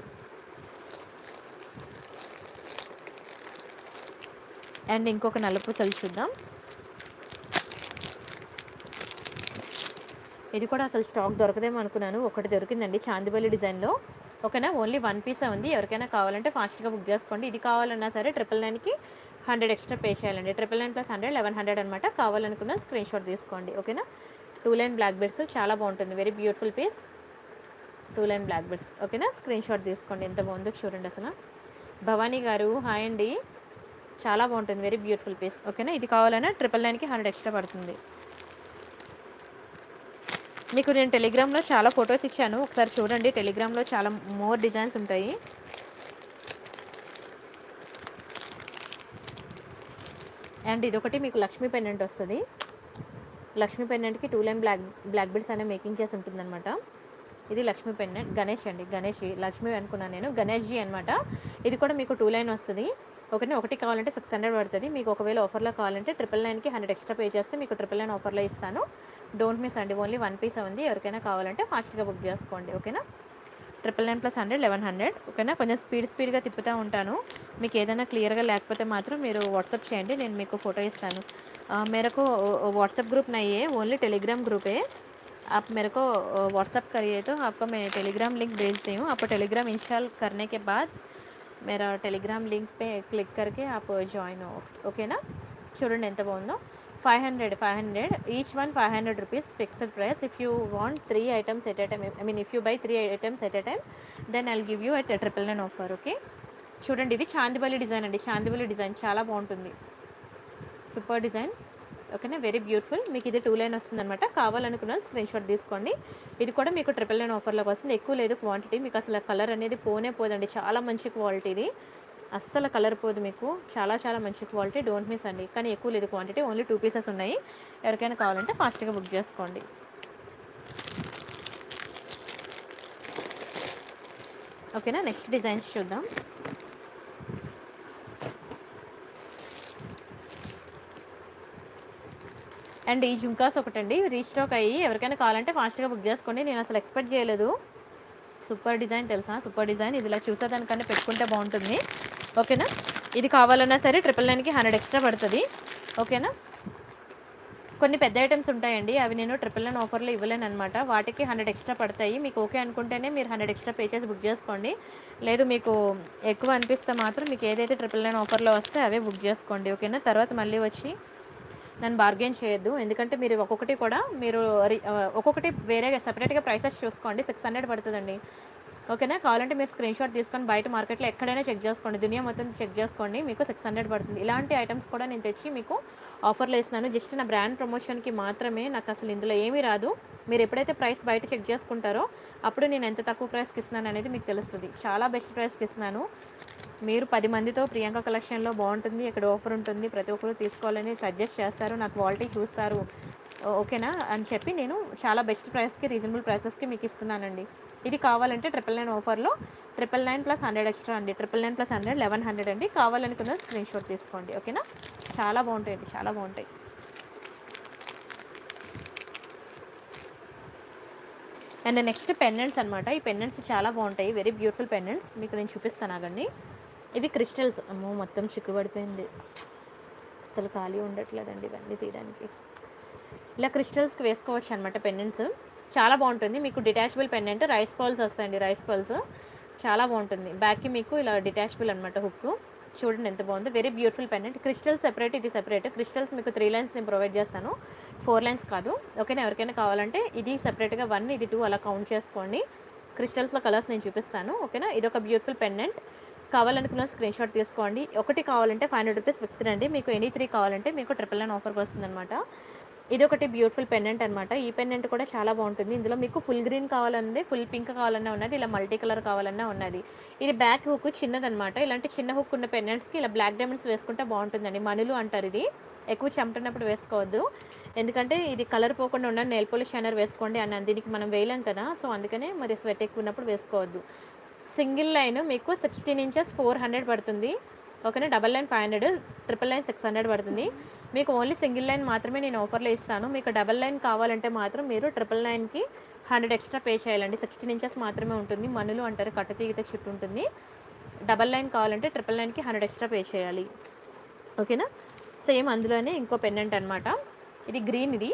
S1: అండ్ ఇంకొక నలుపు సలి చూద్దాం ఇది కూడా అసలు స్టాక్ దొరకదేమో అనుకున్నాను ఒకటి దొరికిందండి చాందిబల్లి డిజైన్లో ఓకేనా ఓన్లీ వన్ పీసే ఉంది ఎవరికైనా కావాలంటే ఫాస్ట్గా బుక్ చేసుకోండి ఇది కావాలన్నా సరే ట్రిపుల్ నైన్కి హండ్రెడ్ ఎక్స్ట్రా పే చేయాలండి triple nine plus hundred eleven hundred అనమాట కావాలనుకున్న స్క్రీన్ షాట్ తీసుకోండి ఓకేనా టూ లైన్ బ్లాక్ బెడ్స్ చాలా బాగుంటుంది very beautiful piece two line black beads ఓకేనా స్క్రీన్ షాట్ తీసుకోండి ఎంత బాగుందో చూడండి అసలు భవానీ గారు హాయ్ అండి చాలా బాగుంటుంది వెరీ బ్యూటిఫుల్ పీస్ ఓకేనా ఇది కావాలన్నా ట్రిపుల్ నైన్కి హండ్రెడ్ ఎక్స్ట్రా పడుతుంది మీకు నేను టెలిగ్రామ్లో చాలా ఫొటోస్ ఇచ్చాను ఒకసారి చూడండి టెలిగ్రామ్లో చాలా మోర్ డిజైన్స్ ఉంటాయి అండ్ ఇదొకటి మీకు లక్ష్మీ పెండెంట్ వస్తుంది లక్ష్మీ పెండెంట్కి two line black black beads అనే మేకింగ్ చేసి ఉంటుందన్నమాట ఇది లక్ష్మీ పెండెంట్ గణేష్ అండి గణేష్ లక్ష్మీ అనుకున్నాను నేను గణేష్ జీ అనమాట ఇది కూడా మీకు టూ లైన్ వస్తుంది ఒకటి ఒకటి కావాలంటే సిక్స్ హండ్రెడ్ పడుతుంది మీకు ఒకవేళ ఆఫర్లో కావాలంటే ట్రిపుల్ నైన్కి హండ్రెడ్ ఎక్స్ట్రా పే చేస్తే మీకు ట్రిపుల్ నైన్ ఆఫర్లో ఇస్తాను డోంట్ మిస్ అండి ఓన్లీ వన్ పీస్ ఉంది ఎవరికైనా కావాలంటే ఫాస్ట్గా బుక్ చేసుకోండి ఓకేనా triple nine plus hundred eleven hundred ఓకేనా కొంచెం స్పీడ్ స్పీడ్గా తిప్పుతూ ఉంటాను మీకు ఏదైనా క్లియర్గా లేకపోతే మాత్రం మీరు వాట్సాప్ చేయండి నేను మీకు ఫోటో ఇస్తాను ఆ, मेरे को व्हाट्सएप ग्रुप नहीं है ओनली टेलीग्राम ग्रुप है आप मेरे को व्हाट्सएप करिए तो आपको मैं टेलीग्राम लिंक भेजती हूँ आपको टेलीग्राम इंस्टॉल करने के बाद मेरा टेलीग्राम लिंक पे क्लिक करके आप జాయిన్ हो ఓకేనా చూడండి ఎంత బాగుందో five hundred five hundred each one five hundred rupees fixed price if you want three items at a time I mean if you buy three items at a time then I'll give you at triple nine offer okay చూడండి ఇది Chandbali design అండి Chandbali design చాలా బాగుంటుంది super design ఓకేనా very beautiful మీకు ఇది two line వస్తుంది అనమాట కావాలనుకున్న స్క్రీన్ షాట్ తీసుకోండి ఇది కూడా మీకు ట్రిపుల్ లైన్ ఆఫర్లోకి వస్తుంది ఎక్కువ లేదు క్వాంటిటీ మీకు అసలు కలర్ అనేది పోనే పోదండి చాలా మంచి క్వాలిటీ ఇది అస్సలు కలర్ పోదు మీకు చాలా చాలా మంచి క్వాలిటీ డోంట్ మిస్ అండి కానీ ఎక్కువ లేదు క్వాంటిటీ ఓన్లీ టూ పీసెస్ ఉన్నాయి ఎవరికైనా కావాలంటే ఫాస్ట్గా బుక్ చేసుకోండి ఓకేనా నెక్స్ట్ డిజైన్స్ చూద్దాం అండ్ ఈ జుంకాస్ ఒకటండి రీస్టాక్ అయ్యి ఎవరికైనా కావాలంటే ఫాస్ట్గా బుక్ చేసుకోండి నేను అసలు ఎక్స్పెక్ట్ చేయలేదు సూపర్ డిజైన్ తెలుసా సూపర్ డిజైన్ ఇది ఇలా చూసేదానికన్నా పెట్టుకుంటే బాగుంటుంది ఓకేనా ఇది కావాలన్నా సరే ట్రిపుల్ నైన్కి హండ్రెడ్ ఎక్స్ట్రా పడుతుంది ఓకేనా కొన్ని పెద్ద ఐటమ్స్ ఉంటాయండి అవి నేను ట్రిపుల్ నైన్ ఆఫర్లో ఇవ్వలేను అనమాట వాటికి హండ్రెడ్ ఎక్స్ట్రా పడతాయి మీకు ఓకే అనుకుంటేనే మీరు హండ్రెడ్ ఎక్స్ట్రా పే చేసి బుక్ చేసుకోండి లేదు మీకు ఎక్కువ అనిపిస్తే మాత్రం మీకు ఏదైతే ట్రిపుల్ నైన్ ఆఫర్లో వస్తే అవే బుక్ చేసుకోండి ఓకేనా తర్వాత మళ్ళీ వచ్చి నన్ను బార్గెన్ చేయొద్దు ఎందుకంటే మీరు ఒక్కొక్కటి కూడా మీరు రి- ఆ, ఒక్కొక్కటి వేరే సపరేట్గా ప్రైసెస్ చూసుకోండి సిక్స్ హండ్రెడ్ పడుతుందండి ఓకేనా కావాలంటే మీరు స్క్రీన్ షాట్ తీసుకొని బయట మార్కెట్లో ఎక్కడైనా చెక్ చేసుకోండి దునియా మొత్తం చెక్ చేసుకోండి మీకు సిక్స్ హండ్రెడ్ పడుతుంది ఇలాంటి ఐటమ్స్ కూడా నేను తెచ్చి మీకు ఆఫర్లో ఇస్తున్నాను జస్ట్ నా బ్రాండ్ ప్రమోషన్కి మాత్రమే నాకు అసలు ఇందులో ఏమీ రాదు మీరు ఎప్పుడైతే ప్రైస్ బయట చెక్ చేసుకుంటారో అప్పుడు నేను ఎంత తక్కువ ప్రైస్కి ఇస్తున్నాను అనేది మీకు తెలుస్తుంది చాలా బెస్ట్ ప్రైస్కి ఇస్తున్నాను మీరు పది మందితో ప్రియాంక కలెక్షన్లో బాగుంటుంది ఇక్కడ ఆఫర్ ఉంటుంది ప్రతి ఒక్కరు తీసుకోవాలని సజెస్ట్ చేస్తారు నా క్వాలిటీ చూస్తారు ఓ- ఓకేనా అని చెప్పి నేను చాలా బెస్ట్ ప్రైస్కి రీజనబుల్ ప్రైసెస్కి మీకు ఇస్తున్నానండి ఇది కావాలంటే ట్రిపుల్ నైన్ ఆఫర్లో triple nine plus hundred extra అండి triple nine plus hundred eleven hundred అండి కావాలనుకున్న స్క్రీన్ షాట్ తీసుకోండి ఓకేనా చాలా బాగుంటాయి ఇది, చాలా బాగుంటాయి అండ్ నెక్స్ట్ పెండెంట్స్ అనమాట ఈ పెండెంట్స్ చాలా బాగుంటాయి వెరీ బ్యూటిఫుల్ పెండెంట్స్ మీకు నేను చూపిస్తాను ఆగండి ఇవి క్రిస్టల్స్ అమ్మో మొత్తం చిక్కుబడిపోయింది అసలు ఖాళీ ఉండట్లేదండి ఇవన్నీ తీయడానికి ఇలా క్రిస్టల్స్కి వేసుకోవచ్చు అనమాట పెండెంట్స్ చాలా బాగుంటుంది మీకు డిటాచబుల్ పెండెంట్ రైస్ పర్ల్స్ వస్తాయండి రైస్ పర్ల్స్ చాలా బాగుంటుంది బ్యాక్కి మీకు ఇలా డిటాచబుల్ అనమాట హుక్ చూడండి ఎంత బాగుంది very beautiful pendant crystals separate ఇది సెపరేట్ క్రిస్టల్స్ మీకు త్రీ లైన్స్ నేను ప్రొవైడ్ చేస్తాను ఫోర్ లైన్స్ కాదు ఓకేనా ఎవరికైనా కావాలంటే ఇది సెపరేట్గా వన్ ఇది టూ అలా కౌంట్ చేసుకోండి క్రిస్టల్స్లో కలర్స్ నేను చూపిస్తాను ఓకేనా ఇది ఒక బ్యూటిఫుల్ పెండెంట్ కావాలనుకున్న స్క్రీన్ షాట్ తీసుకోండి ఒకటి కావాలంటే ఫైవ్ హండ్రెడ్ రూపీస్ ఫిక్స్డ్ అండి మీకు ఎనీ త్రీ కావాలంటే మీకు ట్రిపుల్ నైన్ ఆఫర్ వస్తుందన్నమాట ఇది ఒకటి బ్యూటిఫుల్ పెండెంట్ అనమాట ఈ పెండెంట్ కూడా చాలా బాగుంటుంది ఇందులో మీకు ఫుల్ గ్రీన్ కావాలన్నది ఫుల్ పింక్ కావాలన్నా ఉన్నది ఇలా మల్టీ కలర్ కావాలన్నా ఉన్నది ఇది బ్యాక్ హుక్ చిన్నదనమాట ఇలాంటి చిన్న హుక్ ఉన్న పెండెంట్స్కి ఇలా బ్లాక్ డైమండ్స్ వేసుకుంటే బాగుంటుందండి మనులు అంటారు ఇది ఎక్కువ చెమటనప్పుడు వేసుకోవద్దు ఎందుకంటే ఇది కలర్ పోకుండా ఉన్న నెయిల్ పోలిష్ షైనర్ వేసుకోండి అని దీనికి మనం వేయలేం కదా సో అందుకనే మరి స్వెట్ ఎక్కువ ఉన్నప్పుడు వేసుకోవద్దు సింగిల్ లైన్ మీకు సిక్స్టీన్ ఇంచెస్ ఫోర్ హండ్రెడ్ పడుతుంది ఓకేనా double line five hundred triple line six hundred పడుతుంది మీకు ఓన్లీ సింగిల్ లైన్ మాత్రమే నేను ఆఫర్లో ఇస్తాను మీకు డబల్ లైన్ కావాలంటే మాత్రం మీరు ట్రిపుల్ లైన్కి హండ్రెడ్ ఎక్స్ట్రా పే చేయాలండి సిక్స్టీన్ ఇంచెస్ మాత్రమే ఉంటుంది మనులు అంటారు కట్టతీగతో చుట్టూ ఉంటుంది డబల్ లైన్ కావాలంటే ట్రిపుల్ లైన్కి హండ్రెడ్ ఎక్స్ట్రా పే చేయాలి ఓకేనా సేమ్ అందులోనే ఇంకో పెండెంట్ అనమాట ఇది గ్రీన్ ఇది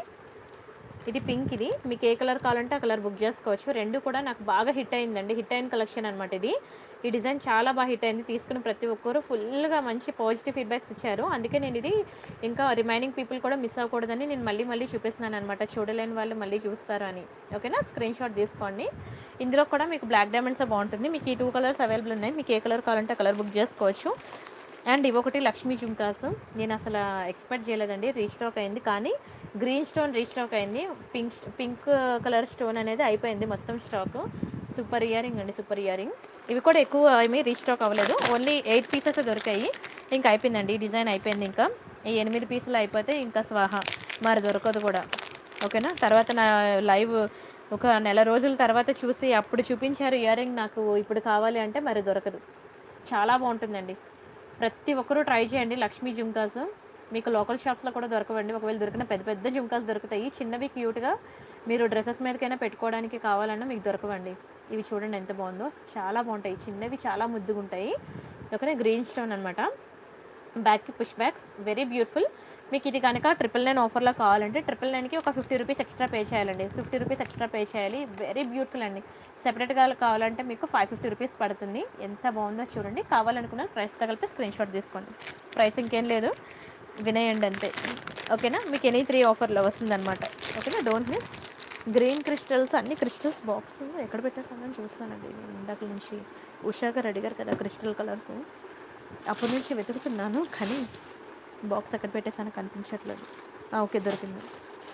S1: ఇది పింక్ ఇది మీకు ఏ కలర్ కావాలంటే ఆ కలర్ బుక్ చేసుకోవచ్చు రెండు కూడా నాకు బాగా హిట్ అయిందండి హిట్ అయిన కలెక్షన్ అనమాట ఇది ఈ డిజైన్ చాలా బాగా హిట్ అయింది తీసుకున్న ప్రతి ఒక్కరు ఫుల్గా మంచి పాజిటివ్ ఫీడ్బ్యాక్స్ ఇచ్చారు అందుకే నేను ఇది ఇంకా రిమైనింగ్ పీపుల్ కూడా మిస్ అవ్వకూడదని నేను మళ్ళీ మళ్ళీ చూపిస్తున్నాను అనమాట చూడలేని వాళ్ళు మళ్ళీ చూస్తారు అని ఓకేనా స్క్రీన్ షాట్ తీసుకోండి ఇందులో కూడా మీకు బ్లాక్ డైమండ్స్ బాగుంటుంది మీకు ఈ టూ కలర్స్ అవైలబుల్ ఉన్నాయి మీకు ఏ కలర్ కావాలంటే ఆ కలర్ బుక్ చేసుకోవచ్చు అండ్ ఇవొకటి లక్ష్మీ జుంకాస్ నేను అసలు ఎక్స్పెక్ట్ చేయలేదండి రీస్టాక్ అయింది కానీ గ్రీన్ స్టోన్ రీస్టాక్ అయింది పింక్ పింక్ కలర్ స్టోన్ అనేది అయిపోయింది మొత్తం స్టాక్ సూపర్ ఇయరింగ్ అండి సూపర్ ఇయరింగ్ ఇవి కూడా ఎక్కువ ఏమీ రీస్టాక్ అవ్వలేదు ఓన్లీ ఎయిట్ పీసెస్ దొరికాయి ఇంకా అయిపోయిందండి ఈ డిజైన్ అయిపోయింది ఇంకా ఈ ఎనిమిది పీసులు అయిపోతే ఇంకా స్వాహ మరి దొరకదు కూడా ఓకేనా తర్వాత నా లైవ్ ఒక నెల రోజుల తర్వాత చూసి అప్పుడు చూపించారు ఇయరింగ్ నాకు ఇప్పుడు కావాలి అంటే మరి దొరకదు చాలా బాగుంటుందండి ప్రతి ఒక్కరూ ట్రై చేయండి లక్ష్మీ జుంకాస్ మీకు లోకల్ షాప్స్లో కూడా దొరకవండి ఒకవేళ దొరికిన పెద్ద పెద్ద జుంకాస్ దొరుకుతాయి చిన్నవి క్యూట్గా మీరు డ్రెస్సెస్ మీదకైనా పెట్టుకోవడానికి కావాలన్నా మీకు దొరకవండి ఇవి చూడండి ఎంత బాగుందో చాలా బాగుంటాయి చిన్నవి చాలా ముద్దుగా ఉంటాయి ఓకేనా గ్రీన్ స్టోన్ అనమాట బ్యాక్కి పుష్ బ్యాక్స్ వెరీ బ్యూటిఫుల్ మీకు ఇది కనుక ట్రిపుల్ నైన్ ఆఫర్లో కావాలంటే ట్రిపుల్ నైన్కి ఒక ఫిఫ్టీ రూపీస్ ఎక్స్ట్రా పే చేయాలండి ఫిఫ్టీ రూపీస్ ఎక్స్ట్రా పే చేయాలి వెరీ బ్యూటిఫుల్ అండి సెపరేట్గా కావాలంటే మీకు ఫైవ్ ఫిఫ్టీ రూపీస్ పడుతుంది ఎంత బాగుందో చూడండి కావాలనుకున్న ప్రైస్తో కలిపి స్క్రీన్ షాట్ తీసుకోండి ప్రైస్ ఇంకేం లేదు వినేయండి అంతే ఓకేనా మీకు ఎనీ త్రీ ఆఫర్లో వస్తుందన్నమాట ఓకేనా డోంట్ మిస్ గ్రీన్ క్రిస్టల్స్ అన్ని క్రిస్టల్స్ బాక్స్ ఎక్కడ పెట్టేసానని చూస్తానండి నేను ఇందాక నుంచి ఉషా గారు అడిగారు కదా క్రిస్టల్ కలర్స్ అప్పటి నుంచి వెతుకుతున్నాను కానీ బాక్స్ ఎక్కడ పెట్టేసానో కనిపించట్లేదు ఆ, ఓకే దొరికింది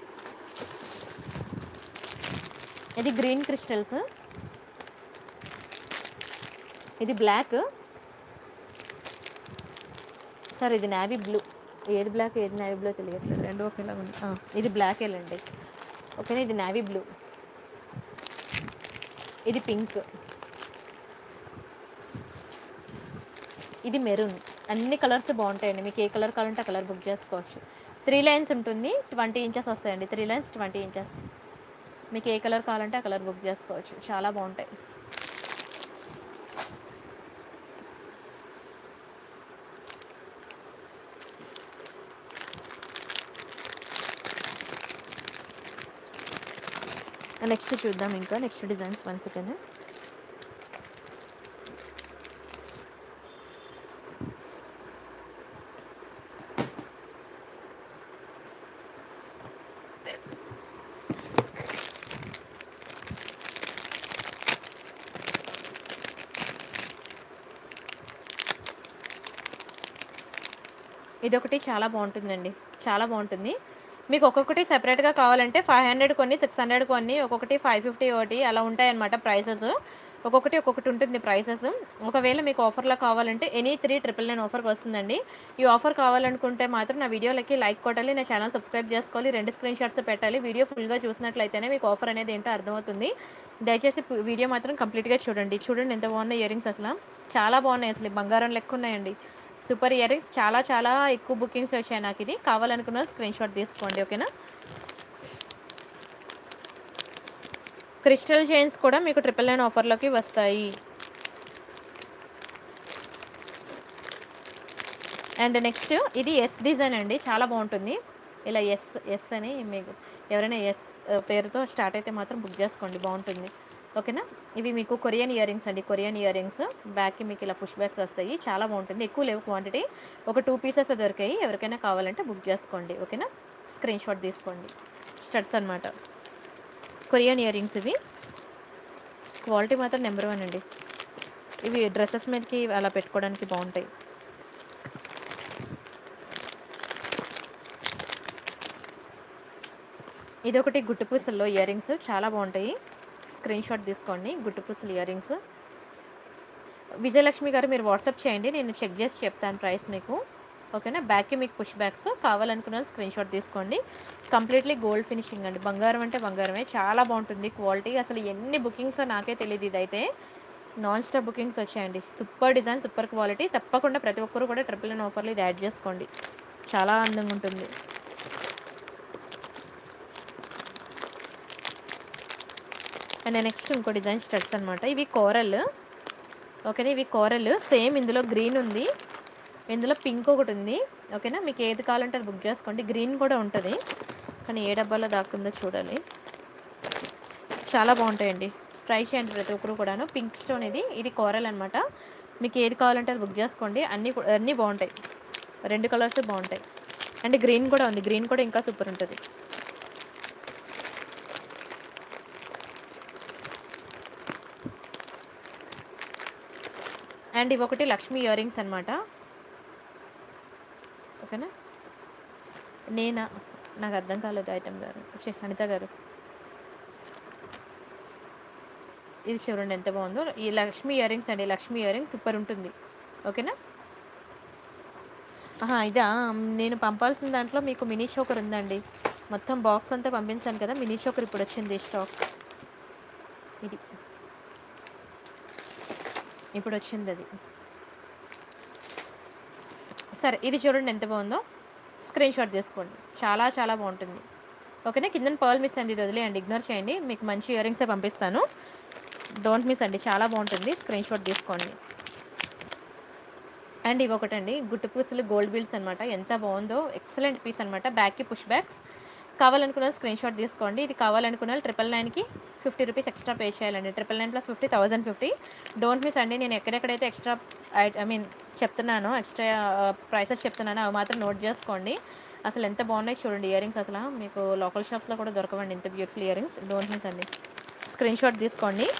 S1: ఇది గ్రీన్ క్రిస్టల్స్ ఇది బ్లాక్ సార్ ఇది నావీ బ్లూ ఏది బ్లాక్ ఏది నావీ బ్లూ తెలియట్లేదు రెండు ఒకేలా ఉంది ఆ, ఇది బ్లాక్ వెళ్ళండి ఓకేనా ఇది నావీ బ్లూ ఇది పింక్ ఇది మెరూన్ అన్ని కలర్స్ బాగుంటాయండి మీకు ఏ కలర్ కావాలంటే ఆ కలర్ బుక్ చేసుకోవచ్చు త్రీ లైన్స్ ఉంటుంది ట్వంటీ ఇంచెస్ వస్తాయండి త్రీ లైన్స్ ట్వంటీ ఇంచెస్ మీకు ఏ కలర్ కావాలంటే ఆ కలర్ బుక్ చేసుకోవచ్చు చాలా బాగుంటాయి నెక్స్ట్ చూద్దాం ఇంకా నెక్స్ట్ డిజైన్స్ వన్ సెకండ్ ఇదొకటి చాలా బాగుంటుందండి చాలా బాగుంటుంది మీకు ఒక్కొక్కటి సెపరేట్గా కావాలంటే ఫైవ్ హండ్రెడ్ కొన్ని సిక్స్ హండ్రెడ్ కొన్ని ఒక్కొక్కటి ఫైవ్ ఫిఫ్టీ ఒకటి అలా ఉంటాయన్నమాట ప్రైసెస్ ఒక్కొక్కటి ఒక్కొక్కటి ఉంటుంది ప్రైసెస్ ఒకవేళ మీకు ఆఫర్లో కావాలంటే ఎనీ త్రీ ట్రిపుల్ నైన్ ఆఫర్కి వస్తుందండి ఈ ఆఫర్ కావాలనుకుంటే మాత్రం నా వీడియోలకి లైక్ కొట్టాలి నా ఛానల్ సబ్స్క్రైబ్ చేసుకోవాలి రెండు స్క్రీన్ షాట్స్ పెట్టాలి వీడియో ఫుల్గా చూసినట్లయితేనే మీకు ఆఫర్ అనేది ఏంటో అర్థమవుతుంది దయచేసి పు- వీడియో మాత్రం కంప్లీట్గా చూడండి చూడండి ఎంత బాగున్నాయి ఇయర్ రింగ్స్ అసలు చాలా బాగున్నాయి అసలు బంగారం లెక్క ఉన్నాయండి సూపర్ ఇయర్ రింగ్స్ చాలా చాలా ఎక్కువ బుకింగ్స్ వచ్చాయి నాకు ఇది కావాలనుకున్న స్క్రీన్ షాట్ తీసుకోండి ఓకేనా క్రిస్టల్ చైన్స్ కూడా మీకు ట్రిపుల్ నైన్ ఆఫర్లోకి వస్తాయి అండ్ నెక్స్ట్ ఇది ఎస్ డిజైన్ అండి చాలా బాగుంటుంది ఇలా ఎస్ ఎస్ అని మీకు ఎవరైనా ఎస్ పేరుతో స్టార్ట్ అయితే మాత్రం బుక్ చేసుకోండి బాగుంటుంది ఓకేనా ఇవి మీకు కొరియన్ ఇయర్ రింగ్స్ అండి కొరియన్ ఇయర్ రింగ్స్ బ్యాక్కి మీకు ఇలా పుష్ బ్యాక్స్ వస్తాయి చాలా బాగుంటుంది ఎక్కువ లేవు క్వాంటిటీ ఒక టూ పీసెస్ దొరికాయి ఎవరికైనా కావాలంటే బుక్ చేసుకోండి ఓకేనా స్క్రీన్ షాట్ తీసుకోండి స్టడ్స్ అనమాట కొరియన్ ఇయర్ రింగ్స్ ఇవి క్వాలిటీ మాత్రం నెంబర్ వన్ అండి ఇవి డ్రెస్సెస్ మీదకి అలా పెట్టుకోవడానికి బాగుంటాయి ఇది ఒకటి గుట్టు పూసల్లో ఇయర్ రింగ్స్ చాలా బాగుంటాయి స్క్రీన్ షాట్ తీసుకోండి గుట్టు పూసలు ఇయర్ రింగ్స్ విజయలక్ష్మి గారు మీరు వాట్సాప్ చేయండి నేను చెక్ చేసి చెప్తాను ప్రైస్ మీకు ఓకేనా బ్యాక్కి మీకు పుష్ బ్యాక్స్ కావాలనుకున్న స్క్రీన్ షాట్ తీసుకోండి కంప్లీట్లీ గోల్డ్ ఫినిషింగ్ అండి బంగారం అంటే బంగారమే చాలా బాగుంటుంది క్వాలిటీ అసలు ఎన్ని బుకింగ్స్ నాకే తెలియదు ఇదైతే నాన్ స్టాప్ బుకింగ్స్ వచ్చాయండి సూపర్ డిజైన్ సూపర్ క్వాలిటీ తప్పకుండా ప్రతి ఒక్కరు కూడా ట్రిపుల్ నైన్ ఆఫర్లు ఇది యాడ్ చేసుకోండి చాలా అందంగా ఉంటుంది అండ్ నెక్స్ట్ ఇంకో డిజైన్ స్టడ్స్ అనమాట ఇవి కోరల్ ఓకేనా ఇవి కోరల్ సేమ్ ఇందులో గ్రీన్ ఉంది ఇందులో పింక్ ఒకటి ఉంది ఓకేనా మీకు ఏది కావాలంటే అది బుక్ చేసుకోండి గ్రీన్ కూడా ఉంటుంది కానీ ఏ డబ్బాలో దాక్కుందో చూడాలి చాలా బాగుంటాయండి ట్రై చేయండి ప్రతి ఒక్కరు కూడాను పింక్ స్టోన్ ఇది ఇది కోరల్ అనమాట మీకు ఏది కావాలంటే అది బుక్ చేసుకోండి అన్నీ కూ- అన్నీ బాగుంటాయి రెండు కలర్స్ బాగుంటాయి అండ్ గ్రీన్ కూడా ఉంది గ్రీన్ కూడా ఇంకా సూపర్ ఉంటుంది అండ్ ఇవి ఒకటి లక్ష్మీ ఇయర్ రింగ్స్ అనమాట ఓకేనా నేనా నాకు అర్థం కాలేదు ఐటమ్ గారు ఛీ, అనిత గారు ఇది చూడండి ఎంత బాగుందో ఈ లక్ష్మీ ఇయర్ రింగ్స్ అండి లక్ష్మీ ఇయర్ రింగ్స్ సూపర్ ఉంటుంది ఓకేనా ఆహా ఇదా నేను పంపాల్సిన దాంట్లో మీకు మినీ షోకర్ ఉందండి మొత్తం బాక్స్ అంతా పంపించాను కదా మినీ షోకర్ ఇప్పుడు వచ్చింది స్టాక్ ఇది ఇప్పుడు వచ్చింది అది సరే ఇది చూడండి ఎంత బాగుందో స్క్రీన్ షాట్ తీసుకోండి చాలా చాలా బాగుంటుంది ఓకేనా కింద పర్ల్ మిస్ అండి ఇది వదిలేయండి ఇగ్నోర్ చేయండి మీకు మంచి ఇయర్ రింగ్సే పంపిస్తాను డోంట్ మిస్ అండి చాలా బాగుంటుంది స్క్రీన్ షాట్ తీసుకోండి అండ్ ఇవి ఒకటండి గుట్టు పూసలు గోల్డ్ బిల్స్ అనమాట ఎంత బాగుందో ఎక్సలెంట్ పీస్ అనమాట బ్యాక్కి పుష్ బ్యాక్స్ కావాలనుకున్న స్క్రీన్ షాట్ తీసుకోండి ఇది కావాలనుకున్న ట్రిపుల్ నైన్కి ఫిఫ్టీ రూపీస్ ఎక్స్ట్రా పే చేయాలండి triple nine plus fifty thousand fifty don't miss అండి నేను ఎక్కడెక్కడైతే ఎక్స్ట్రా ఐ మీన్ చెప్తున్నానో ఎక్స్ట్రా ప్రైసెస్ చెప్తున్నానో అవి మాత్రం నోట్ చేసుకోండి అసలు ఎంత బాగున్నాయి చూడండి ఇయర్ రింగ్స్ అసలు మీకు లోకల్ షాప్స్లో కూడా దొరకవండి ఇంత beautiful ear rings don't miss అండి స్క్రీన్ షాట్ తీసుకోండి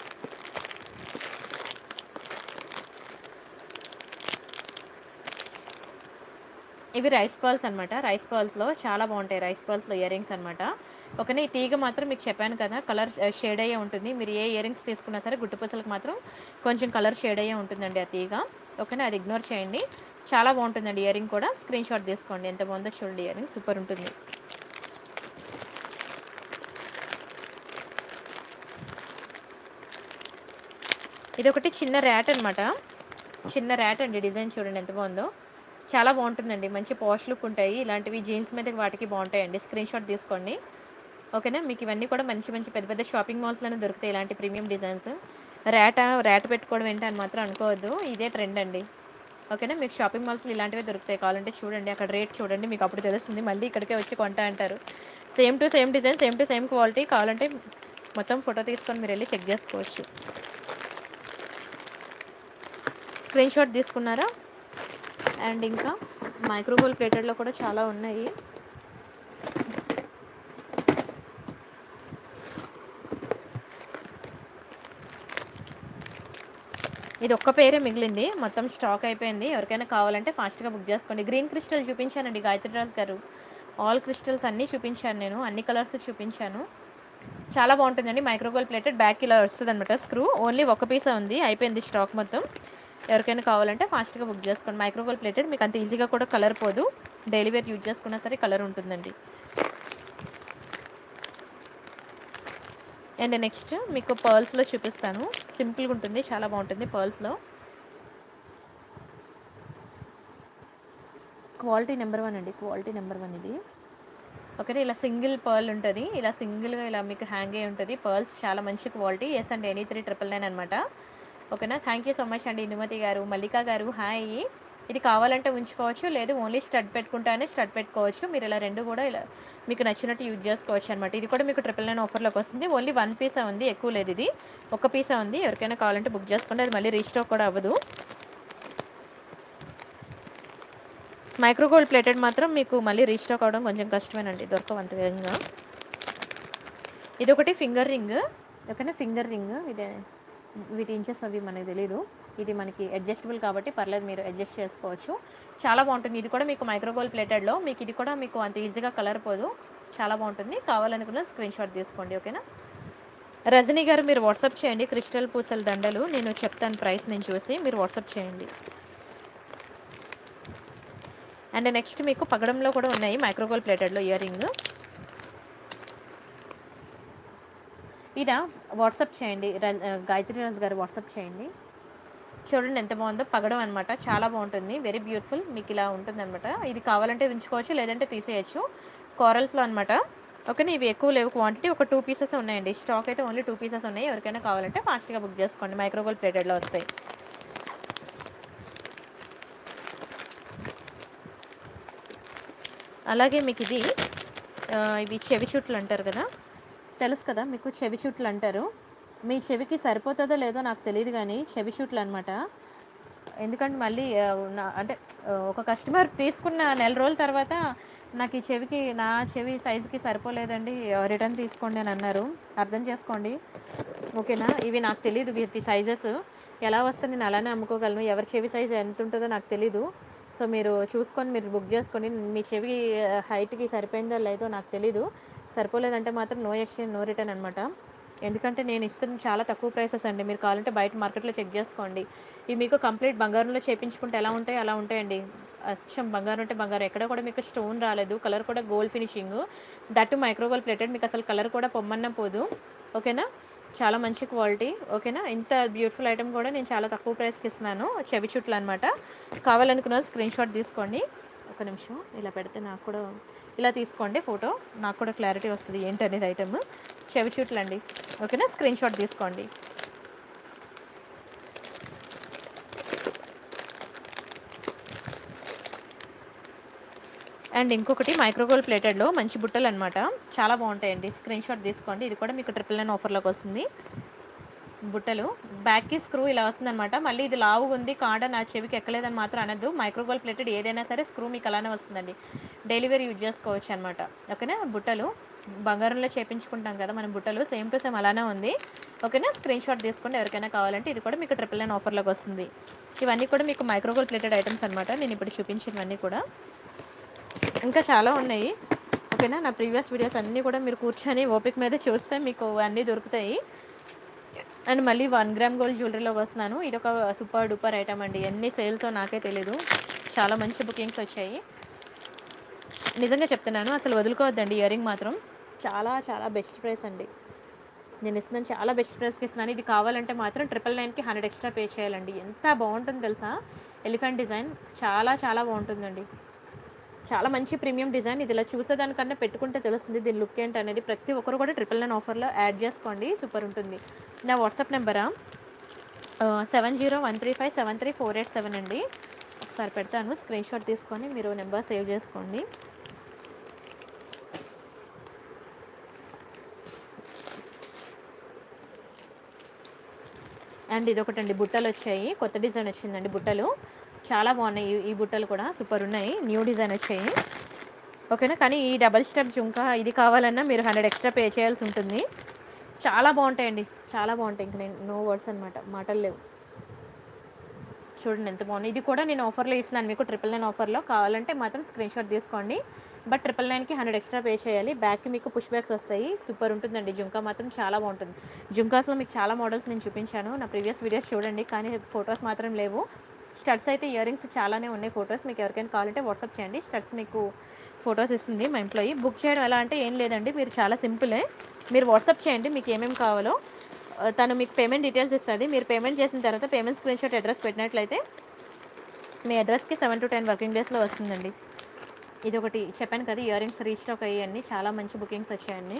S1: ఇవి రైస్ బాల్స్ అనమాట రైస్ బాల్స్లో చాలా బాగుంటాయి రైస్ బాల్స్లో ఇయర్ రింగ్స్ అనమాట ఓకేనా ఈ తీగ మాత్రం మీకు చెప్పాను కదా కలర్ షేడ్ అయ్యే ఉంటుంది మీరు ఏ ఇయర్ రింగ్స్ తీసుకున్నా సరే గుట్టు పూసలకు మాత్రం కొంచెం కలర్ షేడ్ అయ్యే ఉంటుందండి ఆ తీగ ఓకేనా అది ఇగ్నోర్ చేయండి చాలా బాగుంటుందండి ఇయర్ రింగ్ కూడా స్క్రీన్ షాట్ తీసుకోండి ఎంత బాగుందో చూడండి ఇయర్ రింగ్ సూపర్ ఉంటుంది ఇది ఒకటి చిన్న ర్యాట్ అనమాట చిన్న ర్యాట్ అండి డిజైన్ చూడండి ఎంత బాగుందో చాలా బాగుంటుందండి మంచి పాష్ లుక్ ఉంటాయి ఇలాంటివి జీన్స్ మీద వాటికి బాగుంటాయండి స్క్రీన్ షాట్ తీసుకోండి ఓకేనా మీకు ఇవన్నీ కూడా మంచి మంచి పెద్ద పెద్ద షాపింగ్ మాల్స్లోనే దొరుకుతాయి ఇలాంటి ప్రీమియం డిజైన్స్ ర్యాట్ ర్యాట్ పెట్టుకోవడం ఏంటి అని మాత్రం అనుకోవద్దు ఇదే ట్రెండ్ అండి ఓకేనా మీకు షాపింగ్ మాల్స్లో ఇలాంటివే దొరుకుతాయి కావాలంటే చూడండి అక్కడ రేట్ చూడండి మీకు అప్పుడు తెలుస్తుంది మళ్ళీ ఇక్కడికే వచ్చి కొంటా అంటారు same to same design same to same quality కావాలంటే మొత్తం ఫోటో తీసుకొని మీరు వెళ్ళి చెక్ చేసుకోవచ్చు స్క్రీన్ షాట్ తీసుకున్నారా అండ్ ఇంకా మైక్రోవేవ్ ప్లేటెడ్లో కూడా చాలా ఉన్నాయి ఇది ఒక్క పేరే మిగిలింది మొత్తం స్టాక్ అయిపోయింది ఎవరికైనా కావాలంటే ఫాస్ట్గా బుక్ చేసుకోండి గ్రీన్ క్రిస్టల్ చూపించానండి గాయత్రి రాజ్ గారు ఆల్ క్రిస్టల్స్ అన్నీ చూపించాను నేను అన్ని కలర్స్ చూపించాను చాలా బాగుంటుందండి మైక్రోగోల్ ప్లేటెడ్ బ్యాక్ ఇలా వస్తుంది అనమాట స్క్రూ ఓన్లీ ఒక పీసే ఉంది అయిపోయింది స్టాక్ మొత్తం ఎవరికైనా కావాలంటే ఫాస్ట్గా బుక్ చేసుకోండి మైక్రోగోల్ ప్లేటెడ్ మీకు అంత ఈజీగా కూడా కలర్ పోదు డైలీ వేర్ యూజ్ చేసుకున్నా సరే కలర్ ఉంటుందండి అండ్ నెక్స్ట్ మీకు పర్ల్స్లో చూపిస్తాను సింపుల్గా ఉంటుంది చాలా బాగుంటుంది పర్ల్స్లో క్వాలిటీ నెంబర్ వన్ అండి క్వాలిటీ నెంబర్ వన్ ఇది ఓకేనా ఇలా సింగిల్ పర్ల్ ఉంటుంది ఇలా సింగిల్గా ఇలా మీకు హ్యాంగ్ అయి ఉంటుంది పర్ల్స్ చాలా మంచి క్వాలిటీ ఎస్ అండి ఎనీ త్రీ ట్రిపుల్ నైన్ అనమాట ఓకేనా థ్యాంక్ యూ సో మచ్ అండి ఇందుమతి గారు మల్లికా గారు హాయ్ ఇది కావాలంటే ఉంచుకోవచ్చు లేదు ఓన్లీ స్టడ్ పెట్టుకుంటానే స్టడ్ పెట్టుకోవచ్చు మీరు ఇలా రెండు కూడా ఇలా మీకు నచ్చినట్టు యూజ్ చేసుకోవచ్చు అనమాట ఇది కూడా మీకు ట్రిపుల్ నైన్ ఆఫర్లోకి వస్తుంది ఓన్లీ వన్ పీసే ఉంది ఎక్కువ లేదు ఇది ఒక పీసే ఉంది ఎవరికైనా కావాలంటే బుక్ చేసుకోండి అది మళ్ళీ రీస్టాక్ కూడా అవ్వదు మైక్రోగోల్డ్ ప్లేటెడ్ మాత్రం మీకు మళ్ళీ రీస్టాక్ అవడం కొంచెం కష్టమేనండి దొరకవంత విధంగా ఇది ఒకటి ఫింగర్ రింగ్ ఓకేనా ఫింగర్ రింగ్ ఇదే వీటి ఇంచెస్ అవి మనకు తెలీదు ఇది మనకి అడ్జస్టబుల్ కాబట్టి పర్లేదు మీరు అడ్జస్ట్ చేసుకోవచ్చు చాలా బాగుంటుంది ఇది కూడా మీకు మైక్రోగోల్ ప్లేటెడ్లో మీకు ఇది కూడా మీకు అంత ఈజీగా కలర్ పోదు చాలా బాగుంటుంది కావాలనుకున్న స్క్రీన్ షాట్ తీసుకోండి ఓకేనా రజనీ గారు మీరు వాట్సాప్ చేయండి క్రిస్టల్ పూసల దండలు నేను చెప్తాను ప్రైస్ నేను చూసి మీరు వాట్సాప్ చేయండి అండ్ నెక్స్ట్ మీకు పగడంలో కూడా ఉన్నాయి మైక్రోగోల్ ప్లేటెడ్లో ఇయర్ రింగ్ ఇదా వాట్సాప్ చేయండి ర- గాయత్రి రాజు గారు వాట్సాప్ చేయండి చూడండి ఎంత బాగుందో పగడం అనమాట చాలా బాగుంటుంది వెరీ బ్యూటిఫుల్ మీకు ఇలా ఉంటుంది అనమాట ఇది కావాలంటే ఉంచుకోవచ్చు లేదంటే తీసేయచ్చు కోరల్స్లో అనమాట ఓకేనా ఇవి ఎక్కువ లేవు క్వాంటిటీ ఒక టూ పీసెస్ ఉన్నాయండి స్టాక్ అయితే ఓన్లీ టూ పీసెస్ ఉన్నాయి ఎవరికైనా కావాలంటే ఫాస్ట్గా బుక్ చేసుకోండి మైక్రోగోల్ ప్లేటెడ్లో వస్తాయి అలాగే మీకు ఇది ఆ, ఇవి చెవి చుట్లు అంటారు కదా తెలుసు కదా మీకు చెవి చుట్లు అంటారు మీ చెవికి సరిపోతుందో లేదో నాకు తెలియదు కానీ చెవి చుట్లు అనమాట ఎందుకంటే మళ్ళీ ఆ, నా అంటే ఆ, ఒక కస్టమర్ తీసుకున్న నెల రోజుల తర్వాత నాకు ఈ చెవికి నా చెవి సైజుకి సరిపోలేదండి రిటర్న్ తీసుకోండి అని అన్నారు అర్థం చేసుకోండి ఓకేనా ఇవి నాకు తెలియదు వీటి సైజెస్ ఎలా వస్తే నేను అలానే అమ్ముకోగలను ఎవరి చెవి సైజ్ ఎంత ఉంటుందో నాకు తెలీదు సో మీరు చూసుకొని మీరు బుక్ చేసుకొని మీ చెవి హైట్కి సరిపోయిందో లేదో నాకు తెలీదు సరిపోలేదంటే మాత్రం నో ఎక్స్చేంజ్ నో రిటర్న్ అనమాట ఎందుకంటే నేను ఇస్తున్న చాలా తక్కువ ప్రైసెస్ అండి మీరు కావాలంటే బయట మార్కెట్లో చెక్ చేసుకోండి ఇవి మీకు కంప్లీట్ బంగారంలో చేపించుకుంటే ఎలా ఉంటాయి అలా ఉంటాయండి అచ్చం బంగారం అంటే బంగారం ఎక్కడ కూడా మీకు స్టోన్ రాలేదు కలర్ కూడా gold finishing that micro gold plated మీకు అసలు కలర్ కూడా పొమ్మన్న పోదు ఓకేనా చాలా మంచి క్వాలిటీ ఓకేనా ఇంత బ్యూటిఫుల్ ఐటమ్ కూడా నేను చాలా తక్కువ ప్రైస్కి ఇస్తున్నాను చెవి చుట్లు అనమాట కావాలనుకున్న స్క్రీన్ షాట్ తీసుకోండి ఒక నిమిషం ఇలా పెడితే నాకు కూడా ఇలా తీసుకోండి ఫోటో నాకు కూడా క్లారిటీ వస్తుంది ఏంటనేది ఐటమ్ చెవి చుట్లు అండి ఓకేనా స్క్రీన్ షాట్ తీసుకోండి అండ్ ఇంకొకటి మైక్రోగోల్ ప్లేటెడ్లో మంచి బుట్టలు అనమాట చాలా బాగుంటాయండి స్క్రీన్ షాట్ తీసుకోండి ఇది కూడా మీకు ట్రిపుల్ నైన్ ఆఫర్లోకి వస్తుంది బుట్టలు బ్యాక్కి స్క్రూ ఇలా వస్తుందన్నమాట మళ్ళీ ఇది లావు ఉంది కాడ నా చెవికి ఎక్కలేదని మాత్రం అనద్దు మైక్రోగోల్ ప్లేటెడ్ ఏదైనా సరే స్క్రూ మీకు అలానే వస్తుందండి డైలీ వేర్ యూజ్ చేసుకోవచ్చు అనమాట ఓకేనా బుట్టలు బంగారంలో చేపించుకుంటాం కదా మనం బుట్టలు సేమ్ టు సేమ్ అలానే ఉంది ఓకేనా స్క్రీన్ షాట్ తీసుకోండి ఎవరికైనా కావాలంటే ఇది కూడా మీకు ట్రిపుల్ నైన్ ఆఫర్లోకి వస్తుంది ఇవన్నీ కూడా మీకు మైక్రోగోల్ ప్లేటెడ్ ఐటమ్స్ అనమాట నేను ఇప్పుడు చూపించినవన్నీ కూడా ఇంకా చాలా ఉన్నాయి ఓకేనా నా ప్రీవియస్ వీడియోస్ అన్నీ కూడా మీరు కూర్చొని ఓపిక మీద చూస్తే మీకు అన్నీ దొరుకుతాయి అండ్ మళ్ళీ వన్ గ్రామ్ గోల్డ్ జ్యువెలరీలోకి వస్తున్నాను ఇది ఒక సూపర్ డూపర్ ఐటమ్ అండి ఎన్ని సేల్స్ నాకే తెలీదు చాలా మంచి బుకింగ్స్ వచ్చాయి నిజంగా చెప్తున్నాను అసలు వదులుకోవద్దండి ఇయర్ రింగ్ మాత్రం చాలా చాలా బెస్ట్ ప్రైస్ అండి నేను ఇస్తున్నాను చాలా బెస్ట్ ప్రైస్కి ఇస్తున్నాను ఇది కావాలంటే మాత్రం ట్రిపుల్ నైన్కి హండ్రెడ్ ఎక్స్ట్రా పే చేయాలండి ఎంత బాగుంటుంది తెలుసా ఎలిఫెంట్ డిజైన్ చాలా చాలా బాగుంటుందండి చాలా మంచి ప్రీమియం డిజైన్ ఇది ఇలా చూసేదానికన్నా పెట్టుకుంటే తెలుస్తుంది దీని లుక్ ఏంటి అనేది ప్రతి ఒక్కరు కూడా ట్రిపుల్ నైన్ ఆఫర్లో యాడ్ చేసుకోండి సూపర్ ఉంటుంది నా వాట్సాప్ నెంబరా seven zero one three five seven three four eight seven అండి ఒకసారి పెడతాను స్క్రీన్ షాట్ తీసుకొని మీరు నెంబర్ సేవ్ చేసుకోండి అండ్ ఇది ఒకటండి బుట్టలు వచ్చాయి కొత్త డిజైన్ వచ్చిందండి బుట్టలు చాలా బాగున్నాయి ఈ- ఈ బుట్టలు కూడా సూపర్ ఉన్నాయి న్యూ డిజైన్ వచ్చాయి ఓకేనా కానీ ఈ డబల్ స్టెప్ జుంకా ఇది కావాలన్నా మీరు హండ్రెడ్ ఎక్స్ట్రా పే చేయాల్సి ఉంటుంది చాలా బాగుంటాయండి చాలా బాగుంటాయి ఇంక నేను నో వర్డ్స్ అనమాట మాటలు లేవు చూడండి ఎంత బాగుంది ఇది కూడా నేను ఆఫర్లో ఇస్తున్నాను మీకు ట్రిపుల్ నైన్ ఆఫర్లో కావాలంటే మాత్రం స్క్రీన్ షాట్ తీసుకోండి బట్ ట్రిపుల్ నైన్కి హండ్రెడ్ ఎక్స్ట్రా పే చేయాలి బ్యాక్కి మీకు పుష్ బ్యాక్స్ వస్తాయి సూపర్ ఉంటుందండి జుంకా మాత్రం చాలా బాగుంటుంది జుంకాస్లో మీకు చాలా మోడల్స్ నేను చూపించాను నా ప్రీవియస్ వీడియోస్ చూడండి కానీ ఫొటోస్ మాత్రం లేవు స్టడ్స్ అయితే ఇయర్ రింగ్స్ చాలానే ఉన్నాయి ఫొటోస్ మీకు ఎవరికైనా కావాలంటే వాట్సాప్ చేయండి స్టడ్స్ మీకు ఫొటోస్ ఇస్తుంది మా ఎంప్లాయీ బుక్ చేయడం ఎలా అంటే ఏం లేదండి మీరు చాలా సింపులే మీరు వాట్సాప్ చేయండి మీకు ఏమేమి కావాలో ఆ, తను మీకు పేమెంట్ డీటెయిల్స్ ఇస్తుంది మీరు పేమెంట్ చేసిన తర్వాత పేమెంట్ స్క్రీన్ షాట్ అడ్రస్ పెట్టినట్లయితే మీ అడ్రస్కి సెవెన్ టు టెన్ వర్కింగ్ డేస్లో వస్తుందండి ఇది ఒకటి చెప్పాను కదా ఇయర్ రింగ్స్ రీస్టాక్ అయ్యాయండి చాలా మంచి బుకింగ్స్ వచ్చాయండి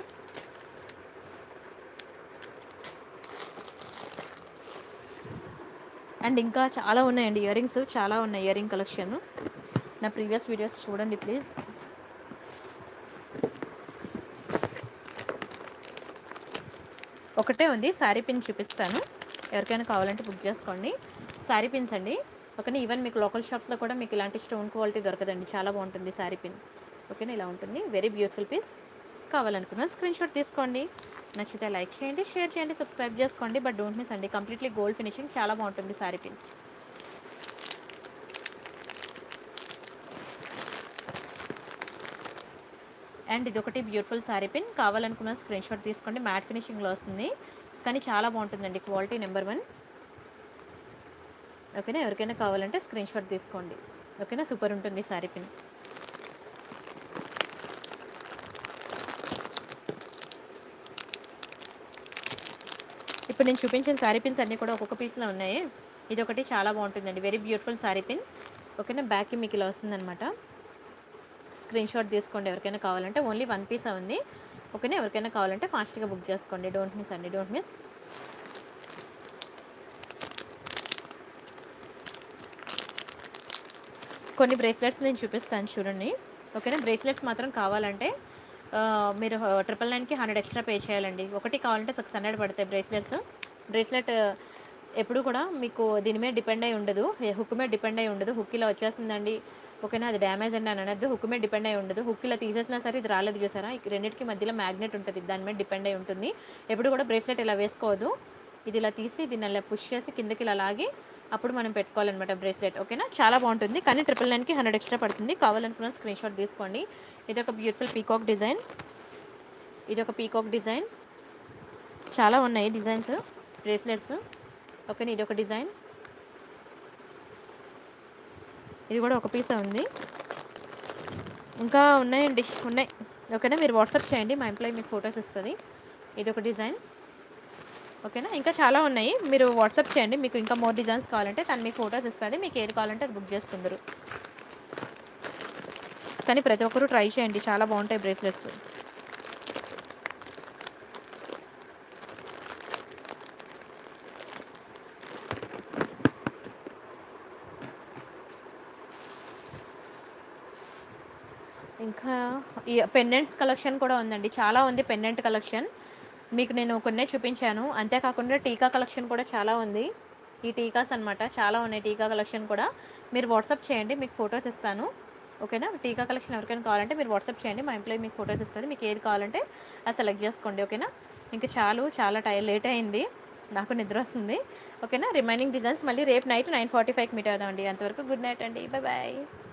S1: అండ్ ఇంకా చాలా ఉన్నాయండి ఇయర్ రింగ్స్ చాలా ఉన్నాయి ఇయర్ రింగ్ కలెక్షన్ నా ప్రీవియస్ వీడియోస్ చూడండి ప్లీజ్ ఒకటే ఉంది శారీ పిన్ చూపిస్తాను ఎవరికైనా కావాలంటే బుక్ చేసుకోండి శారీ పిన్స్ అండి ఓకేనా ఈవెన్ మీకు లోకల్ షాప్స్లో కూడా మీకు ఇలాంటి స్టోన్ క్వాలిటీ దొరకదండి చాలా బాగుంటుంది శారీ పిన్ ఓకేనా ఇలా ఉంటుంది వెరీ బ్యూటిఫుల్ పీస్ కావాలనుకున్న స్క్రీన్ షాట్ తీసుకోండి నచ్చితే లైక్ చేయండి షేర్ చేయండి సబ్స్క్రైబ్ చేసుకోండి బట్ డోంట్ మిస్ అండి కంప్లీట్లీ గోల్డ్ ఫినిషింగ్ చాలా బాగుంటుంది శారీ పిన్ అండ్ ఇది ఒకటి బ్యూటిఫుల్ శారీ పిన్ కావాలనుకున్న స్క్రీన్ షాట్ తీసుకోండి మ్యాట్ ఫినిషింగ్లో వస్తుంది కానీ చాలా బాగుంటుందండి క్వాలిటీ నెంబర్ వన్ ఓకేనా ఎవరికైనా కావాలంటే స్క్రీన్ షాట్ తీసుకోండి ఓకేనా సూపర్ ఉంటుంది శారీ పిన్ ఇప్పుడు నేను చూపించిన శారీ పిన్స్ అన్నీ కూడా ఒక్కొక్క పీస్లో ఉన్నాయి ఇది ఒకటి చాలా బాగుంటుందండి వెరీ బ్యూటిఫుల్ శారీ పిన్ ఓకేనా బ్యాక్కి మీకు ఇలా వస్తుందన్నమాట స్క్రీన్ షాట్ తీసుకోండి ఎవరికైనా కావాలంటే ఓన్లీ వన్ పీస్ ఉంది ఓకేనా ఎవరికైనా కావాలంటే ఫాస్ట్గా బుక్ చేసుకోండి డోంట్ మిస్ అండి డోంట్ మిస్ కొన్ని బ్రేస్లెట్స్ నేను చూపిస్తాను చూడండి ఓకేనా బ్రేస్లెట్స్ మాత్రం కావాలంటే ఆ, మీరు ట్రిపుల్ నైన్కి హండ్రెడ్ ఎక్స్ట్రా పే చేయాలండి ఒకటి కావాలంటే సిక్స్ హండ్రెడ్ పడతాయి బ్రేస్లెట్స్ బ్రేస్లెట్ ఎప్పుడు కూడా మీకు దీని మీద డిపెండ్ అయి ఉండదు హుక్ మీద డిపెండ్ అయి ఉండదు హుక్ ఇలా వచ్చేస్తుందండి ఓకేనా అది డ్యామేజ్ అండి అని అనద్దు హుక్ మీద డిపెండ్ అయి ఉండదు హుక్ ఇలా తీసేసినా సరే ఇది రాలేదు చూసారా ఈ రెండింటికి మధ్యలో మ్యాగ్నెట్ ఉంటుంది దాని మీద డిపెండ్ అయి ఉంటుంది ఎప్పుడు కూడా బ్రేస్లెట్ ఇలా వేసుకోవద్దు ఇది ఇలా తీసి దీన్ని అలా పుష్ చేసి కిందకి ఇలా లాగి అప్పుడు మనం పెట్టుకోవాలన్నమాట బ్రేస్లెట్ ఓకేనా చాలా బాగుంటుంది కానీ ట్రిపుల్ నైన్కి హండ్రెడ్ ఎక్స్ట్రా పడుతుంది కావాలనుకున్న స్క్రీన్ షాట్ తీసుకోండి ఇది ఒక బ్యూటిఫుల్ పీకాక్ డిజైన్ ఇది ఒక పీకాక్ డిజైన్ చాలా ఉన్నాయి డిజైన్స్ బ్రేస్లెట్స్ ఓకేనా ఇది ఒక డిజైన్ ఇది కూడా ఒక పీసే ఉంది ఇంకా ఉన్నాయండి ఉన్నాయి ఓకేనా మీరు వాట్సాప్ చేయండి మా ఎంప్లాయీ మీకు ఫొటోస్ ఇస్తుంది ఇది ఒక డిజైన్ ఓకేనా ఇంకా చాలా ఉన్నాయి మీరు వాట్సాప్ చేయండి మీకు ఇంకా మోర్ డిజైన్స్ కావాలంటే తను మీకు ఫొటోస్ ఇస్తుంది మీకు ఏది కావాలంటే అది బుక్ చేసుకుందరు కానీ ప్రతి ఒక్కరూ ట్రై చేయండి చాలా బాగుంటాయి బ్రేస్లెట్స్ ఇంకా ఈ పెండెంట్స్ కలెక్షన్ కూడా ఉందండి చాలా ఉంది పెండెంట్ కలెక్షన్ మీకు నేను కొన్నే చూపించాను అంతేకాకుండా టీకా కలెక్షన్ కూడా చాలా ఉంది ఈ టీకాస్ అన్నమాట చాలా ఉన్నాయి టీకా కలెక్షన్ కూడా మీరు వాట్సాప్ చేయండి మీకు ఫొటోస్ ఇస్తాను ఓకేనా టీకా కలెక్షన్ ఎవరికైనా కావాలంటే మీరు వాట్సాప్ చేయండి మా ఎంప్లాయీ మీకు ఫొటోస్ ఇస్తుంది మీకు ఏది కావాలంటే అది సెలెక్ట్ చేసుకోండి ఓకేనా ఇంకా చాలు చాలా టై లేట్ అయింది నాకు నిద్ర వస్తుంది ఓకేనా రిమైనింగ్ డిజైన్స్ మళ్ళీ రేపు నైట్ నైన్ ఫార్టీ ఫైవ్కి మీట్ అవుదామండి అంతవరకు గుడ్ నైట్ అండి బాయ్ బాయ్